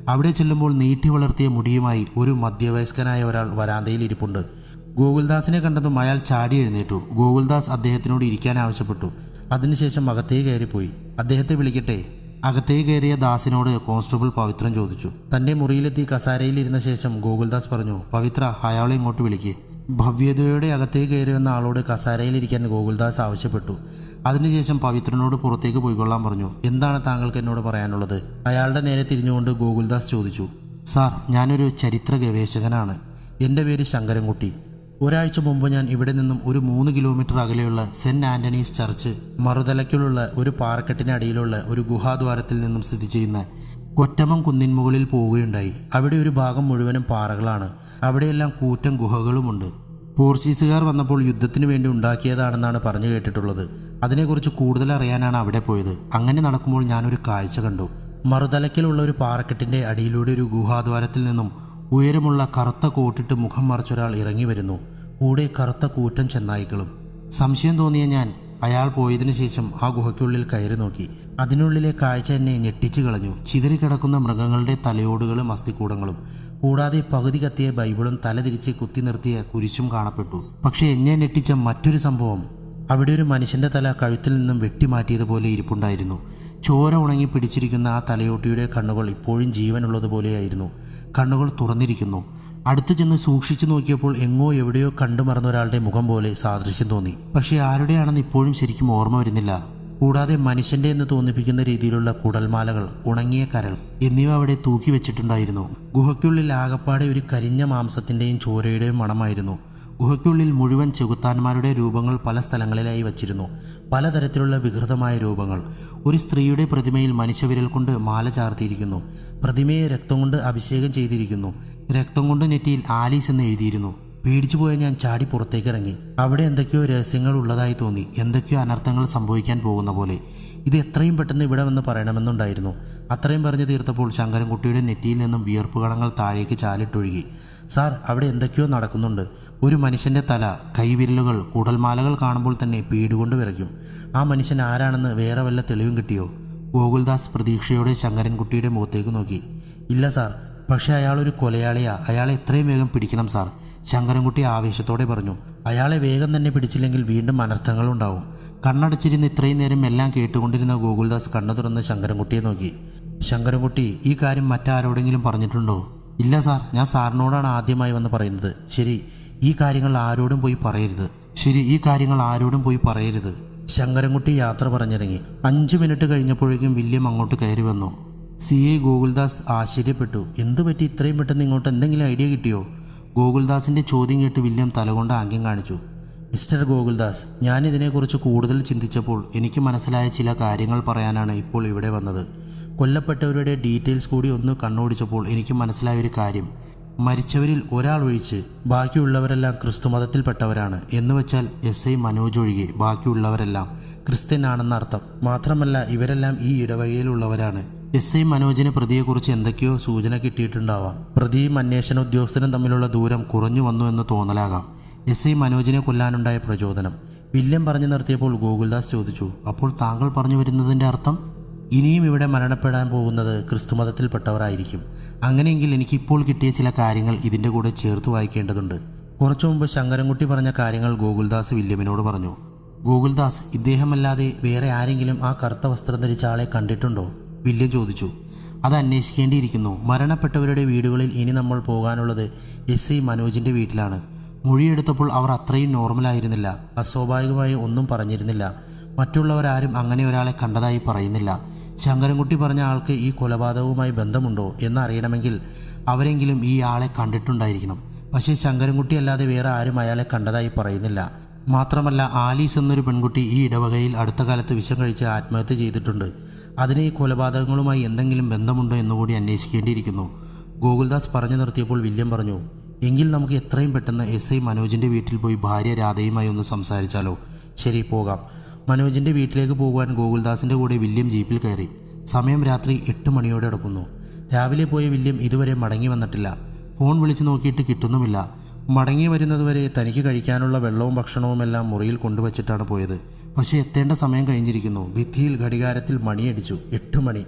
അവിടെ ചെല്ലുമ്പോൾ നീട്ടി വളർത്തിയ മുടിയുമായി ഒരു മധ്യവയസ്കനായ ഒരാൾ വരാന്തയിൽ ഇരിപ്പുണ്ട് ഗോകുൽദാസിനെ കണ്ടതും അയാൾ ചാടി എഴുന്നേറ്റു ഗോകുൽദാസ് അദ്ദേഹത്തിനോട് ഇരിക്കാൻ ആവശ്യപ്പെട്ടു അതിനുശേഷം അകത്തേക്ക് കയറിപ്പോയി അദ്ദേഹത്തെ വിളിക്കട്ടെ അകത്തേക്ക് കയറിയ ദാസിനോട് കോൺസ്റ്റബിൾ പവിത്രൻ ചോദിച്ചു തന്റെ മുറിയിലെത്തി കസാരയിൽ ഇരുന്ന ശേഷം ഗോകുൽദാസ് പറഞ്ഞു പവിത്ര അയാളെ ഇങ്ങോട്ട് വിളിക്ക് ഭവ്യതയോടെ അകത്തേക്ക് കയറി വന്ന ആളോട് കസാരയിലിരിക്കാൻ ഗോകുൽദാസ് ആവശ്യപ്പെട്ടു അതിനുശേഷം പവിത്രനോട് പുറത്തേക്ക് പോയിക്കൊള്ളാൻ പറഞ്ഞു എന്താണ് താങ്കൾക്ക് എന്നോട് പറയാനുള്ളത് അയാളുടെ നേരെ തിരിഞ്ഞുകൊണ്ട് ഗോകുൽദാസ് ചോദിച്ചു സാർ ഞാനൊരു ചരിത്ര ഗവേഷകനാണ് എൻ്റെ പേര് ശങ്കരൻകുട്ടി ഒരാഴ്ച മുമ്പ് ഞാൻ ഇവിടെ നിന്നും ഒരു മൂന്ന് കിലോമീറ്റർ അകലെയുള്ള സെന്റ് ആന്റണീസ് ചർച്ച് മറുതലയ്ക്കുള്ള ഒരു പാറക്കെട്ടിനടിയിലുള്ള ഒരു ഗുഹാദ്വാരത്തിൽ നിന്നും സ്ഥിതി ചെയ്യുന്ന കൊറ്റമം കുന്നിൻ മുകളിൽ പോവുകയുണ്ടായി അവിടെ ഒരു ഭാഗം മുഴുവനും പാറകളാണ് അവിടെയെല്ലാം കൂറ്റൻ ഗുഹകളുമുണ്ട് പോർച്ചുഗീസുകാർ വന്നപ്പോൾ യുദ്ധത്തിന് വേണ്ടി ഉണ്ടാക്കിയതാണെന്നാണ് പറഞ്ഞു കേട്ടിട്ടുള്ളത് അതിനെക്കുറിച്ച് കൂടുതൽ അറിയാനാണ് അവിടെ പോയത് അങ്ങനെ നടക്കുമ്പോൾ ഞാനൊരു കാഴ്ച കണ്ടു മറുതലക്കിലുള്ള ഒരു പാറക്കെട്ടിന്റെ അടിയിലൂടെ ഒരു ഗുഹാദ്വാരത്തിൽ നിന്നും ഉയരമുള്ള കറുത്ത കോട്ടിട്ട് മുഖം മറച്ചൊരാൾ ഇറങ്ങി വരുന്നു കൂടെ കറുത്ത കൂറ്റൻ ചെന്നായ്ക്കളും സംശയം തോന്നിയ ഞാൻ അയാൾ പോയതിനു ശേഷം ആ ഗുഹയ്ക്കുള്ളിൽ കയറി നോക്കി അതിനുള്ളിലെ കാഴ്ച എന്നെ ഞെട്ടിച്ചു കളഞ്ഞു ചിതറിക്കിടക്കുന്ന മൃഗങ്ങളുടെ തലയോടുകളും അസ്ഥിക്കൂടങ്ങളും കൂടാതെ പകുതി കത്തിയ ബൈബിളും തലതിരിച്ച് കുത്തി നിർത്തിയ കുരിശും കാണപ്പെട്ടു പക്ഷേ എന്നെ ഞെട്ടിച്ച മറ്റൊരു സംഭവം അവിടെ ഒരു മനുഷ്യന്റെ തല കഴുത്തിൽ നിന്നും വെട്ടിമാറ്റിയതുപോലെ ഇരിപ്പുണ്ടായിരുന്നു ചോര ഉണങ്ങി പിടിച്ചിരിക്കുന്ന ആ തലയോട്ടിയുടെ കണ്ണുകൾ ഇപ്പോഴും ജീവനുള്ളതുപോലെയായിരുന്നു കണ്ണുകൾ തുറന്നിരിക്കുന്നു അടുത്തു ചെന്ന് സൂക്ഷിച്ചു നോക്കിയപ്പോൾ എങ്ങോ എവിടെയോ കണ്ടു മറന്ന ഒരാളുടെ മുഖം പോലെ സാദൃശ്യം തോന്നി പക്ഷേ ആരുടെയാണെന്ന് ഇപ്പോഴും ശരിക്കും ഓർമ്മ വരുന്നില്ല കൂടാതെ മനുഷ്യന്റെ എന്ന് തോന്നിപ്പിക്കുന്ന രീതിയിലുള്ള കുടൽമാലകൾ ഉണങ്ങിയ കരൾ എന്നിവ അവിടെ തൂക്കി വെച്ചിട്ടുണ്ടായിരുന്നു ഗുഹയ്ക്കുള്ളിൽ ആകപ്പാടെ ഒരു കരിഞ്ഞ മാംസത്തിന്റെയും ചോരയുടെയും മണമായിരുന്നു ഗുഹയ്ക്കുള്ളിൽ മുഴുവൻ ചെകുത്താന്മാരുടെ രൂപങ്ങൾ പല സ്ഥലങ്ങളിലായി വച്ചിരുന്നു പലതരത്തിലുള്ള വികൃതമായ രൂപങ്ങൾ ഒരു സ്ത്രീയുടെ പ്രതിമയിൽ മനുഷ്യവിരൽ കൊണ്ട് മാല ചാർത്തിയിരിക്കുന്നു പ്രതിമയെ രക്തം കൊണ്ട് അഭിഷേകം ചെയ്തിരിക്കുന്നു രക്തം കൊണ്ട് നെറ്റിയിൽ ആലീസ് എന്ന് എഴുതിയിരുന്നു പേടിച്ചു പോയ ഞാൻ ചാടി പുറത്തേക്ക് ഇറങ്ങി അവിടെ എന്തൊക്കെയോ രഹസ്യങ്ങൾ ഉള്ളതായി തോന്നി എന്തൊക്കെയോ അനർത്ഥങ്ങൾ സംഭവിക്കാൻ പോകുന്ന പോലെ ഇത് എത്രയും പെട്ടെന്ന് ഇവിടെ വന്ന് പറയണമെന്നുണ്ടായിരുന്നു അത്രയും പറഞ്ഞു തീർത്തപ്പോൾ ശങ്കരൻകുട്ടിയുടെ നെറ്റിയിൽ നിന്നും വിയർപ്പ് കണങ്ങൾ താഴേക്ക് ചാലിട്ടൊഴുകി സാർ അവിടെ എന്തൊക്കെയോ നടക്കുന്നുണ്ട് ഒരു മനുഷ്യന്റെ തല കൈവിരലുകൾ കുടൽമാലകൾ കാണുമ്പോൾ തന്നെ പീടുകൊണ്ട് വിറയ്ക്കും ആ മനുഷ്യൻ ആരാണെന്ന് വേറെ വല്ല തെളിവും കിട്ടിയോ ഗോകുൽദാസ് പ്രതീക്ഷയോടെ ശങ്കരൻകുട്ടിയുടെ മുഖത്തേക്ക് നോക്കി ഇല്ല സാർ പക്ഷെ അയാൾ ഒരു കൊലയാളിയാ അയാളെ എത്രയും വേഗം പിടിക്കണം സാർ ശങ്കരൻകുട്ടി ആവേശത്തോടെ പറഞ്ഞു അയാളെ വേഗം തന്നെ പിടിച്ചില്ലെങ്കിൽ വീണ്ടും അനർത്ഥങ്ങൾ ഉണ്ടാവും കണ്ണടച്ചിരുന്ന് ഇത്രയും നേരം എല്ലാം കേട്ടുകൊണ്ടിരുന്ന ഗോകുൽദാസ് കണ്ണു തുറന്ന് ശങ്കരൻകുട്ടിയെ നോക്കി ശങ്കരൻകുട്ടി ഈ കാര്യം മറ്റാരോടെങ്കിലും പറഞ്ഞിട്ടുണ്ടോ ഇല്ല സാർ ഞാൻ സാറിനോടാണ് ആദ്യമായി വന്ന് പറയുന്നത് ശരി ഈ കാര്യങ്ങൾ ആരോടും പോയി പറയരുത് ശരി ഈ കാര്യങ്ങൾ ആരോടും പോയി പറയരുത് ശങ്കരൻകുട്ടി യാത്ര പറഞ്ഞിറങ്ങി അഞ്ച് മിനിറ്റ് കഴിഞ്ഞപ്പോഴേക്കും വില്യം അങ്ങോട്ട് കയറി വന്നു സി ഐ ഗോകുൽദാസ് ആശ്ചര്യപ്പെട്ടു എന്ത് പറ്റി ഇത്രയും പെട്ടെന്ന് ഇങ്ങോട്ട് എന്തെങ്കിലും ഐഡിയ കിട്ടിയോ ഗോകുൽദാസിന്റെ ചോദ്യം കേട്ട് വില്യം തലകൊണ്ട് ആംഗ്യം കാണിച്ചു മിസ്റ്റർ ഗോകുൽദാസ് ഞാൻ ഇതിനെക്കുറിച്ച് കൂടുതൽ ചിന്തിച്ചപ്പോൾ എനിക്ക് മനസ്സിലായ ചില കാര്യങ്ങൾ പറയാനാണ് ഇപ്പോൾ ഇവിടെ വന്നത് കൊല്ലപ്പെട്ടവരുടെ ഡീറ്റെയിൽസ് കൂടി ഒന്ന് കണ്ണോടിച്ചപ്പോൾ എനിക്ക് മനസ്സിലായ ഒരു കാര്യം മരിച്ചവരിൽ ഒരാൾ ഒഴിച്ച് ബാക്കിയുള്ളവരെല്ലാം ക്രിസ്തുമതത്തിൽപ്പെട്ടവരാണ് എന്ന് വെച്ചാൽ എസ് ഐ മനോജ് ഒഴികെ ബാക്കിയുള്ളവരെല്ലാം ക്രിസ്ത്യനാണെന്ന അർത്ഥം മാത്രമല്ല ഇവരെല്ലാം ഈ ഇടവകയിലുള്ളവരാണ് എസ് ഐ മനോജിന് പ്രതിയെക്കുറിച്ച് എന്തൊക്കെയോ സൂചന കിട്ടിയിട്ടുണ്ടാവാം പ്രതിയും അന്വേഷണ ഉദ്യോഗസ്ഥനും തമ്മിലുള്ള ദൂരം കുറഞ്ഞു വന്നു എന്ന് തോന്നലാകാം എസ് ഐ മനോജിനെ കൊല്ലാനുണ്ടായ പ്രചോദനം വില്യം പറഞ്ഞു നിർത്തിയപ്പോൾ ഗോകുൽദാസ് ചോദിച്ചു അപ്പോൾ താങ്കൾ പറഞ്ഞു വരുന്നതിൻ്റെ അർത്ഥം ഇനിയും ഇവിടെ മരണപ്പെടാൻ പോകുന്നത് ക്രിസ്തുമതത്തിൽപ്പെട്ടവരായിരിക്കും അങ്ങനെയെങ്കിൽ എനിക്ക് ഇപ്പോൾ കിട്ടിയ ചില കാര്യങ്ങൾ ഇതിൻ്റെ കൂടെ ചേർത്ത് വായിക്കേണ്ടതുണ്ട് കുറച്ചു മുമ്പ് ശങ്കരൻകുട്ടി പറഞ്ഞ കാര്യങ്ങൾ ഗോകുൽദാസ് വില്യമിനോട് പറഞ്ഞു ഗോകുൽദാസ് ഇദ്ദേഹമല്ലാതെ വേറെ ആരെങ്കിലും ആ കറുത്ത വസ്ത്രം ധരിച്ച ആളെ കണ്ടിട്ടുണ്ടോ വില്യം ചോദിച്ചു അത് അന്വേഷിക്കേണ്ടിയിരിക്കുന്നു മരണപ്പെട്ടവരുടെ വീടുകളിൽ ഇനി നമ്മൾ പോകാനുള്ളത് എസ് ഐ മനോജിൻ്റെ വീട്ടിലാണ് മൊഴിയെടുത്തപ്പോൾ അവർ അത്രയും നോർമലായിരുന്നില്ല അസ്വാഭാവികമായി ഒന്നും പറഞ്ഞിരുന്നില്ല മറ്റുള്ളവരാരും അങ്ങനെ ഒരാളെ കണ്ടതായി പറയുന്നില്ല ശങ്കരൻകുട്ടി പറഞ്ഞ ആൾക്ക് ഈ കൊലപാതകവുമായി ബന്ധമുണ്ടോ എന്നറിയണമെങ്കിൽ അവരെങ്കിലും ഈ ആളെ കണ്ടിട്ടുണ്ടായിരിക്കണം പക്ഷേ ശങ്കരൻകുട്ടി അല്ലാതെ വേറെ ആരും അയാളെ കണ്ടതായി പറയുന്നില്ല മാത്രമല്ല ആലീസ് എന്നൊരു പെൺകുട്ടി ഈ ഇടവകയിൽ അടുത്ത കാലത്ത് വിഷം കഴിച്ച് ആത്മഹത്യ ചെയ്തിട്ടുണ്ട് അതിന് ഈ കൊലപാതകങ്ങളുമായി എന്തെങ്കിലും ബന്ധമുണ്ടോ എന്നുകൂടി അന്വേഷിക്കേണ്ടിയിരിക്കുന്നു ഗോകുൽദാസ് പറഞ്ഞു നിർത്തിയപ്പോൾ വില്യം പറഞ്ഞു എങ്കിൽ നമുക്ക് എത്രയും പെട്ടെന്ന് എസ് ഐ മനോജിൻ്റെ വീട്ടിൽ പോയി ഭാര്യ രാധയുമായി ഒന്ന് സംസാരിച്ചാലോ ശരി പോകാം മനോജിൻ്റെ വീട്ടിലേക്ക് പോകുവാൻ ഗോകുൽദാസിൻ്റെ കൂടെ വില്യം ജീപ്പിൽ കയറി സമയം രാത്രി എട്ട് മണിയോടെ അടുക്കുന്നു രാവിലെ പോയ വില്യം ഇതുവരെ മടങ്ങി വന്നിട്ടില്ല ഫോൺ വിളിച്ചു നോക്കിയിട്ട് കിട്ടുന്നുമില്ല മടങ്ങി വരുന്നതുവരെ തനിക്ക് കഴിക്കാനുള്ള വെള്ളവും ഭക്ഷണവും എല്ലാം മുറിയിൽ കൊണ്ടുവച്ചിട്ടാണ് പോയത് പക്ഷേ എത്തേണ്ട സമയം കഴിഞ്ഞിരിക്കുന്നു ഭിത്തിയിൽ ഘടികാരത്തിൽ മണിയടിച്ചു എട്ട് മണി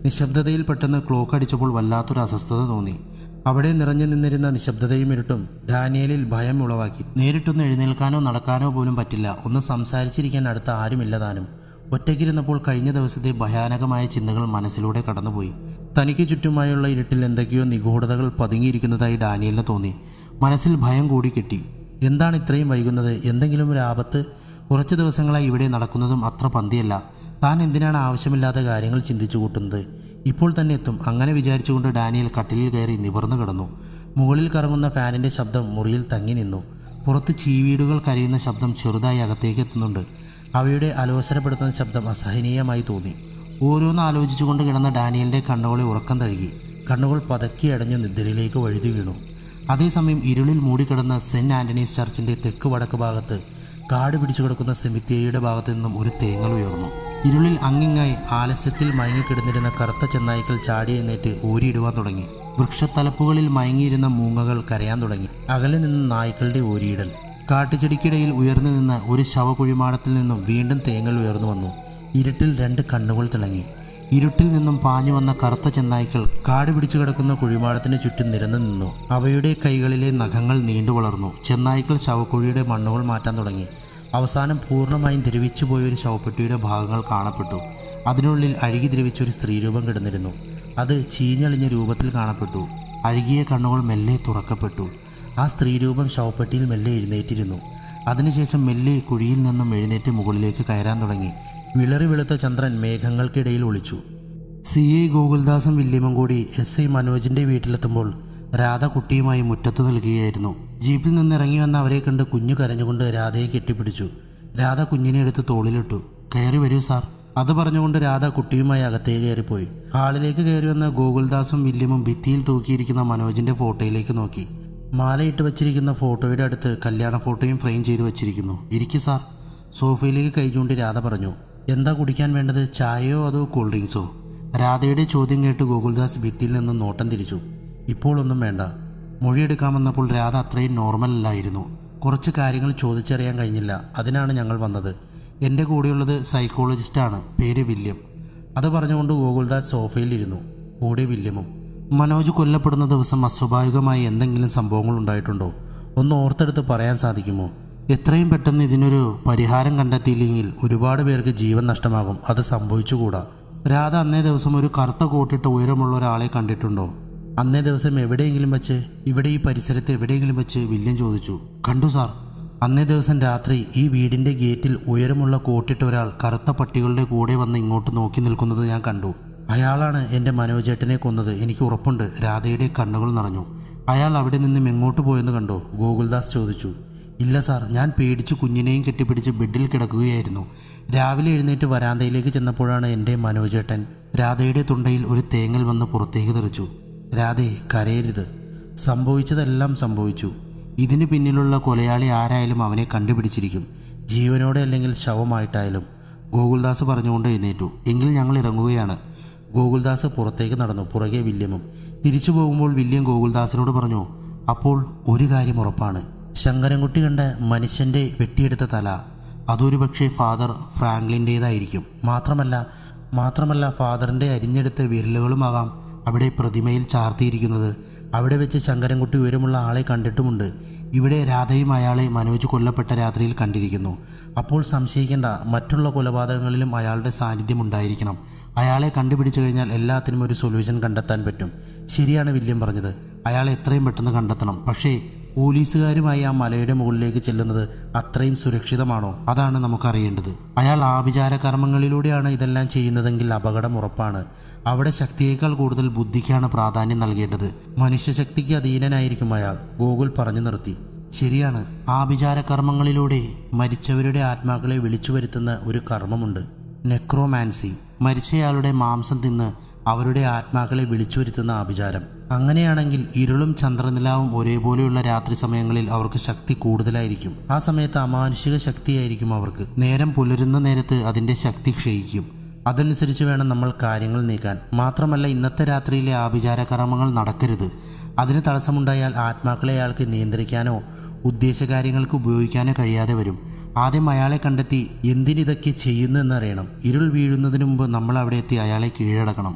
നിശബ്ദതയിൽ പെട്ടെന്ന് ക്ലോക്ക് അടിച്ചപ്പോൾ വല്ലാത്തൊരു അസ്വസ്ഥത തോന്നി അവിടെ നിറഞ്ഞു നിന്നിരുന്ന നിശബ്ദതയും ഇരുട്ടും ഡാനിയലിൽ ഭയം ഉളവാക്കി നേരിട്ടൊന്ന് എഴുന്നേൽക്കാനോ നടക്കാനോ പോലും പറ്റില്ല ഒന്ന് സംസാരിച്ചിരിക്കാൻ അടുത്ത ആരുമില്ല താനും ഒറ്റയ്ക്കിരുന്നപ്പോൾ കഴിഞ്ഞ ദിവസത്തെ ഭയാനകമായ ചിന്തകൾ മനസ്സിലൂടെ കടന്നുപോയി തനിക്ക് ചുറ്റുമായുള്ള ഇരുട്ടിൽ എന്തൊക്കെയോ നിഗൂഢതകൾ പതുങ്ങിയിരിക്കുന്നതായി ഡാനിയലിന് തോന്നി മനസ്സിൽ ഭയം കൂടി കിട്ടി എന്താണ് ഇത്രയും വൈകുന്നത് എന്തെങ്കിലും ഒരു ആപത്ത് കുറച്ച് ദിവസങ്ങളായി ഇവിടെ നടക്കുന്നതും അത്ര പന്തിയല്ല താൻ എന്തിനാണ് ആവശ്യമില്ലാത്ത കാര്യങ്ങൾ ചിന്തിച്ചു കൂട്ടുന്നത് ഇപ്പോൾ തന്നെ എത്തും അങ്ങനെ വിചാരിച്ചുകൊണ്ട് ഡാനിയൽ കട്ടിലിൽ കയറി നിവർന്നു കിടന്നു മുകളിൽ കറങ്ങുന്ന ഫാനിൻ്റെ ശബ്ദം മുറിയിൽ തങ്ങി നിന്നു പുറത്ത് ചീവീടുകൾ കരയുന്ന ശബ്ദം ചെറുതായി അകത്തേക്ക് എത്തുന്നുണ്ട് അവയുടെ അലോസരപ്പെടുത്തുന്ന ശബ്ദം അസഹനീയമായി തോന്നി ഓരോന്ന് ആലോചിച്ചുകൊണ്ട് കിടന്ന ഡാനിയലിൻ്റെ കണ്ണുകളെ ഉറക്കം തഴുകി കണ്ണുകൾ പതക്കി അടഞ്ഞു നിദ്രയിലേക്ക് വഴുതി വീണു അതേസമയം ഇരുളിൽ മൂടിക്കിടന്ന സെന്റ് ആന്റണീസ് ചർച്ചിന്റെ തെക്ക് വടക്ക് ഭാഗത്ത് കാട് പിടിച്ചു കിടക്കുന്ന സെമിത്തേരിയുടെ ഭാഗത്തു നിന്നും ഒരു തേങ്ങൽ ഉയർന്നു ഇരുളിൽ അങ്ങിങ്ങായി ആലസ്യത്തിൽ മയങ്ങിക്കിടന്നിരുന്ന കറുത്ത ചെന്നായ്ക്കൾ ചാടി എഴുന്നേറ്റ് ഊരിയിടുവാൻ തുടങ്ങി വൃക്ഷത്തലപ്പുകളിൽ മയങ്ങിയിരുന്ന മൂങ്ങകൾ കരയാൻ തുടങ്ങി അകലെ നിന്ന് നായ്ക്കളുടെ ഊരിയിടൽ കാട്ടുചെടിക്കിടയിൽ ഉയർന്നു നിന്ന ഒരു ശവകുഴിമാടത്തിൽ നിന്നും വീണ്ടും തേങ്ങൽ ഉയർന്നു വന്നു ഇരുട്ടിൽ രണ്ട് കണ്ണുകൾ തിളങ്ങി ഇരുട്ടിൽ നിന്നും പാഞ്ഞു വന്ന കറുത്ത ചെന്നായ്ക്കൾ കാട് പിടിച്ചു കിടക്കുന്ന കുഴിമാടത്തിന് ചുറ്റും നിരന്നു നിന്നു അവയുടെ കൈകളിലെ നഖങ്ങൾ നീണ്ടു വളർന്നു ചെന്നായ്ക്കൾ ശവക്കുഴിയുടെ മണ്ണുകൾ മാറ്റാൻ തുടങ്ങി അവസാനം പൂർണ്ണമായും ദ്രവിച്ചു പോയ ഒരു ശവപ്പെട്ടിയുടെ ഭാഗങ്ങൾ കാണപ്പെട്ടു അതിനുള്ളിൽ അഴുകി ദ്രവിച്ച ഒരു സ്ത്രീരൂപം കിടന്നിരുന്നു അത് ചീഞ്ഞളിഞ്ഞ രൂപത്തിൽ കാണപ്പെട്ടു അഴുകിയ കണ്ണുകൾ മെല്ലെ തുറക്കപ്പെട്ടു ആ സ്ത്രീരൂപം ശവപ്പെട്ടിയിൽ മെല്ലെ എഴുന്നേറ്റിരുന്നു അതിനുശേഷം മെല്ലെ കുഴിയിൽ നിന്നും എഴുന്നേറ്റ് മുകളിലേക്ക് കയറാൻ തുടങ്ങി വിളറി വെളുത്ത ചന്ദ്രൻ മേഘങ്ങൾക്കിടയിൽ ഒളിച്ചു സി ഐ ഗോകുൽദാസും വില്യമും കൂടി എസ് ഐ മനോജിന്റെ വീട്ടിലെത്തുമ്പോൾ രാധ കുട്ടിയുമായി മുറ്റത്ത് നിൽക്കുകയായിരുന്നു ജീപ്പിൽ നിന്ന് ഇറങ്ങി വന്ന അവരെ കണ്ട് കുഞ്ഞു കരഞ്ഞുകൊണ്ട് രാധയെ കെട്ടിപ്പിടിച്ചു രാധ കുഞ്ഞിനെ എടുത്ത് തോളിലിട്ടു കയറി വരൂ സാർ അത് പറഞ്ഞുകൊണ്ട് രാധ കുട്ടിയുമായി അകത്തേക്ക് കയറിപ്പോയി ഹാളിലേക്ക് കയറി വന്ന ഗോകുൽദാസും വില്യമും ഭിത്തിയിൽ തൂക്കിയിരിക്കുന്ന മനോജിന്റെ ഫോട്ടോയിലേക്ക് നോക്കി മാലയിട്ട് വച്ചിരിക്കുന്ന ഫോട്ടോയുടെ അടുത്ത് കല്യാണ ഫോട്ടോയും ഫ്രെയിം ചെയ്ത് വച്ചിരിക്കുന്നു ഇരിക്കു സാർ സോഫയിലേക്ക് കൈ ചൂണ്ടി രാധ പറഞ്ഞു എന്താ കുടിക്കാൻ വേണ്ടത് ചായയോ അതോ കൂൾ ഡ്രിങ്ക്സോ രാധയുടെ ചോദ്യം കേട്ട് ഗോകുൽദാസ് ഭിത്തിയിൽ നിന്ന് നോട്ടം തിരിച്ചു ഇപ്പോൾ ഒന്നും വേണ്ട മൊഴിയെടുക്കാൻ വന്നപ്പോൾ രാധ അത്രയും നോർമൽ അല്ലായിരുന്നു കുറച്ച് കാര്യങ്ങൾ ചോദിച്ചറിയാൻ കഴിഞ്ഞില്ല അതിനാണ് ഞങ്ങൾ വന്നത് എൻ്റെ കൂടെയുള്ളത് സൈക്കോളജിസ്റ്റാണ് പേര് വില്യം അത് പറഞ്ഞുകൊണ്ട് ഗോകുൽദാസ് സോഫയിലിരുന്നു കൂടെ വില്യമും മനോജ് കൊല്ലപ്പെടുന്ന ദിവസം അസ്വാഭാവികമായി എന്തെങ്കിലും സംഭവങ്ങൾ ഉണ്ടായിട്ടുണ്ടോ ഒന്ന് ഓർത്തെടുത്ത് പറയാൻ സാധിക്കുമോ എത്രയും പെട്ടെന്ന് ഇതിനൊരു പരിഹാരം കണ്ടെത്തിയില്ലെങ്കിൽ ഒരുപാട് പേർക്ക് ജീവൻ നഷ്ടമാകും അത് സംഭവിച്ചുകൂടാ രാധ അന്നേ ദിവസം ഒരു കറുത്ത കോട്ടിട്ട് ഉയരമുള്ള ഒരാളെ കണ്ടിട്ടുണ്ടോ അന്നേ ദിവസം എവിടെയെങ്കിലും വെച്ച് ഇവിടെ ഈ പരിസരത്ത് എവിടെയെങ്കിലും വെച്ച് വില്യം ചോദിച്ചു കണ്ടു സാർ അന്നേ ദിവസം രാത്രി ഈ വീടിന്റെ ഗേറ്റിൽ ഉയരമുള്ള കോട്ടിട്ട ഒരാൾ കറുത്ത പട്ടികളുടെ കൂടെ വന്ന് ഇങ്ങോട്ട് നോക്കി നിൽക്കുന്നത് ഞാൻ കണ്ടു അയാളാണ് എൻ്റെ മനോജേട്ടനെ കൊന്നത് എനിക്ക് ഉറപ്പുണ്ട് രാധയുടെ കണ്ണുകൾ നിറഞ്ഞു അയാൾ അവിടെ നിന്നും എങ്ങോട്ട് പോയെന്ന് കണ്ടോ ഗോകുൽദാസ് ചോദിച്ചു ഇല്ല സാർ ഞാൻ പേടിച്ച് കുഞ്ഞിനെയും കെട്ടിപ്പിടിച്ച് ബെഡിൽ കിടക്കുകയായിരുന്നു രാവിലെ എഴുന്നേറ്റ് വരാന്തയിലേക്ക് ചെന്നപ്പോഴാണ് എൻ്റെ മനോജേട്ടൻ രാധയുടെ തുണ്ടയിൽ ഒരു തേങ്ങൽ വന്ന് പുറത്തേക്ക് തെറിച്ചു രാധേ കരയരുത് സംഭവിച്ചതെല്ലാം സംഭവിച്ചു ഇതിന് പിന്നിലുള്ള കൊലയാളി ആരായാലും അവനെ കണ്ടുപിടിച്ചിരിക്കും ജീവനോടെ അല്ലെങ്കിൽ ശവമായിട്ടായാലും ഗോകുൽദാസ് പറഞ്ഞുകൊണ്ട് എഴുന്നേറ്റു എങ്കിൽ ഞങ്ങൾ ഇറങ്ങുകയാണ് ഗോകുൽദാസ് പുറത്തേക്ക് നടന്നു പുറകെ വില്യമും തിരിച്ചു പോകുമ്പോൾ വില്യം ഗോകുൽദാസിനോട് പറഞ്ഞു അപ്പോൾ ഒരു കാര്യം ഉറപ്പാണ് ശങ്കരൻകുട്ടി കണ്ട മനുഷ്യന്റെ വെട്ടിയെടുത്ത തല അതൊരു പക്ഷേ ഫാദർ ഫ്രാങ്ക്ലിൻ്റേതായിരിക്കും മാത്രമല്ല മാത്രമല്ല ഫാദറിൻ്റെ അരിഞ്ഞെടുത്ത വിരലുകളുമാകാം അവിടെ പ്രതിമയിൽ ചാർത്തിയിരിക്കുന്നത് അവിടെ വെച്ച് ശങ്കരൻകുട്ടി ഉയരമുള്ള ആളെ കണ്ടിട്ടുമുണ്ട് ഇവിടെ രാധയും അയാളെ മനോജ് കൊല്ലപ്പെട്ട രാത്രിയിൽ കണ്ടിരിക്കുന്നു അപ്പോൾ സംശയിക്കേണ്ട മറ്റുള്ള കൊലപാതകങ്ങളിലും അയാളുടെ സാന്നിധ്യം ഉണ്ടായിരിക്കണം അയാളെ കണ്ടുപിടിച്ചു കഴിഞ്ഞാൽ എല്ലാത്തിനും ഒരു സൊല്യൂഷൻ കണ്ടെത്താൻ പറ്റും ശരിയാണ് വില്യം പറഞ്ഞത് അയാളെ എത്രയും പെട്ടെന്ന് കണ്ടെത്തണം പക്ഷേ പോലീസുകാരുമായി ആ മലയുടെ മുകളിലേക്ക് ചെല്ലുന്നത് അത്രയും സുരക്ഷിതമാണോ അതാണ് നമുക്കറിയേണ്ടത് അയാൾ ആഭിചാര കർമ്മങ്ങളിലൂടെയാണ് ഇതെല്ലാം ചെയ്യുന്നതെങ്കിൽ അപകടം ഉറപ്പാണ് അവിടെ ശക്തിയേക്കാൾ കൂടുതൽ ബുദ്ധിക്കാണ് പ്രാധാന്യം നൽകേണ്ടത് മനുഷ്യശക്തിക്ക് അധീനനായിരിക്കും അയാൾ ഗോകുൽ പറഞ്ഞു നിർത്തി ശരിയാണ് ആഭിചാര കർമ്മങ്ങളിലൂടെ മരിച്ചവരുടെ ആത്മാക്കളെ വിളിച്ചു വരുത്തുന്ന ഒരു കർമ്മമുണ്ട് നെക്രോമാൻസി മരിച്ചയാളുടെ മാംസം തിന്ന് അവരുടെ ആത്മാക്കളെ വിളിച്ചു വരുത്തുന്ന ആഭിചാരം അങ്ങനെയാണെങ്കിൽ ഇരുളും ചന്ദ്രനിലാവും ഒരേപോലെയുള്ള രാത്രി സമയങ്ങളിൽ അവർക്ക് ശക്തി കൂടുതലായിരിക്കും ആ സമയത്ത് അമാനുഷിക ശക്തിയായിരിക്കും അവർക്ക് നേരം പുലരുന്ന നേരത്ത് അതിൻ്റെ ശക്തി ക്ഷയിക്കും അതനുസരിച്ച് വേണം നമ്മൾ കാര്യങ്ങൾ നീക്കാൻ മാത്രമല്ല ഇന്നത്തെ രാത്രിയിലെ ആഭിചാര കർമ്മങ്ങൾ നടക്കരുത് അതിന് തടസ്സമുണ്ടായാൽ ആത്മാക്കളെ അയാൾക്ക് നിയന്ത്രിക്കാനോ ഉദ്ദേശകാര്യങ്ങൾക്ക് ഉപയോഗിക്കാനോ കഴിയാതെ വരും ആദ്യം അയാളെ കണ്ടെത്തി എന്തിനിതൊക്കെ ചെയ്യുന്നു എന്നറിയണം ഇരുൾ വീഴുന്നതിന് മുമ്പ് നമ്മൾ അവിടെ എത്തി അയാളെ കീഴടക്കണം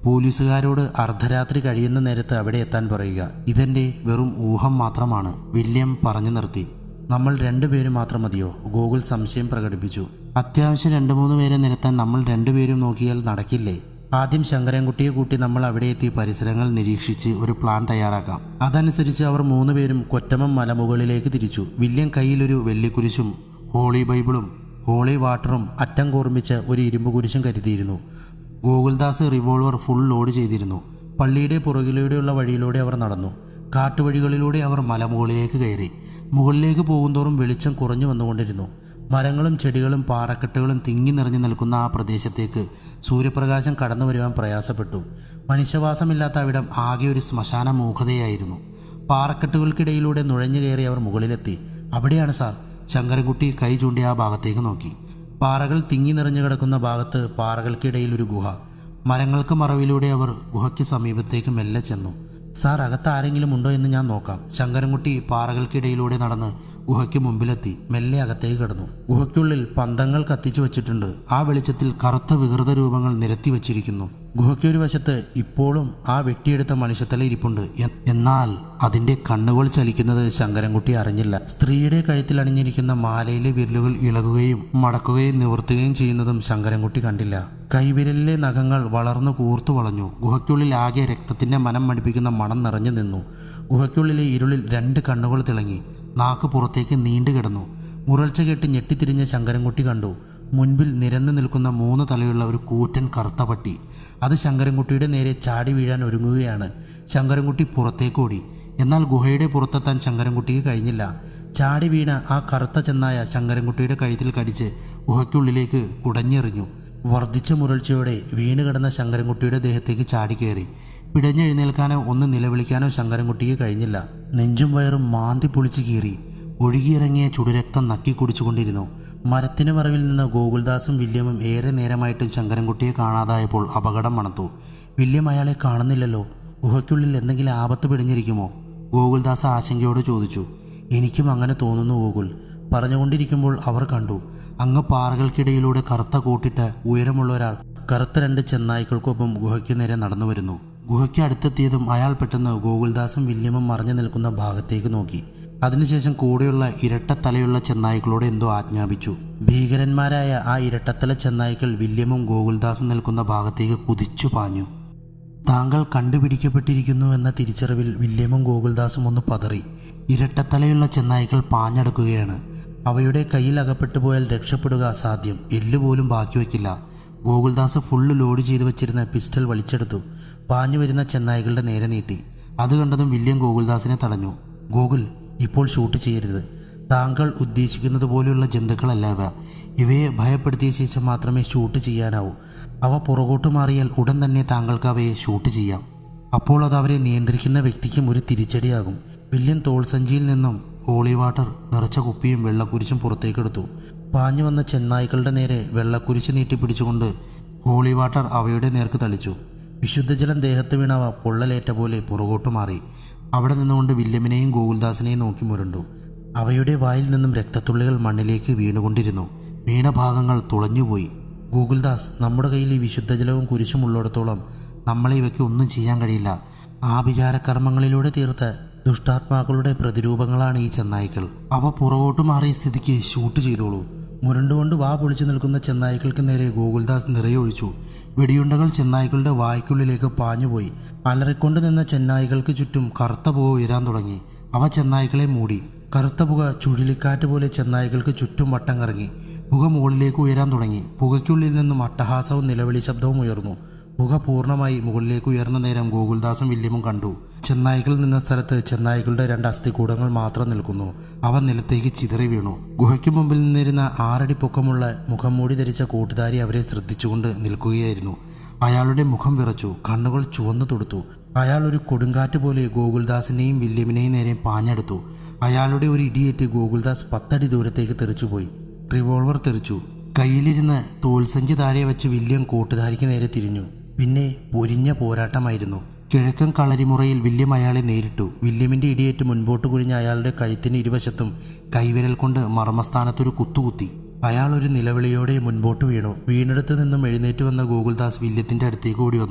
പോലീസുകാരോട് അർദ്ധരാത്രി കഴിയുന്ന നേരത്ത് അവിടെ എത്താൻ പറയുക ഇതെന്റെ വെറും ഊഹം മാത്രമാണ് വില്യം പറഞ്ഞു നിർത്തി നമ്മൾ രണ്ടുപേരും മാത്രം മതിയോ ഗോകുൽ സംശയം പ്രകടിപ്പിച്ചു അത്യാവശ്യം രണ്ടു മൂന്ന് പേരെ നിരത്താൻ നമ്മൾ രണ്ടുപേരും നോക്കിയാൽ നടക്കില്ലേ ആദ്യം ശങ്കരൻകുട്ടിയെ കൂട്ടി നമ്മൾ അവിടെ എത്തി പരിസരങ്ങൾ നിരീക്ഷിച്ച് ഒരു പ്ലാൻ തയ്യാറാക്കാം അതനുസരിച്ച് അവർ മൂന്നുപേരും കൊറ്റമം മലമുകളിലേക്ക് തിരിച്ചു വില്യം കയ്യിലൊരു വെള്ളിക്കുരിശും ഹോളി ബൈബിളും ഹോളി വാട്ടറും അറ്റം കൂർമ്മിച്ച് ഒരു ഇരുമ്പ് കുരിശും കരുതിയിരുന്നു ഗോകുൽദാസ് റിവോൾവർ ഫുൾ ലോഡ് ചെയ്തിരുന്നു പള്ളിയുടെ പുറകിലൂടെയുള്ള വഴിയിലൂടെ അവർ നടന്നു കാട്ടുവഴികളിലൂടെ അവർ മലമുകളിലേക്ക് കയറി മുകളിലേക്ക് പോകുന്തോറും വെളിച്ചം കുറഞ്ഞു വന്നുകൊണ്ടിരുന്നു മരങ്ങളും ചെടികളും പാറക്കെട്ടുകളും തിങ്ങി നിറഞ്ഞു നിൽക്കുന്ന ആ പ്രദേശത്തേക്ക് സൂര്യപ്രകാശം കടന്നു വരുവാൻ പ്രയാസപ്പെട്ടു മനുഷ്യവാസമില്ലാത്ത അവിടം ആകെ ഒരു ശ്മശാന മൂഖതയായിരുന്നു പാറക്കെട്ടുകൾക്കിടയിലൂടെ നുഴഞ്ഞു കയറി അവർ മുകളിലെത്തി അവിടെയാണ് സാർ ശങ്കരൻകുട്ടി കൈ ചൂണ്ടി ആ ഭാഗത്തേക്ക് നോക്കി പാറകൾ തിങ്ങി നിറഞ്ഞു കിടക്കുന്ന ഭാഗത്ത് പാറകൾക്കിടയിൽ ഒരു ഗുഹ മരങ്ങൾക്ക് മറവിലൂടെ അവർ ഗുഹയ്ക്ക് സമീപത്തേക്ക് മെല്ലെ ചെന്നു സാർ അകത്ത് ആരെങ്കിലും ഉണ്ടോ എന്ന് ഞാൻ നോക്കാം ശങ്കരൻകുട്ടി പാറകൾക്കിടയിലൂടെ നടന്ന് ഗുഹയ്ക്ക് മുമ്പിലെത്തി മെല്ലെ അകത്തേക്ക് കടന്നു ഗുഹയ്ക്കുള്ളിൽ പന്തങ്ങൾ കത്തിച്ചു വച്ചിട്ടുണ്ട് ആ വെളിച്ചത്തിൽ കറുത്ത വികൃത രൂപങ്ങൾ നിരത്തി വച്ചിരിക്കുന്നു ഗുഹയ്ക്കൊരു വശത്ത് ഇപ്പോഴും ആ വെട്ടിയെടുത്ത മനുഷ്യത്തല ഇരിപ്പുണ്ട് എ- എന്നാൽ അതിന്റെ കണ്ണുകൾ ചലിക്കുന്നത് ശങ്കരൻകുട്ടി അറിഞ്ഞില്ല സ്ത്രീയുടെ കഴുത്തിൽ അണിഞ്ഞിരിക്കുന്ന മാലയിലെ വിരലുകൾ ഇളകുകയും മടക്കുകയും നിവർത്തുകയും ചെയ്യുന്നതും ശങ്കരൻകുട്ടി കണ്ടില്ല കൈവിരലിലെ നഖങ്ങൾ വളർന്നു കൂർത്തു വളഞ്ഞു ഗുഹയ്ക്കുള്ളിൽ ആകെ രക്തത്തിന്റെ മനം മടിപ്പിക്കുന്ന മണം നിറഞ്ഞു നിന്നു ഗുഹയ്ക്കുള്ളിലെ ഇരുളിൽ രണ്ട് കണ്ണുകൾ തിളങ്ങി നാക്ക് പുറത്തേക്ക് നീണ്ടു കിടന്നു മുരൾച്ച കേട്ട് ഞെട്ടിത്തിരിഞ്ഞ ശങ്കരൻകുട്ടി കണ്ടു മുൻപിൽ നിരന്നു നിൽക്കുന്ന മൂന്ന് തലയുള്ള ഒരു കൂറ്റൻ കറുത്ത പട്ടി അത് ശങ്കരൻകുട്ടിയുടെ നേരെ ചാടി വീഴാൻ ഒരുങ്ങുകയാണ് ശങ്കരൻകുട്ടി പുറത്തേക്കോടി എന്നാൽ ഗുഹയുടെ പുറത്തെത്താൻ ശങ്കരൻകുട്ടിക്ക് കഴിഞ്ഞില്ല ചാടി വീണ ആ കറുത്ത ചെന്നായ ശങ്കരൻകുട്ടിയുടെ കഴുത്തിൽ കടിച്ച് ഗുഹയ്ക്കുള്ളിലേക്ക് കുടഞ്ഞെറിഞ്ഞു വർദ്ധിച്ച മുരൾച്ചയോടെ വീണ് കിടന്ന ശങ്കരൻകുട്ടിയുടെ ദേഹത്തേക്ക് ചാടിക്കയറി പിടഞ്ഞെഴുന്നേൽക്കാനോ ഒന്ന് നിലവിളിക്കാനോ ശങ്കരൻകുട്ടിക്ക് കഴിഞ്ഞില്ല നെഞ്ചും വയറും മാന്തി പൊളിച്ചു കീറി ഒഴുകിയിറങ്ങിയ ചുടുരക്തം നക്കി കുടിച്ചുകൊണ്ടിരുന്നു മരത്തിന് മറവിൽ നിന്ന് ഗോകുൽദാസും വില്യമും ഏറെ നേരമായിട്ട് ശങ്കരൻകുട്ടിയെ കാണാതായപ്പോൾ അപകടം മണത്തു വില്യം അയാളെ കാണുന്നില്ലല്ലോ ഗുഹയ്ക്കുള്ളിൽ എന്തെങ്കിലും ആപത്ത് പിടിഞ്ഞിരിക്കുമോ ഗോകുൽദാസ് ആശങ്കയോട് ചോദിച്ചു എനിക്കും അങ്ങനെ തോന്നുന്നു ഗോകുൽ പറഞ്ഞുകൊണ്ടിരിക്കുമ്പോൾ അവർ കണ്ടു അങ്ങ് പാറകൾക്കിടയിലൂടെ കറുത്ത കൂട്ടിട്ട് ഉയരമുള്ള ഒരാൾ കറുത്ത രണ്ട് ചെന്നായ്ക്കൾക്കൊപ്പം ഗുഹയ്ക്ക് നേരെ നടന്നു വരുന്നു ഗുഹയ്ക്ക് അടുത്തെത്തിയതും അയാൾ പെട്ടെന്ന് ഗോകുൽദാസും വില്യമും മറഞ്ഞു നിൽക്കുന്ന ഭാഗത്തേക്ക് നോക്കി അതിനുശേഷം കൂടെയുള്ള ഇരട്ടത്തലയുള്ള ചെന്നായ്ക്കളോട് എന്തോ ആജ്ഞാപിച്ചു ഭീകരന്മാരായ ആ ഇരട്ടത്തല ചെന്നായ്ക്കൾ വില്യമും ഗോകുൽദാസും നിൽക്കുന്ന ഭാഗത്തേക്ക് കുതിച്ചു പാഞ്ഞു താങ്കൾ കണ്ടുപിടിക്കപ്പെട്ടിരിക്കുന്നു എന്ന തിരിച്ചറിവിൽ വില്യമും ഗോകുൽദാസും ഒന്ന് പതറി ഇരട്ടത്തലയുള്ള ചെന്നായ്ക്കൾ പാഞ്ഞടക്കുകയാണ് അവയുടെ കയ്യിൽ അകപ്പെട്ടു പോയാൽ രക്ഷപ്പെടുക അസാധ്യം എല്ലുപോലും ബാക്കി വയ്ക്കില്ല ഗോകുൽദാസ് ഫുള്ള് ലോഡ് ചെയ്തു വെച്ചിരുന്ന പിസ്റ്റൾ വലിച്ചെടുത്തു പാഞ്ഞു വരുന്ന ചെന്നായ്ക്കളുടെ നേരെ നീട്ടി അത് കണ്ടതും വില്യം ഗോകുൽദാസിനെ തടഞ്ഞു ഗോകുൽ ഇപ്പോൾ ഷൂട്ട് ചെയ്യരുത് താങ്കൾ ഉദ്ദേശിക്കുന്നത് പോലെയുള്ള ജന്തുക്കളല്ല ഇവ ഇവയെ ഭയപ്പെടുത്തിയ ശേഷം മാത്രമേ ഷൂട്ട് ചെയ്യാനാവൂ അവ പുറകോട്ട് മാറിയാൽ ഉടൻ തന്നെ താങ്കൾക്ക് അവയെ ഷൂട്ട് ചെയ്യാം അപ്പോൾ അത് അവരെ നിയന്ത്രിക്കുന്ന വ്യക്തിക്കും ഒരു തിരിച്ചടിയാകും വില്യൻ തോൾസഞ്ചിയിൽ നിന്നും ഹോളി വാട്ടർ നിറച്ച കുപ്പിയും വെള്ളക്കുരിശും പുറത്തേക്കെടുത്തു പാഞ്ഞു വന്ന ചെന്നായ്ക്കളുടെ നേരെ വെള്ളക്കുരിശ് നീട്ടി പിടിച്ചുകൊണ്ട് ഹോളി വാട്ടർ അവയുടെ നേർക്ക് തളിച്ചു വിശുദ്ധജലം ദേഹത്ത് വീണവ പൊള്ളലേറ്റ പോലെ പുറകോട്ട് മാറി അവിടെ നിന്നുകൊണ്ട് വില്യമിനെയും ഗോകുൽദാസിനെയും നോക്കി മുരണ്ടു അവയുടെ വായിൽ നിന്നും രക്തത്തുള്ളികൾ മണ്ണിലേക്ക് വീണുകൊണ്ടിരുന്നു വീണ ഭാഗങ്ങൾ തുളഞ്ഞുപോയി ഗൂഗിൾദാസ് നമ്മുടെ കയ്യിൽ ഈ വിശുദ്ധജലവും കുരിശും ഉള്ളിടത്തോളം നമ്മളെ ഇവയ്ക്ക് ഒന്നും ചെയ്യാൻ കഴിയില്ല ആഭിചാരകർമ്മങ്ങളിലൂടെ തീർത്ത ദുഷ്ടാത്മാക്കളുടെ പ്രതിരൂപങ്ങളാണ് ഈ ചെന്നായ്ക്കൾ അവ പുറകോട്ട് മാറിയ സ്ഥിതിക്ക് ഷൂട്ട് ചെയ്തോളൂ മുരണ്ടുകൊണ്ട് വാ പൊളിച്ചു നിൽക്കുന്ന ചെന്നായ്ക്കൾക്ക് നേരെ ഗോകുൽദാസ് നിറയൊഴിച്ചു വെടിയുണ്ടകൾ ചെന്നായ്ക്കളുടെ വായ്ക്കുള്ളിലേക്ക് പാഞ്ഞുപോയി അലറിക്കൊണ്ട് നിന്ന ചെന്നായ്ക്കൾക്ക് ചുറ്റും കറുത്ത പുക ഉയരാൻ തുടങ്ങി അവ ചെന്നായ്ക്കളെ മൂടി കറുത്ത പുക ചുഴലിക്കാറ്റ് പോലെ ചെന്നായ്ക്കൾക്ക് ചുറ്റും വട്ടം കറങ്ങി പുക മുകളിലേക്ക് ഉയരാൻ തുടങ്ങി പുകയ്ക്കുള്ളിൽ നിന്നും അട്ടഹാസവും നിലവിളി ശബ്ദവും ഉയർന്നു പുക പൂർണ്ണമായി മുകളിലേക്ക് ഉയർന്ന നേരം ഗോകുൽദാസും വില്യമും കണ്ടു ചെന്നായ്ക്കൾ നിന്ന സ്ഥലത്ത് ചെന്നായ്ക്കളുടെ രണ്ട് അസ്ഥികൂടങ്ങൾ മാത്രം നിൽക്കുന്നു അവ നിലത്തേക്ക് ചിതറി വീണു ഗുഹയ്ക്ക് മുമ്പിൽ നിന്നിരുന്ന ആറടി പൊക്കമുള്ള മുഖം മൂടി ധരിച്ച കൂട്ടുകാരി അവരെ ശ്രദ്ധിച്ചുകൊണ്ട് നിൽക്കുകയായിരുന്നു അയാളുടെ മുഖം വിറച്ചു കണ്ണുകൾ ചുവന്നു തൊടുത്തു അയാൾ ഒരു കൊടുങ്കാറ്റ് പോലെ ഗോകുൽദാസിനെയും വില്യമിനെയും നേരെ പാഞ്ഞെടുത്തു അയാളുടെ ഒരു ഇടിയേറ്റ് ഗോകുൽദാസ് പത്തടി ദൂരത്തേക്ക് തെറിച്ചുപോയി റിവോൾവർ തെറിച്ചു കയ്യിലിരുന്ന് തോൽസഞ്ചി താഴെ വെച്ച് വില്യം കൂട്ടുധാരിക്ക് നേരെ തിരിഞ്ഞു പിന്നെ പൊരിഞ്ഞ പോരാട്ടമായിരുന്നു കിഴക്കൻ കളരിമുറയിൽ വില്യം അയാളെ നേരിട്ടു വില്യമിന്റെ ഇടിയേറ്റ് മുൻപോട്ട് കുഴിഞ്ഞ അയാളുടെ കഴുത്തിന് ഇരുവശത്തും കൈവിരൽ കൊണ്ട് മർമ്മസ്ഥാനത്തൊരു കുത്തുകുത്തി അയാൾ ഒരു നിലവിളിയോടെ മുൻപോട്ട് വീണു വീണെടുത്ത് നിന്നും എഴുന്നേറ്റ് വന്ന ഗോകുൽദാസ് വില്യത്തിന്റെ അടുത്തേക്ക് ഓടി വന്നു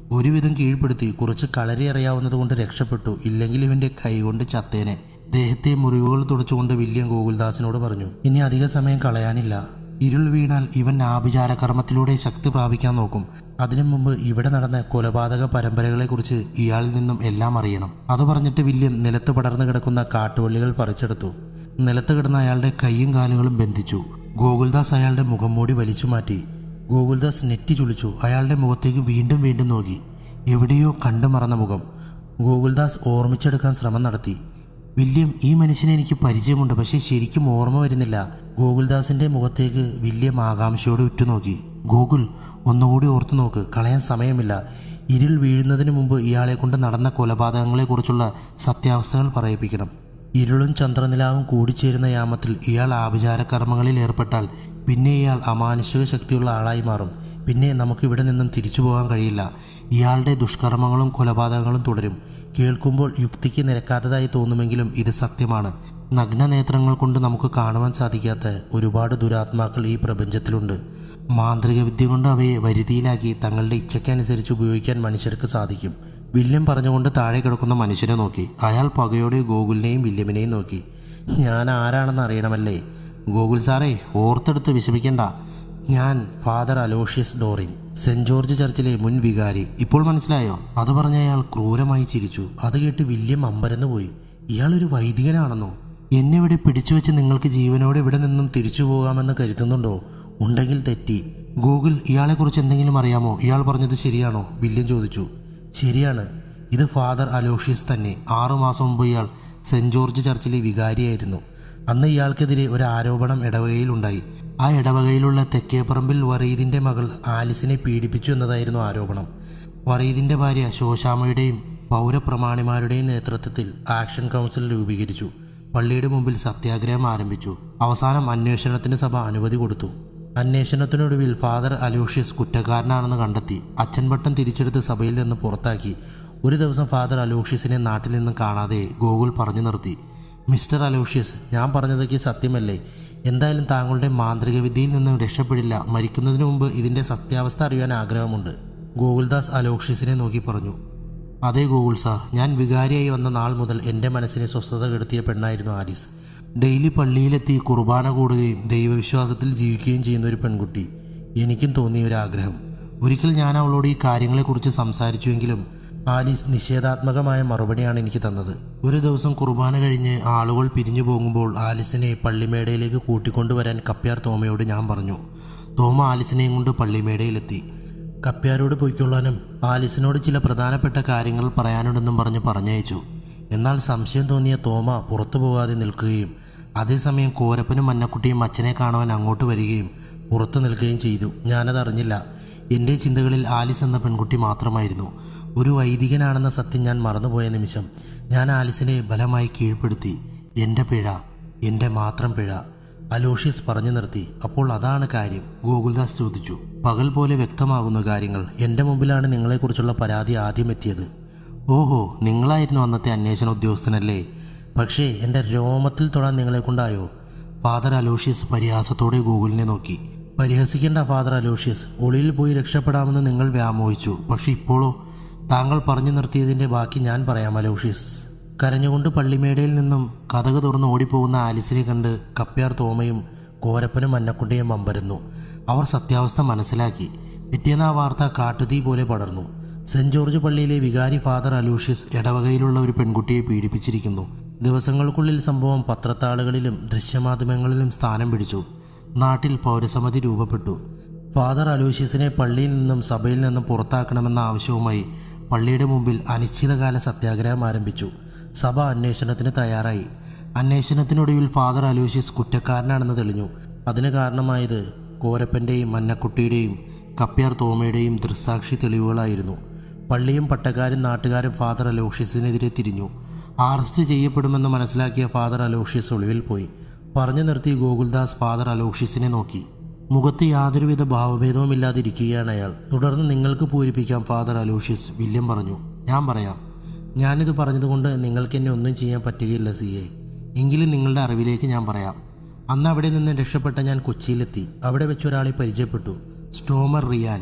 ഒരുവിധം കീഴ്പ്പെടുത്തി കുറച്ച് കളരി അറിയാവുന്നതുകൊണ്ട് രക്ഷപ്പെട്ടു ഇല്ലെങ്കിൽ ഇവന്റെ കൈകൊണ്ട് ചത്തേനെ ദേഹത്തെ മുറിവുകൾ തുടച്ചുകൊണ്ട് വില്യം ഗോകുൽദാസിനോട് പറഞ്ഞു ഇനി അധിക സമയം കളയാനില്ല ഇരുൾ വീണാൽ ഇവൻ ആഭിചാര കർമ്മത്തിലൂടെ ശക്തി പ്രാപിക്കാൻ നോക്കും അതിനു മുമ്പ് ഇവിടെ നടന്ന കൊലപാതക പരമ്പരകളെക്കുറിച്ച് ഇയാളിൽ നിന്നും എല്ലാം അറിയണം അത് പറഞ്ഞിട്ട് വില്യം നിലത്ത് പടർന്നു കിടക്കുന്ന കാട്ടുവള്ളികൾ പറിച്ചെടുത്തു നിലത്ത് കിടന്ന അയാളുടെ കൈയും കാലുകളും ബന്ധിച്ചു ഗോകുൽദാസ് അയാളുടെ മുഖം മൂടി വലിച്ചു മാറ്റി ഗോകുൽദാസ് നെറ്റി ചുളിച്ചു അയാളുടെ മുഖത്തേക്ക് വീണ്ടും വീണ്ടും നോക്കി എവിടെയോ കണ്ടു മറന്ന മുഖം ഗോകുൽദാസ് ഓർമ്മിച്ചെടുക്കാൻ ശ്രമം നടത്തി വില്യം ഈ മനുഷ്യനെ എനിക്ക് പരിചയമുണ്ട് പക്ഷെ ശരിക്കും ഓർമ്മ വരുന്നില്ല ഗോകുൽദാസിന്റെ മുഖത്തേക്ക് വില്യം ആകാംക്ഷയോടെ ഉറ്റുനോക്കി ഗോകുൽ ഒന്നുകൂടി ഓർത്തു നോക്ക് കളയാൻ സമയമില്ല ഇരുൾ വീഴുന്നതിന് മുമ്പ് ഇയാളെ കൊണ്ട് നടന്ന കൊലപാതകങ്ങളെക്കുറിച്ചുള്ള സത്യാവസ്ഥകൾ പറയിപ്പിക്കണം ഇരുളും ചന്ദ്രനിലാവും കൂടിച്ചേരുന്ന യാമത്തിൽ ഇയാൾ ആഭിചാര കർമ്മങ്ങളിൽ ഏർപ്പെട്ടാൽ പിന്നെ ഇയാൾ അമാനുഷിക ശക്തിയുള്ള ആളായി മാറും പിന്നെ നമുക്ക് ഇവിടെ നിന്നും തിരിച്ചു പോകാൻ കഴിയില്ല ഇയാളുടെ ദുഷ്കർമ്മങ്ങളും കൊലപാതകങ്ങളും തുടരും കേൾക്കുമ്പോൾ യുക്തിക്ക് നിരക്കാത്തതായി തോന്നുമെങ്കിലും ഇത് സത്യമാണ് നഗ്ന നേത്രങ്ങൾ കൊണ്ട് നമുക്ക് കാണുവാൻ സാധിക്കാത്ത ഒരുപാട് ദുരാത്മാക്കൾ ഈ പ്രപഞ്ചത്തിലുണ്ട് മാന്ത്രിക വിദ്യ കൊണ്ട് അവയെ വരുതിയിലാക്കി തങ്ങളുടെ ഇച്ഛയ്ക്കനുസരിച്ച് ഉപയോഗിക്കാൻ മനുഷ്യർക്ക് സാധിക്കും വില്യം പറഞ്ഞുകൊണ്ട് താഴെ കിടക്കുന്ന മനുഷ്യനെ നോക്കി അയാൾ പകയോടെ ഗോകുലിനെയും വില്യമിനെയും നോക്കി ഞാൻ ആരാണെന്ന് അറിയണമല്ലേ ഗോകുൽ സാറേ ഓർത്തെടുത്ത് വിഷമിക്കണ്ട ഞാൻ father Aloysius Doreen saint George ചർച്ചിലെ മുൻ വികാരി ഇപ്പോൾ മനസ്സിലായോ അത് പറഞ്ഞ അയാൾ ക്രൂരമായി ചിരിച്ചു അത് കേട്ട് വില്യം അമ്പരന്ന് പോയി ഇയാളൊരു വൈദികനാണെന്നോ എന്നെ ഇവിടെ പിടിച്ചു വെച്ച് നിങ്ങൾക്ക് ജീവനോടെ ഇവിടെ നിന്നും തിരിച്ചു പോകാമെന്ന് കരുതുന്നുണ്ടോ ഉണ്ടെങ്കിൽ തെറ്റി ഗൂഗിൾ ഇയാളെക്കുറിച്ച് എന്തെങ്കിലും അറിയാമോ ഇയാൾ പറഞ്ഞത് ശരിയാണോ വില്യം ചോദിച്ചു ശരിയാണ് ഇത് ഫാദർ അലോഷ്യസ് തന്നെ ആറുമാസം മുമ്പ് ഇയാൾ സെന്റ് ജോർജ് ചർച്ചിലെ വികാരിയായിരുന്നു അന്ന് ഇയാൾക്കെതിരെ ഒരു ആരോപണം ഇടവകയിലുണ്ടായി ആ ഇടവകയിലുള്ള തെക്കേപ്പറമ്പിൽ വറീദിന്റെ മകൾ ആലിസിനെ പീഡിപ്പിച്ചു എന്നതായിരുന്നു ആരോപണം വറീദിന്റെ ഭാര്യ ശോശാമയുടെയും പൗരപ്രമാണിമാരുടെയും നേതൃത്വത്തിൽ ആക്ഷൻ കൗൺസിൽ രൂപീകരിച്ചു പള്ളിയുടെ മുമ്പിൽ സത്യാഗ്രഹം ആരംഭിച്ചു അവസാനം അന്വേഷണത്തിന് സഭ അനുമതി കൊടുത്തു അന്വേഷണത്തിനൊടുവിൽ ഫാദർ അലോഷ്യസ് കുറ്റക്കാരനാണെന്ന് കണ്ടെത്തി അച്ഛൻ പട്ടം തിരിച്ചെടുത്ത് സഭയിൽ നിന്ന് പുറത്താക്കി ഒരു ദിവസം ഫാദർ അലോഷ്യസിനെ നാട്ടിൽ നിന്ന് കാണാതെ ഗോകുൽ പറഞ്ഞു നിർത്തി മിസ്റ്റർ അലോഷ്യസ് ഞാൻ പറഞ്ഞതൊക്കെ സത്യമല്ലേ എന്തായാലും താങ്കളുടെ മാന്ത്രിക വിദ്യയിൽ നിന്നും രക്ഷപ്പെടില്ല മരിക്കുന്നതിന് മുമ്പ് ഇതിൻ്റെ സത്യാവസ്ഥ അറിയാൻ ആഗ്രഹമുണ്ട് ഗോകുൽദാസ് അലോഷ്യസിനെ നോക്കി പറഞ്ഞു അതെ ഗോകുൽ സാർ ഞാൻ വികാരിയായി വന്ന നാൾ മുതൽ എൻ്റെ മനസ്സിനെ സ്വസ്ഥത കെടുത്തിയ പെണ്ണായിരുന്നു ആലിസ് ഡെയിലി പള്ളിയിലെത്തി കുർബാന കൂടുകയും ദൈവവിശ്വാസത്തിൽ ജീവിക്കുകയും ചെയ്യുന്ന ഒരു പെൺകുട്ടി എനിക്കും തോന്നിയ ഒരു ആഗ്രഹം ഒരിക്കൽ ഞാൻ അവളോട് ഈ കാര്യങ്ങളെക്കുറിച്ച് സംസാരിച്ചുവെങ്കിലും ആലീസ് നിഷേധാത്മകമായ മറുപടിയാണ് എനിക്ക് തന്നത് ഒരു ദിവസം കുർബാന കഴിഞ്ഞ് ആളുകൾ പിരിഞ്ഞു പോകുമ്പോൾ ആലിസിനെ പള്ളിമേടയിലേക്ക് കൂട്ടിക്കൊണ്ടുവരാൻ കപ്പ്യാർ തോമയോട് ഞാൻ പറഞ്ഞു തോമ ആലിസിനെയും കൊണ്ട് പള്ളിമേടയിലെത്തി കപ്പ്യാരോട് പൊയ്ക്കൊള്ളാനും ആലിസിനോട് ചില പ്രധാനപ്പെട്ട കാര്യങ്ങൾ പറയാനുണ്ടെന്നും പറഞ്ഞ് പറഞ്ഞയച്ചു എന്നാൽ സംശയം തോന്നിയ തോമ പുറത്തു പോകാതെ നിൽക്കുകയും അതേസമയം കോരപ്പനും മന്നക്കുട്ടിയും അച്ഛനെ കാണുവാൻ അങ്ങോട്ട് വരികയും പുറത്തു നിൽക്കുകയും ചെയ്തു ഞാനത് അറിഞ്ഞില്ല എൻ്റെ ചിന്തകളിൽ ആലിസ് എന്ന പെൺകുട്ടി മാത്രമായിരുന്നു ഒരു വൈദികനാണെന്ന സത്യം ഞാൻ മറന്നുപോയ നിമിഷം ഞാൻ ആലിസിനെ ബലമായി കീഴ്പ്പെടുത്തി എൻ്റെ പിഴ എൻ്റെ മാത്രം പിഴ അലോഷ്യസ് പറഞ്ഞു നിർത്തി അപ്പോൾ അതാണ് കാര്യം ഗോകുൽദാസ് ചോദിച്ചു പകൽ പോലെ വ്യക്തമാകുന്ന കാര്യങ്ങൾ എൻ്റെ മുമ്പിലാണ് നിങ്ങളെക്കുറിച്ചുള്ള പരാതി ആദ്യം എത്തിയത് ഓഹോ നിങ്ങളായിരുന്നു അന്നത്തെ അന്വേഷണ ഉദ്യോഗസ്ഥനല്ലേ പക്ഷേ എൻ്റെ രോമത്തിൽ തൊടാൻ നിങ്ങളെ കൊണ്ടായോ ഫാദർ അലോഷ്യസ് പരിഹാസത്തോടെ ഗൂഗിളിനെ നോക്കി പരിഹസിക്കേണ്ട ഫാദർ അലോഷ്യസ് ഒളിയിൽ പോയി രക്ഷപ്പെടാമെന്ന് നിങ്ങൾ വ്യാമോഹിച്ചു പക്ഷെ ഇപ്പോഴോ താങ്കൾ പറഞ്ഞു നിർത്തിയതിൻ്റെ ബാക്കി ഞാൻ പറയാം അലോഷ്യസ് കരഞ്ഞുകൊണ്ട് പള്ളിമേടയിൽ നിന്നും കഥക് തുറന്ന് ഓടിപ്പോകുന്ന ആലിസിനെ കണ്ട് കപ്പ്യാർ തോമയും കോരപ്പനും മന്നക്കുട്ടിയും അമ്പരന്നു അവർ സത്യാവസ്ഥ മനസ്സിലാക്കി പിറ്റേന്ന് ആ വാർത്ത കാട്ടുതീ പോലെ പടർന്നു സെന്റ് ജോർജ് പള്ളിയിലെ വികാരി ഫാദർ അലൂഷ്യസ് ഇടവകയിലുള്ള ഒരു പെൺകുട്ടിയെ പീഡിപ്പിച്ചിരിക്കുന്നു ദിവസങ്ങൾക്കുള്ളിൽ സംഭവം പത്രത്താളുകളിലും ദൃശ്യമാധ്യമങ്ങളിലും സ്ഥാനം പിടിച്ചു നാട്ടിൽ പൗരസമിതി രൂപപ്പെട്ടു ഫാദർ അലൂഷ്യസിനെ പള്ളിയിൽ നിന്നും സഭയിൽ നിന്നും പുറത്താക്കണമെന്ന ആവശ്യവുമായി പള്ളിയുടെ മുമ്പിൽ അനിശ്ചിതകാല സത്യാഗ്രഹം ആരംഭിച്ചു സഭ അന്വേഷണത്തിന് തയ്യാറായി അന്വേഷണത്തിനൊടുവിൽ ഫാദർ അലൂഷ്യസ് കുറ്റക്കാരനാണെന്ന് തെളിഞ്ഞു അതിന് കാരണമായത് കോരപ്പൻ്റെയും മന്നക്കുട്ടിയുടെയും കപ്പ്യാർ തോമയുടെയും ദൃസാക്ഷി തെളിവുകളായിരുന്നു പള്ളിയും പട്ടക്കാരും നാട്ടുകാരും ഫാദർ അലോഷ്യസിനെതിരെ തിരിഞ്ഞു അറസ്റ്റ് ചെയ്യപ്പെടുമെന്ന് മനസ്സിലാക്കിയ ഫാദർ അലോഷ്യസ് ഒളിവിൽ പോയി പറഞ്ഞു നിർത്തി ഗോകുൽദാസ് ഫാദർ അലോഷ്യസിനെ നോക്കി മുഖത്ത് യാതൊരുവിധ ഭാവഭേദവുമില്ലാതിരിക്കുകയാണ് അയാൾ തുടർന്ന് നിങ്ങൾക്ക് പൂരിപ്പിക്കാം ഫാദർ അലോഷ്യസ് വില്യം പറഞ്ഞു ഞാൻ പറയാം ഞാനിത് പറഞ്ഞതുകൊണ്ട് നിങ്ങൾക്ക് എന്നെ ഒന്നും ചെയ്യാൻ പറ്റുകയില്ല സി എ എങ്കിലും നിങ്ങളുടെ അറിവിലേക്ക് ഞാൻ പറയാം അന്ന് അവിടെ നിന്ന് രക്ഷപ്പെട്ട ഞാൻ കൊച്ചിയിലെത്തി അവിടെ വെച്ച് ഒരാളെ പരിചയപ്പെട്ടു സ്റ്റോമർ റിയാൻ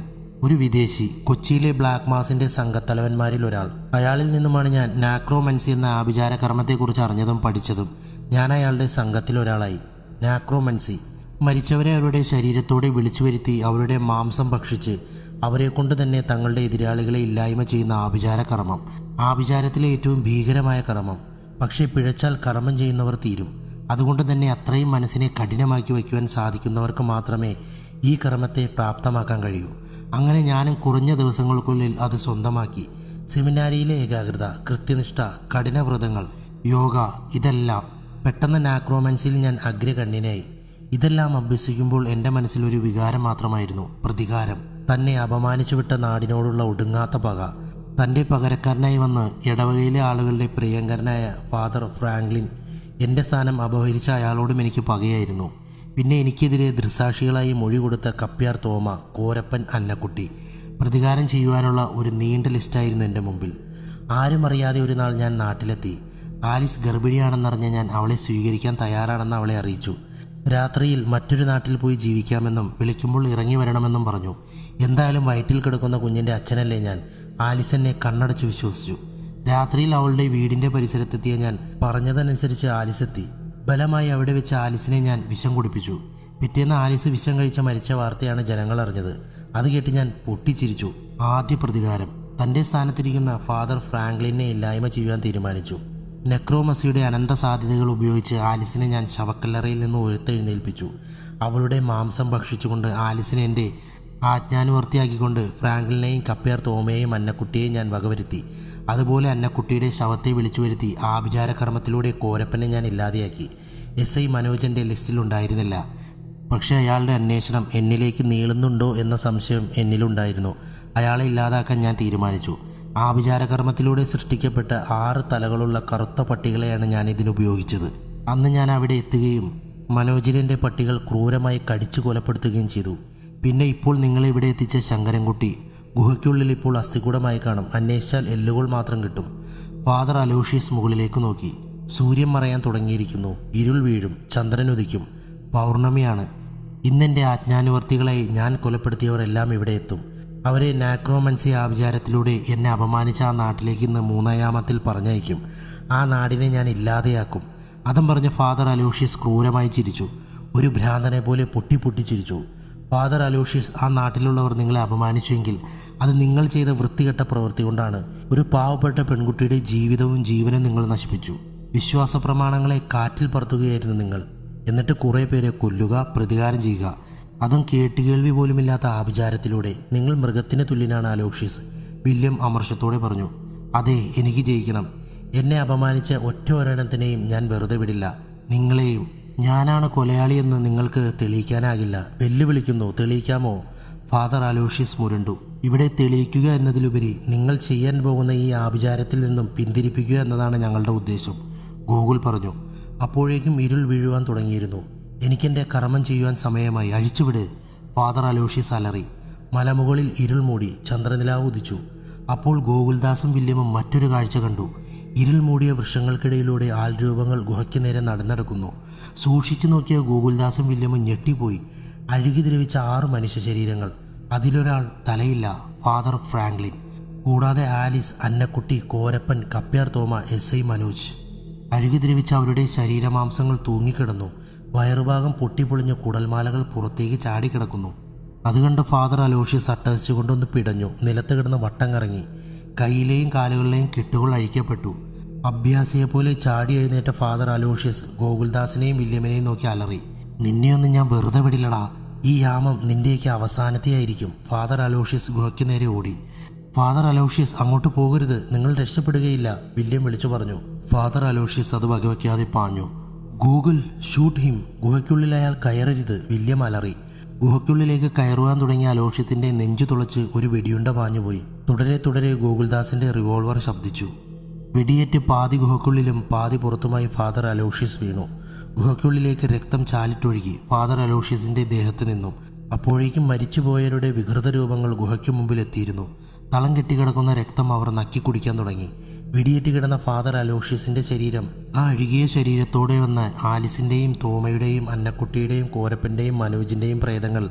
ഒരു വിദേശി കൊച്ചിയിലെ ബ്ലാക്ക് മാസിന്റെ സംഘത്തലവന്മാരിൽ ഒരാൾ അയാളിൽ നിന്നുമാണ് ഞാൻ നാക്രോമൻസി എന്ന ആഭിചാര കർമ്മത്തെക്കുറിച്ച് അറിഞ്ഞതും പഠിച്ചതും ഞാൻ അയാളുടെ സംഘത്തിൽ ഒരാളായി നാക്രോമൻസി മരിച്ചവരെ അവരുടെ ശരീരത്തോടെ വിളിച്ചു വരുത്തി അവരുടെ മാംസം ഭക്ഷിച്ച് അവരെ കൊണ്ട് തന്നെ തങ്ങളുടെ എതിരാളികളെ ഇല്ലായ്മ ചെയ്യുന്ന ആഭിചാര കർമ്മം ആഭിചാരത്തിലെ ഏറ്റവും ഭീകരമായ കർമ്മം പക്ഷേ പിഴച്ചാൽ കർമ്മം ചെയ്യുന്നവർ തീരും അതുകൊണ്ട് തന്നെ അത്രയും മനസ്സിനെ കഠിനമാക്കി വയ്ക്കുവാൻ സാധിക്കുന്നവർക്ക് മാത്രമേ ഈ കർമ്മത്തെ പ്രാപ്തമാക്കാൻ കഴിയൂ അങ്ങനെ ഞാനും കുറഞ്ഞ ദിവസങ്ങൾക്കുള്ളിൽ അത് സ്വന്തമാക്കി സെമിനാരിയിലെ ഏകാഗ്രത കൃത്യനിഷ്ഠ കഠിനവ്രതങ്ങൾ യോഗ ഇതെല്ലാം പെട്ടെന്ന് നാക്രോമൻസിൽ ഞാൻ അഗ്രകണ്ണിനായി ഇതെല്ലാം അഭ്യസിക്കുമ്പോൾ എൻ്റെ മനസ്സിൽ ഒരു വികാരം മാത്രമായിരുന്നു പ്രതികാരം തന്നെ അപമാനിച്ചു വിട്ട നാടിനോടുള്ള ഒടുങ്ങാത്ത പക തൻ്റെ പകരക്കാരനായി വന്ന് ഇടവകയിലെ ആളുകളുടെ പ്രിയങ്കരനായ ഫാദർ ഫ്രാങ്ക്ലിൻ എൻ്റെ സ്ഥാനം അപഹരിച്ച അയാളോടും എനിക്ക് പകയായിരുന്നു പിന്നെ എനിക്കെതിരെ ദൃസാക്ഷികളായി മൊഴി കൊടുത്ത കപ്പ്യാർ തോമ കോരപ്പൻ അന്നക്കുട്ടി പ്രതികാരം ചെയ്യുവാനുള്ള ഒരു നീണ്ട ലിസ്റ്റായിരുന്നു എൻ്റെ മുമ്പിൽ ആരും അറിയാതെ ഒരു നാൾ ഞാൻ നാട്ടിലെത്തി ആലിസ് ഗർഭിണിയാണെന്നറിഞ്ഞ ഞാൻ അവളെ സ്വീകരിക്കാൻ തയ്യാറാണെന്ന് അവളെ അറിയിച്ചു രാത്രിയിൽ മറ്റൊരു നാട്ടിൽ പോയി ജീവിക്കാമെന്നും വിളിക്കുമ്പോൾ ഇറങ്ങി വരണമെന്നും പറഞ്ഞു എന്തായാലും വയറ്റിൽ കിടക്കുന്ന കുഞ്ഞിൻ്റെ അച്ഛനല്ലേ ഞാൻ ആലിസ് എന്നെ കണ്ണടച്ച് വിശ്വസിച്ചു രാത്രിയിൽ അവളുടെ വീടിൻ്റെ പരിസരത്തെത്തിയ ഞാൻ പറഞ്ഞതനുസരിച്ച് ആലിസ് എത്തി ബലമായി അവിടെ വെച്ച് ആലിസിനെ ഞാൻ വിഷം കുടിപ്പിച്ചു പിറ്റേന്ന് ആലിസ് വിഷം കഴിച്ച മരിച്ച വാർത്തയാണ് ജനങ്ങൾ അറിഞ്ഞത് അത് കേട്ട് ഞാൻ പൊട്ടിച്ചിരിച്ചു ആദ്യ പ്രതികാരം തൻ്റെ സ്ഥാനത്തിരിക്കുന്ന ഫാദർ ഫ്രാങ്ക്ലിനെ ഇല്ലായ്മ ചെയ്യുവാൻ തീരുമാനിച്ചു നെക്രോമസിയുടെ അനന്ത സാധ്യതകൾ ഉപയോഗിച്ച് ആലിസിനെ ഞാൻ ശവക്കല്ലറയിൽ നിന്ന് ഉയർത്തെഴുന്നേൽപ്പിച്ചു അവളുടെ മാംസം ഭക്ഷിച്ചുകൊണ്ട് ആലിസിനെ എൻ്റെ ആജ്ഞാനുവർത്തിയാക്കിക്കൊണ്ട് ഫ്രാങ്ക്ലിനെയും കപ്പേർ തോമയെയും അന്നക്കുട്ടിയെയും ഞാൻ വകവരുത്തി അതുപോലെ അന്നക്കുട്ടിയുടെ ശവത്തെ വിളിച്ചു വരുത്തി ആഭിചാര കർമ്മത്തിലൂടെ കോരപ്പനെ ഞാൻ ഇല്ലാതെയാക്കി എസ് ഐ മനോജൻ്റെ ലിസ്റ്റിലുണ്ടായിരുന്നില്ല പക്ഷേ അയാളുടെ അന്വേഷണം എന്നിലേക്ക് നീളുന്നുണ്ടോ എന്ന സംശയം എന്നിലുണ്ടായിരുന്നു അയാളെ ഇല്ലാതാക്കാൻ ഞാൻ തീരുമാനിച്ചു ആഭിചാരകർമ്മത്തിലൂടെ സൃഷ്ടിക്കപ്പെട്ട ആറ് തലകളുള്ള കറുത്ത പട്ടികളെയാണ് ഞാൻ ഇതിനുപയോഗിച്ചത് അന്ന് ഞാൻ അവിടെ എത്തുകയും മനോജിലിൻ്റെ പട്ടികൾ ക്രൂരമായി കടിച്ചു കൊലപ്പെടുത്തുകയും ചെയ്തു പിന്നെ ഇപ്പോൾ നിങ്ങളെ ഇവിടെ എത്തിച്ച ശങ്കരൻകുട്ടി ഗുഹയ്ക്കുള്ളിൽ ഇപ്പോൾ അസ്ഥികൂടമായി കാണും അന്വേഷിച്ചാൽ എല്ലുകൾ മാത്രം കിട്ടും ഫാദർ അലോഷ്യസ് മുകളിലേക്ക് നോക്കി സൂര്യൻ മറയാൻ തുടങ്ങിയിരിക്കുന്നു ഇരുൾ വീഴും ചന്ദ്രൻ ഉദിക്കും പൗർണമിയാണ് ഇന്നെൻ്റെ ആജ്ഞാനുവർത്തികളായി ഞാൻ കൊലപ്പെടുത്തിയവരെല്ലാം ഇവിടെ എത്തും അവരെ നാക്രോമൻസി ആഭിചാരത്തിലൂടെ എന്നെ അപമാനിച്ച ആ നാട്ടിലേക്ക് ഇന്ന് മൂന്നായാമത്തിൽ പറഞ്ഞയക്കും ആ നാടിനെ ഞാൻ ഇല്ലാതെയാക്കും അതും പറഞ്ഞ് ഫാദർ അലോഷ്യസ് ക്രൂരമായി ചിരിച്ചു ഒരു ഭ്രാന്തനെ പോലെ പൊട്ടി പൊട്ടി ചിരിച്ചു ഫാദർ അലോഷ്യസ് ആ നാട്ടിലുള്ളവർ നിങ്ങളെ അപമാനിച്ചുവെങ്കിൽ അത് നിങ്ങൾ ചെയ്ത വൃത്തികെട്ട പ്രവൃത്തി കൊണ്ടാണ് ഒരു പാവപ്പെട്ട പെൺകുട്ടിയുടെ ജീവിതവും ജീവനും നിങ്ങൾ നശിപ്പിച്ചു വിശ്വാസ പ്രമാണങ്ങളെ കാറ്റിൽ പറത്തുകയായിരുന്നു നിങ്ങൾ എന്നിട്ട് കുറേ പേരെ കൊല്ലുക പ്രതികാരം ചെയ്യുക അതും കേട്ടുകേൾവി പോലുമില്ലാത്ത ആഭിചാരത്തിലൂടെ നിങ്ങൾ മൃഗത്തിന് തുല്യനാണ് അലോഷ്യസ് വില്യം അമർഷത്തോടെ പറഞ്ഞു അതെ എനിക്ക് ജയിക്കണം എന്നെ അപമാനിച്ച ഒറ്റ ഒരെണ്ണത്തിനെയും ഞാൻ വെറുതെ വിടില്ല നിങ്ങളെയും ഞാനാണ് കൊലയാളിയെന്ന് നിങ്ങൾക്ക് തെളിയിക്കാനാകില്ല വെല്ലുവിളിക്കുന്നു തെളിയിക്കാമോ ഫാദർ അലോഷ്യസ് മുരണ്ടു ഇവിടെ തെളിയിക്കുക എന്നതിലുപരി നിങ്ങൾ ചെയ്യാൻ പോകുന്ന ഈ ആഭിചാരത്തിൽ നിന്നും പിന്തിരിപ്പിക്കുക എന്നതാണ് ഞങ്ങളുടെ ഉദ്ദേശം ഗോകുൽ പറഞ്ഞു അപ്പോഴേക്കും ഇരുൾ വീഴുവാൻ തുടങ്ങിയിരുന്നു എനിക്കെൻ്റെ കർമ്മം ചെയ്യുവാൻ സമയമായി അഴിച്ചുവിട് ഫാദർ അലോഷ്യസ് അലറി മലമുകളിൽ ഇരുൾ മൂടി ചന്ദ്രനിലാവ് ഉദിച്ചു അപ്പോൾ ഗോകുൽദാസും വില്യമും മറ്റൊരു കാഴ്ച കണ്ടു ഇരുൾ മൂടിയ വൃക്ഷങ്ങൾക്കിടയിലൂടെ ആൾരൂപങ്ങൾ ഗുഹയ്ക്ക് നേരെ നടന്നെടുക്കുന്നു സൂക്ഷിച്ചു നോക്കിയ ഗോകുൽദാസും വില്യമും ഞെട്ടിപ്പോയി അഴുകി ദ്രവിച്ച ആറ് മനുഷ്യ ശരീരങ്ങൾ അതിലൊരാൾ തലയില്ല ഫാദർ ഫ്രാങ്ക്ലിൻ കൂടാതെ ആലിസ് അന്നക്കുട്ടി കോരപ്പൻ കപ്പ്യാർ തോമ എസ് ഐ മനോജ് അഴുകി ദ്രവിച്ച അവരുടെ ശരീരമാംസങ്ങൾ തൂങ്ങിക്കിടന്നു വയറുഭാഗം പൊട്ടിപ്പൊളിഞ്ഞ കുടൽമാലകൾ പുറത്തേക്ക് ചാടിക്കിടക്കുന്നു അത് കണ്ട് ഫാദർ അലോഷ്യസ് അട്ടഹസിച്ചുകൊണ്ടൊന്ന് പിടഞ്ഞു നിലത്ത് കിടന്ന് വട്ടം കറങ്ങി കൈയിലെയും കാലുകളിലെയും കെട്ടുകൾ അഴിക്കപ്പെട്ടു അഭ്യാസിയെപ്പോലെ ചാടി എഴുന്നേറ്റ ഫാദർ അലോഷ്യസ് ഗോകുൽദാസിനെയും വില്യമിനെയും നോക്കി അലറി നിന്നെയൊന്നും ഞാൻ വെറുതെ വിടില്ലടാ ഈ യാമം നിന്റെയൊക്കെ അവസാനത്തെയായിരിക്കും ഫാദർ അലോഷ്യസ് ഗുഹയ്ക്ക് നേരെ ഓടി ഫാദർ അലോഷ്യസ് അങ്ങോട്ട് പോകരുത് നിങ്ങൾ രക്ഷപ്പെടുകയില്ല വില്യം വിളിച്ചു പറഞ്ഞു ഫാദർ അലോഷ്യസ് അത് വകവയ്ക്കാതെ പാഞ്ഞു ഗൂഗിൾ ഷൂട്ട് ഹിം ഗുഹയ്ക്കുള്ളിൽ അയാൾ കയറരുത് വില്യം അലറി ഗുഹയ്ക്കുള്ളിലേക്ക് കയറുവാൻ തുടങ്ങിയ അലോഷ്യത്തിന്റെ നെഞ്ചു തുളച്ച് ഒരു വെടിയുണ്ട പാഞ്ഞുപോയി തുടരെ തുടരെ ഗോകുൽദാസിന്റെ റിവോൾവർ ശബ്ദിച്ചു വെടിയേറ്റ് പാതി ഗുഹയ്ക്കുള്ളിലും പാതി പുറത്തുമായി ഫാദർ അലോഷ്യസ് വീണു ഗുഹയ്ക്കുള്ളിലേക്ക് രക്തം ചാലിട്ടൊഴുകി ഫാദർ അലോഷ്യസിന്റെ ദേഹത്ത് നിന്നും അപ്പോഴേക്കും മരിച്ചുപോയവരുടെ വികൃത രൂപങ്ങൾ ഗുഹയ്ക്ക് മുമ്പിൽ എത്തിയിരുന്നു തളം കെട്ടിക്കിടക്കുന്ന രക്തം അവർ നക്കി കുടിക്കാൻ തുടങ്ങി വെടിയേറ്റ് കിടന്ന ഫാദർ അലോഷ്യസിന്റെ ശരീരം ആ അഴുകിയ ശരീരത്തോടെ വന്ന ആലിസിന്റെയും തോമയുടെയും അന്നക്കുട്ടിയുടെയും കോരപ്പന്റെയും മനോജിന്റെയും പ്രേതങ്ങൾ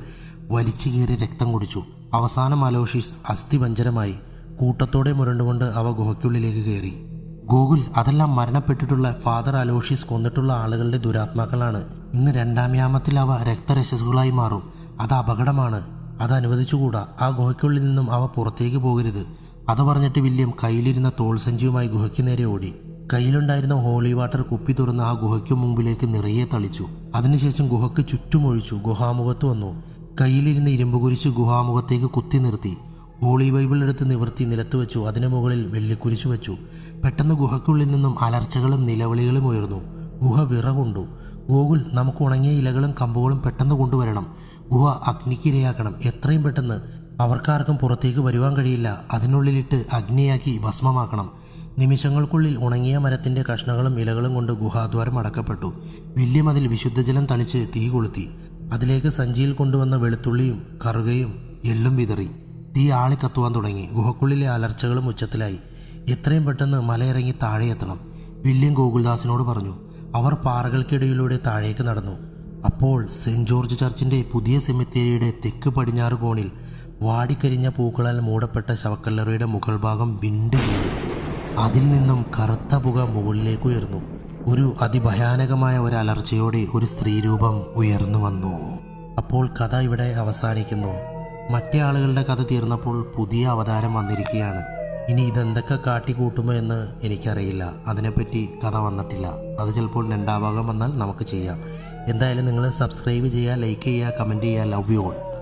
വലിച്ചു കീറി രക്തം കുടിച്ചു അവസാനം അലോഷീസ് അസ്ഥിപഞ്ചരമായി കൂട്ടത്തോടെ മുരണ്ടുകൊണ്ട് അവ ഗുഹയ്ക്കുള്ളിലേക്ക് കയറി ഗൂഗിൾ അതെല്ലാം മരണപ്പെട്ടിട്ടുള്ള ഫാദർ അലോഷീസ് കൊന്നിട്ടുള്ള ആളുകളുടെ ദുരാത്മാക്കളാണ് ഇന്ന് രണ്ടാം യാമത്തിൽ അവ രക്തരശസുകളായി മാറും അത് അപകടമാണ് അത് അനുവദിച്ചുകൂടാ ആ ഗുഹയ്ക്കുള്ളിൽ നിന്നും അവ പുറത്തേക്ക് പോകരുത് അത് പറഞ്ഞിട്ട് വില്യം കയ്യിലിരുന്ന തോൾസഞ്ചിയുമായി ഗുഹയ്ക്ക് നേരെ ഓടി കയ്യിലുണ്ടായിരുന്ന ഹോളി വാട്ടർ കുപ്പി തുറന്ന് ആ ഗുഹയ്ക്ക് മുമ്പിലേക്ക് നിറയെ തളിച്ചു അതിനുശേഷം ഗുഹയ്ക്ക് ചുറ്റുമൊഴിച്ചു ഗുഹാമുഖത്ത് വന്നു കയ്യിലിരുന്ന ഇരുമ്പ് കുരിശ് ഗുഹാമുഖത്തേക്ക് കുത്തി നിർത്തി ഹോളി ബൈബിൾ എടുത്ത് നിവർത്തി നിലത്ത് വെച്ചു അതിനു മുകളിൽ വെള്ളിക്കുരിശ് വെച്ചു പെട്ടെന്ന് ഗുഹയ്ക്കുള്ളിൽ നിന്നും അലർച്ചകളും നിലവിളികളും ഉയർന്നു ഗുഹ വിറകൊണ്ടു ഗൂഗിൾ നമുക്ക് ഉണങ്ങിയ ഇലകളും കമ്പുകളും പെട്ടെന്ന് കൊണ്ടുവരണം ഗുഹ അഗ്നിക്കിരയാക്കണം എത്രയും പെട്ടെന്ന് അവർക്കാർക്കും പുറത്തേക്ക് വരുവാൻ കഴിയില്ല അതിനുള്ളിലിട്ട് അഗ്നിയാക്കി ഭസ്മമാക്കണം നിമിഷങ്ങൾക്കുള്ളിൽ ഉണങ്ങിയ മരത്തിന്റെ കഷ്ണങ്ങളും ഇലകളും കൊണ്ട് ഗുഹാദ്വാരം അടക്കപ്പെട്ടു വില്യം അതിൽ വിശുദ്ധജലം തളിച്ച് തീ കൊളുത്തി അതിലേക്ക് സഞ്ചിയിൽ കൊണ്ടുവന്ന വെളുത്തുള്ളിയും കറുകയും എള്ളും വിതറി തീ ആളി കത്തുവാൻ തുടങ്ങി ഗുഹക്കുള്ളിലെ അലർച്ചകളും ഉച്ചത്തിലായി എത്രയും പെട്ടെന്ന് മലയിറങ്ങി താഴെ എത്തണം വില്യം ഗോകുൽദാസിനോട് പറഞ്ഞു അവർ പാറകൾക്കിടയിലൂടെ താഴേക്ക് നടന്നു അപ്പോൾ സെന്റ് ജോർജ് ചർച്ചിന്റെ പുതിയ സെമിത്തേരിയുടെ തെക്ക് പടിഞ്ഞാറ് കോണിൽ വാടിക്കരിഞ്ഞ പൂക്കളാൽ മൂടപ്പെട്ട ശവക്കല്ലറയുടെ മുകൾ ഭാഗം വിണ്ടു കീറി അതിൽ നിന്നും കറുത്ത പുക മുകളിലേക്ക് ഉയർന്നു ഒരു അതിഭയാനകമായ ഒരു അലർച്ചയോടെ ഒരു സ്ത്രീരൂപം ഉയർന്നു വന്നു അപ്പോൾ കഥ ഇവിടെ അവസാനിക്കുന്നു മറ്റേ ആളുകളുടെ കഥ തീർന്നപ്പോൾ പുതിയ അവതാരം വന്നിരിക്കുകയാണ് ഇനി ഇതെന്തൊക്കെ കാട്ടിക്കൂട്ടുമോ എന്ന് എനിക്കറിയില്ല അതിനെപ്പറ്റി കഥ വന്നിട്ടില്ല അത് ചിലപ്പോൾ രണ്ടാം ഭാഗം വന്നാൽ നമുക്ക് ചെയ്യാം എന്തായാലും നിങ്ങൾ സബ്സ്ക്രൈബ് ചെയ്യുക ലൈക്ക് ചെയ്യുക കമൻറ്റ് ചെയ്യുക ലവ് യു ഓൾ